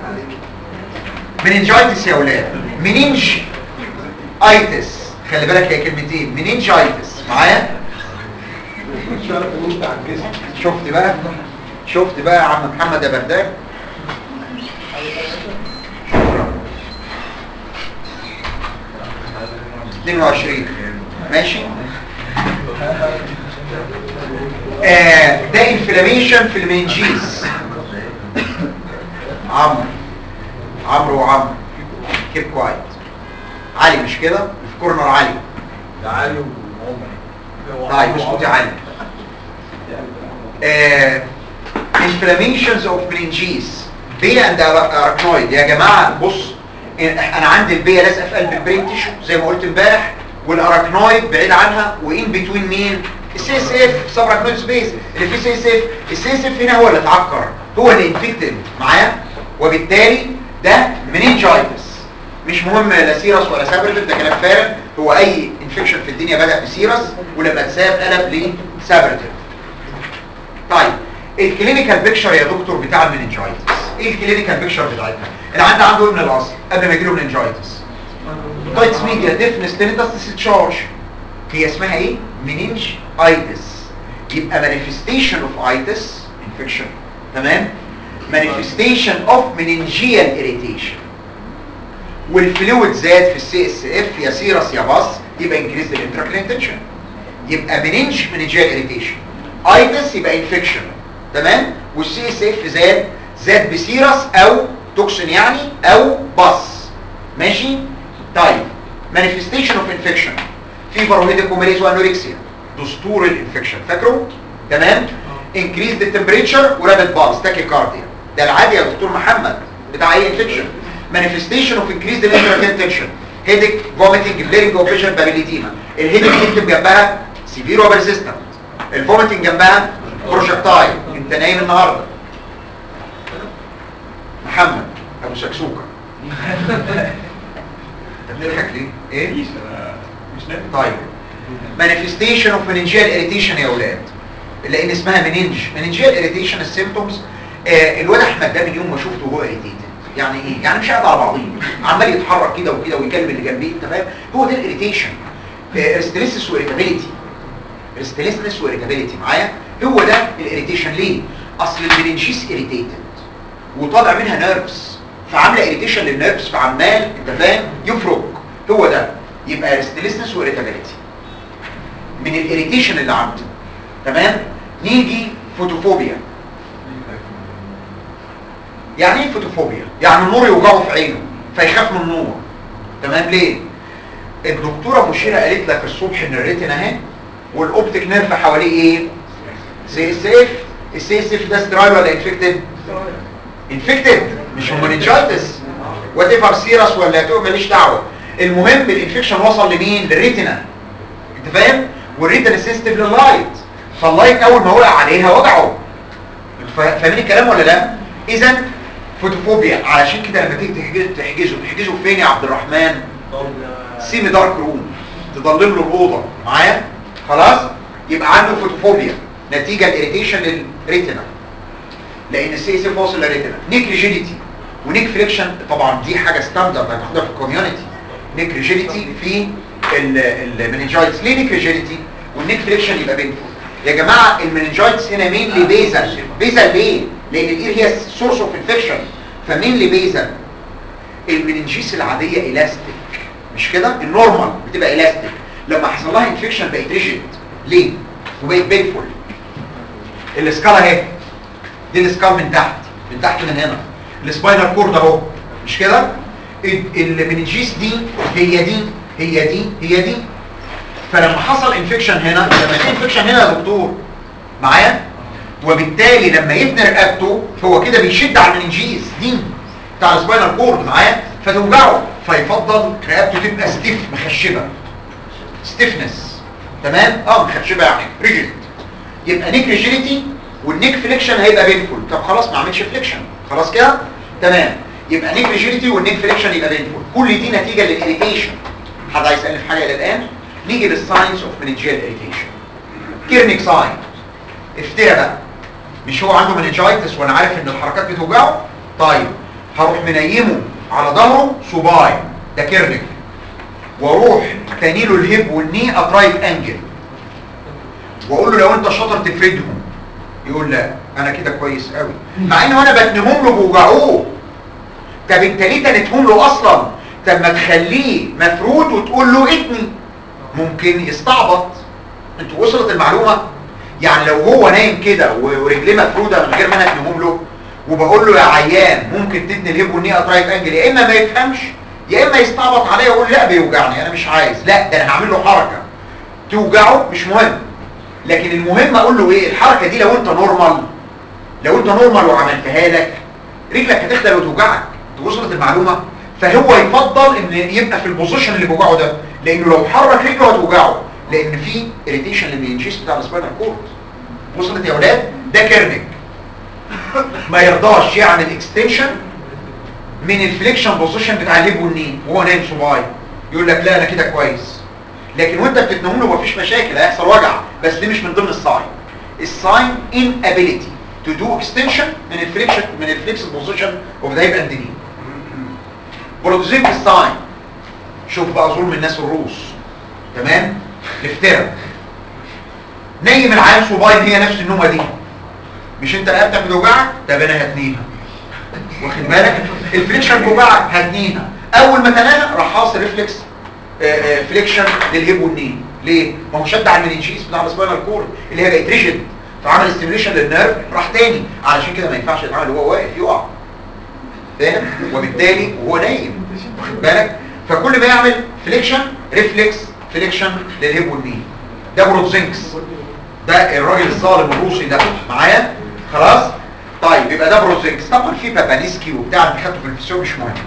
مننجايتس يا ولاد مننج ايتس خلي بالك هي كلمتين مننجايتس معايا شفت بقى شفت بقى يا عم محمد يا بردان شكرا 22 ماشي آه ده انفلاميشن في المنجيز عمرو عمرو وعمرو كيب كوايت علي مش كده في كورنر علي تعالي وعمر طيب اسكت يا علي آه inflammations of meninges بي اند arachnoid يا جماعه بص إيه، انا عندي البيه لازقه في قلب البرين تيشو زي ما قلت امبارح والاراكنويد بعيد عنها وان بتوين مين السي اس اف سب اراكنويد سبيس اللي فيه سي اس اف السي اس اف هنا هو اللي اتعكر هو اللي انفكتد معايا وبالتالي ده منينجايتس مش مهم لا سيرس ولا سابرتيف ده كلام فارغ هو اي انفكشن في الدنيا بدا بسيرس ولما اتساب قلب لسابرتيف طيب الكلينيكال بيكشر يا دكتور بتاع المننجايتس ايه الكلينيكال بيكشر بتاعتنا العيان عنده ايه من الاصل قبل ما يجيله مننجايتس تايتس ميديا ديفنس تينيتاس تشارج هي اسمها ايه مننج ايتس يبقى مانيفستيشن اوف ايتس انفكشن تمام مانيفستيشن اوف مننجيال اريتيشن والفلويد زاد في السي اس اف يا سيرس يا باص يبقى انكريز الانتراكرين تنشن يبقى مننج مننجيال اريتيشن ايتس يبقى انفكشن تمام والسي اس اف زاد زاد بسيرس او توكسين يعني او باص ماشي طيب مانيفستيشن اوف انفكشن فيفر وهيديكوماليز وانوركسيا دستور الانفكشن فاكره تمام انكريز ذا تمبريتشر ورابid بالز تاكيكارديا ده العادي يا دكتور محمد بتاع اي انفكشن مانيفستيشن اوف انكريز ذا انتراكين تنشن هيديك فوميتنج بليرنج اوف فيجن بابيليتيما الهيديك تكتب جنبها سيفير وبرسيستنت الفوميتنج جنبها بروجكتايل انت نايم النهارده محمد ابو شكسوكه انت بتضحك ليه ايه مش نافع طيب مانيفستيشن اوف مننجيال اريتيشن يا اولاد لان اسمها مننج مننجيال اريتيشن السيمبتومز آه الواد احمد ده من يوم ما شفته وهو اريتيتد يعني ايه يعني مش قاعد على بعضيه عمال يتحرك كده وكده ويكلم اللي جنبيه انت فاهم هو ده الاريتيشن ريستريسس واريتابيليتي ريستريسنس واريتابيليتي معايا هو ده الاريتيشن ليه اصل المننجيس اريتيتد وطالع منها نيرفز فعامله اريتيشن للنيرفز فعمال انت فاهم يفرك هو ده يبقى ريستلسنس واريتابيليتي من الاريتيشن اللي عنده تمام نيجي فوتوفوبيا يعني ايه فوتوفوبيا يعني النور يوجعه في عينه فيخاف من النور تمام ليه الدكتوره مشيره قالت لك الصبح ان الريتنا اهي والاوبتيك نيرف حواليه ايه سي اس اف السي اس اف ده سترايل ولا انفكتد انفكتد مش هومونيجايتس وات ايفر سيرس ولا تو ماليش دعوه المهم الانفكشن وصل لمين للريتنا انت فاهم والريتنا سيستم لللايت فاللايت اول ما وقع عليها وجعه انتوا فا- فاهمين الكلام ولا لا اذا فوتوفوبيا علشان كده لما تيجي تحجزه تحجزه تحجزه فين يا عبد الرحمن سيمي دارك روم تضلم له الاوضه معايا خلاص يبقى عنده فوتوفوبيا نتيجه الاريتيشن للريتنا لان السي اس اف واصل للريتنا نيك ريجيديتي ونيك فليكشن طبعا دي حاجه ستاندرد هتاخدها في الكوميونتي نيك ريجيديتي في المننجايتس ليه نيك ريجيديتي والنيك فليكشن يبقى بينفول يا جماعه المننجايتس هنا مين لي بيزل بيزل ليه لان الاير هي سورس اوف انفكشن فمين لي بيزل المننجيس العاديه الاستيك مش كده النورمال بتبقى الاستيك لما حصل لها انفكشن بقت ريجيد ليه وبقت بينفول الاسكالا اهي دي الاسكال من تحت من تحت من هنا السباينال كورد اهو مش كده ال- المننجيس دي هي دي هي دي هي دي فلما حصل انفكشن هنا لما في انفكشن هنا يا دكتور معايا وبالتالي لما يبني رقبته هو كده بيشد على المننجيس دي بتاع السباينال كورد معايا فتوجعه فيفضل رقبته تبقى ستيف مخشبه ستيفنس تمام اه مخشبه يعني ريجيد يبقى نيك ريجيديتي والنيك فليكشن هيبقى بينفول طب خلاص ما عملش فليكشن خلاص كده تمام يبقى نيك ريجيديتي والنيك فليكشن يبقى بينفول كل دي نتيجه للاريتيشن حد عايز يسالني في حاجه الى الان نيجي للساينس اوف مننجيال اريتيشن كيرنيك ساين افترى بقى مش هو عنده مننجايتس وانا عارف ان الحركات بتوجعه طيب هروح منيمه على ظهره صباعي ده كيرنيك واروح تاني له الهيب والني اترايت انجل واقول له لو انت شاطر تفردهم يقول لا انا كده كويس قوي مع ان وانا بتنهم له بوجعوه طب انت ليه تنتهم له اصلا طب ما تخليه مفرود وتقول له اتني ممكن يستعبط انتوا وصلت المعلومه يعني لو هو نايم كده و- ورجليه مفروده من غير ما انا اتنهم له وبقول له يا عيان ممكن تتني الهيب والني اترايت انجل يا اما ما يفهمش يا اما يستعبط عليا ويقول لا بيوجعني انا مش عايز لا ده انا هعمل له حركه توجعه مش مهم لكن المهم اقول له ايه الحركه دي لو انت نورمال لو انت نورمال وعملتها لك رجلك هتخدل وتوجعك انت وصلت المعلومه فهو يفضل ان يبقى في البوزيشن اللي بيوجعه ده لانه لو حرك رجله هتوجعه لان في اريتيشن للمنجيس بتاع السباينال كورد وصلت يا اولاد ده كيرنيك ما يرضاش يعمل اكستنشن من الفليكشن بوزيشن بتاع الهيب والنين وهو نايم صباعي يقول لك لا انا كده كويس لكن وانت بتتنهم له مفيش مشاكل هيحصل وجع بس دي مش من ضمن الساين الساين inability to do extension من الفليكشن من الفليكس بوزيشن اوف ذا هيب اند ني برودوزيت الساين شوف بقى ظلم الناس الروس تمام الافتراء نيم العيال صباين هي نفس النومه دي مش انت رقبتك بتوجعك طب انا هتنيها واخد بالك الفريكشن بوجعك هتنيها اول ما تناها راح حاصل ريفلكس فليكشن للهيب والني ليه ما هو شد على المننجيس بتاع السباينال كورد اللي هي بقت ريجيد فعمل ستيميوليشن للنيرف راح تاني علشان كده ما ينفعش يتعامل وهو واقف يقع فاهم وبالتالي وهو نايم واخد بالك فكل ما يعمل فليكشن ريفلكس فليكشن للهيب والني ده بروتزينكس ده الراجل الظالم الروسي ده معايا خلاص طيب يبقى ده بروزينكس طبعا في بابانيسكي وبتاع اللي خدته في الفسيو مش مهم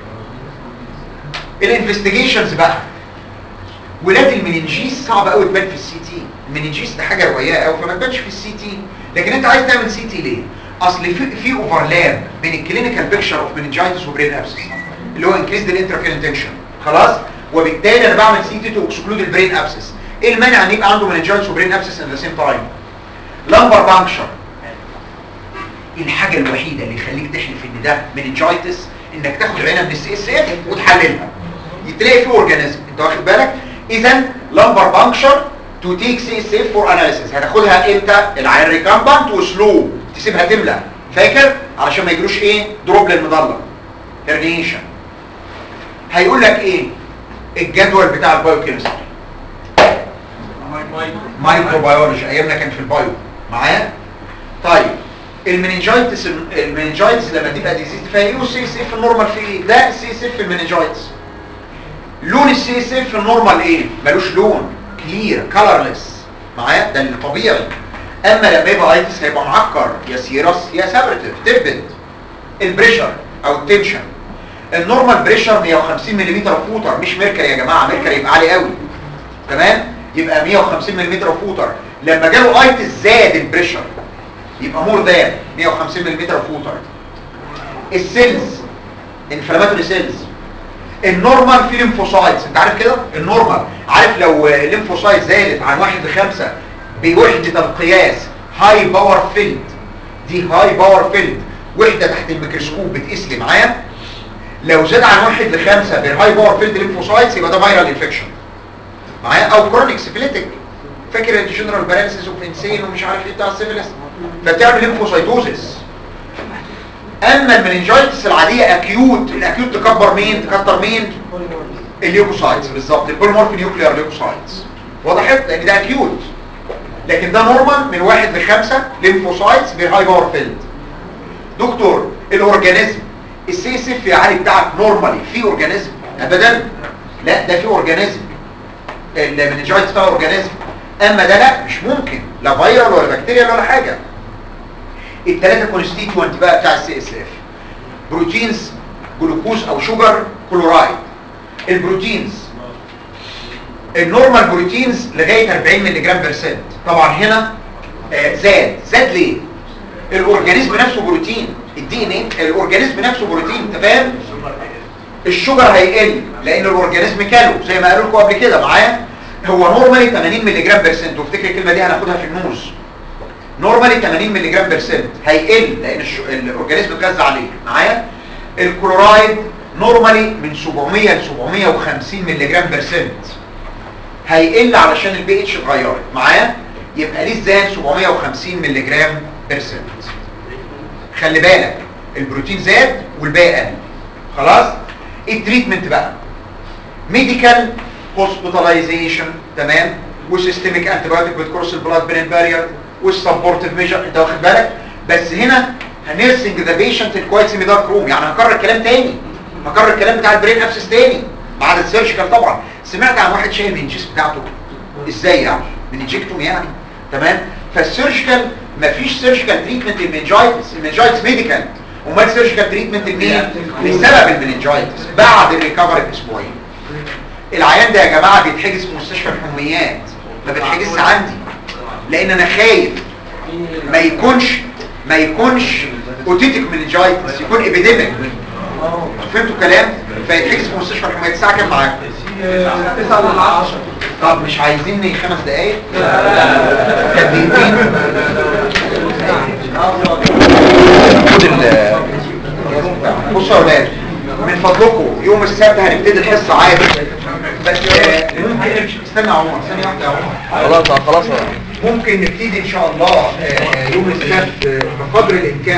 الانفستيجيشنز بقى ولاد المننجيس صعب قوي تبان في السي تي المننجيس ده حاجه روايه قوي فما تبانش في السي تي لكن انت عايز تعمل سي تي ليه اصل في في اوفرلاب بين الكلينيكال بيكتشر اوف مننجايتس وبرين ابسس اللي هو انكريز الانتراكرين تنشن خلاص وبالتالي انا بعمل سي تي تو اكسكلود البرين ابسس ايه المانع ان يبقى عنده مننجايتس وبرين ابسس ان ذا سيم تايم لمبر بانكشر الحاجة الوحيدة اللي يخليك تحلف ان ده مننجايتس انك تاخد عينة من السي اس اف وتحللها تلاقي فيه اورجانيزم انت واخد بالك اذا لمبر بانكشر تو تيك سي اس اف فور اناليسيس هتاخدها امتى العين ريكامبانت وسلو تسيبها تملى فاكر علشان ما يجروش ايه دروب للمضله هرنيشن هيقول لك ايه الجدول بتاع البايوكيمستري مايكروبيولوجي ايامنا كان في البايو معايا طيب المننجايتس المننجايتس لما تبقى ديزيز فيها ايه والسي اس اف النورمال في ايه ده السي اس اف المننجايتس لون السي اس اف النورمال ايه ملوش لون كلير كلرلس معايا ده الطبيعي اما لما يبقى ايتس هيبقى معكر يا سيرس يا سابرتيف تبد البريشر او التنشن النورمال بريشر 150 ملم فوتر مش ميركوري يا جماعه ميركوري يبقى عالي قوي تمام يبقى 150 ملم فوتر لما جاله ايتس زاد البريشر يبقى مور ذان 150 ملم فوتر السيلز انفلاماتوري سيلز النورمال في ليمفوسايتس انت عارف كده النورمال عارف لو الليمفوسايت زادت عن 1 ل 5 بوحده القياس هاي باور فيلد دي هاي باور فيلد وحده تحت الميكروسكوب بتقيس لي معايا لو زاد عن 1 ل 5 بالهاي باور فيلد ليمفوسايتس يبقى ده فيرال انفكشن معايا او كرونيك سيفيليتيك فاكر الجنرال باراليسيس اوف انسين ومش عارف ايه بتاع السيفيلس فتعمل ليمفوسايتوزيس اما المننجايتس العاديه اكيوت الاكيوت تكبر مين تكتر مين الليوكوسايتس بالظبط البوليمورف نيوكليار ليوكوسايتس وضحت لان ده اكيوت لكن ده نورمال من واحد لخمسة ليمفوسايتس بهاي باور فيلد دكتور الاورجانيزم السي اس اف يعني بتاعك نورمالي في اورجانيزم ابدا لا ده في اورجانيزم المننجايتس فيها اورجانيزم اما ده لا مش ممكن لا فيرال ولا بكتيريا ولا حاجه الثلاثه كونستيتوينت بقى بتاع السي اس اف بروتينز جلوكوز او شوجر كلورايد البروتينز النورمال بروتينز لغايه 40 ملي جرام برسنت طبعا هنا آه زاد زاد ليه الاورجانيزم نفسه بروتين الدي ان ايه الاورجانيزم نفسه بروتين انت فاهم الشوجر هيقل لان الاورجانيزم كالو زي ما قالوا لكم قبل كده معايا هو نورمالي 80 ملي جرام برسنت وافتكر الكلمه دي هناخدها في النوز نورمالي 80 ملي جرام برسنت هيقل لان الش... الاورجانيزم اتغذى عليه معايا الكلورايد نورمالي من 700 ل 750 ملي جرام برسنت هيقل علشان البي اتش اتغيرت معايا يبقى ليه زاد 750 ملي جرام برسنت خلي بالك البروتين زاد والباقي قل خلاص التريتمنت بقى ميديكال هوسبيتاليزيشن تمام وسيستميك انتيبيوتيك بتكورس البلاد برين بارير والسبورتيف ميجر انت واخد بالك بس هنا هنرسنج ذا بيشنت الكويس ان دارك روم يعني هكرر الكلام تاني هكرر الكلام بتاع البرين ابسس تاني ما عدا السيرجيكال طبعا سمعت عن واحد شايل من الجسم بتاعته ازاي يعني من انجكتوم يعني تمام فالسيرجيكال مفيش سيرجيكال تريتمنت للمنجايتس المنجايتس ميديكال امال سيرجيكال تريتمنت لمين لسبب المنجايتس بعد الريكفري باسبوعين العيان ده يا جماعه بيتحجز في مستشفى الحميات ما بيتحجزش عندي لان انا خايف ما يكونش ما يكونش اوتيتيك منجايتس يكون ابيديميك فهمتوا الكلام فيتحجز في مستشفى الحميات الساعه كام معاكم 9 ل 10 طب مش عايزيني خمس دقايق كان دقيقتين خد ال بصوا يا ولاد من فضلكم يوم السبت هنبتدي الحصه عادي بس آه، ممكن استنى يا عمر ثانيه واحده يا عمر خلاص خلاص ممكن نبتدي ان شاء الله آه، يوم السبت آه، بقدر الامكان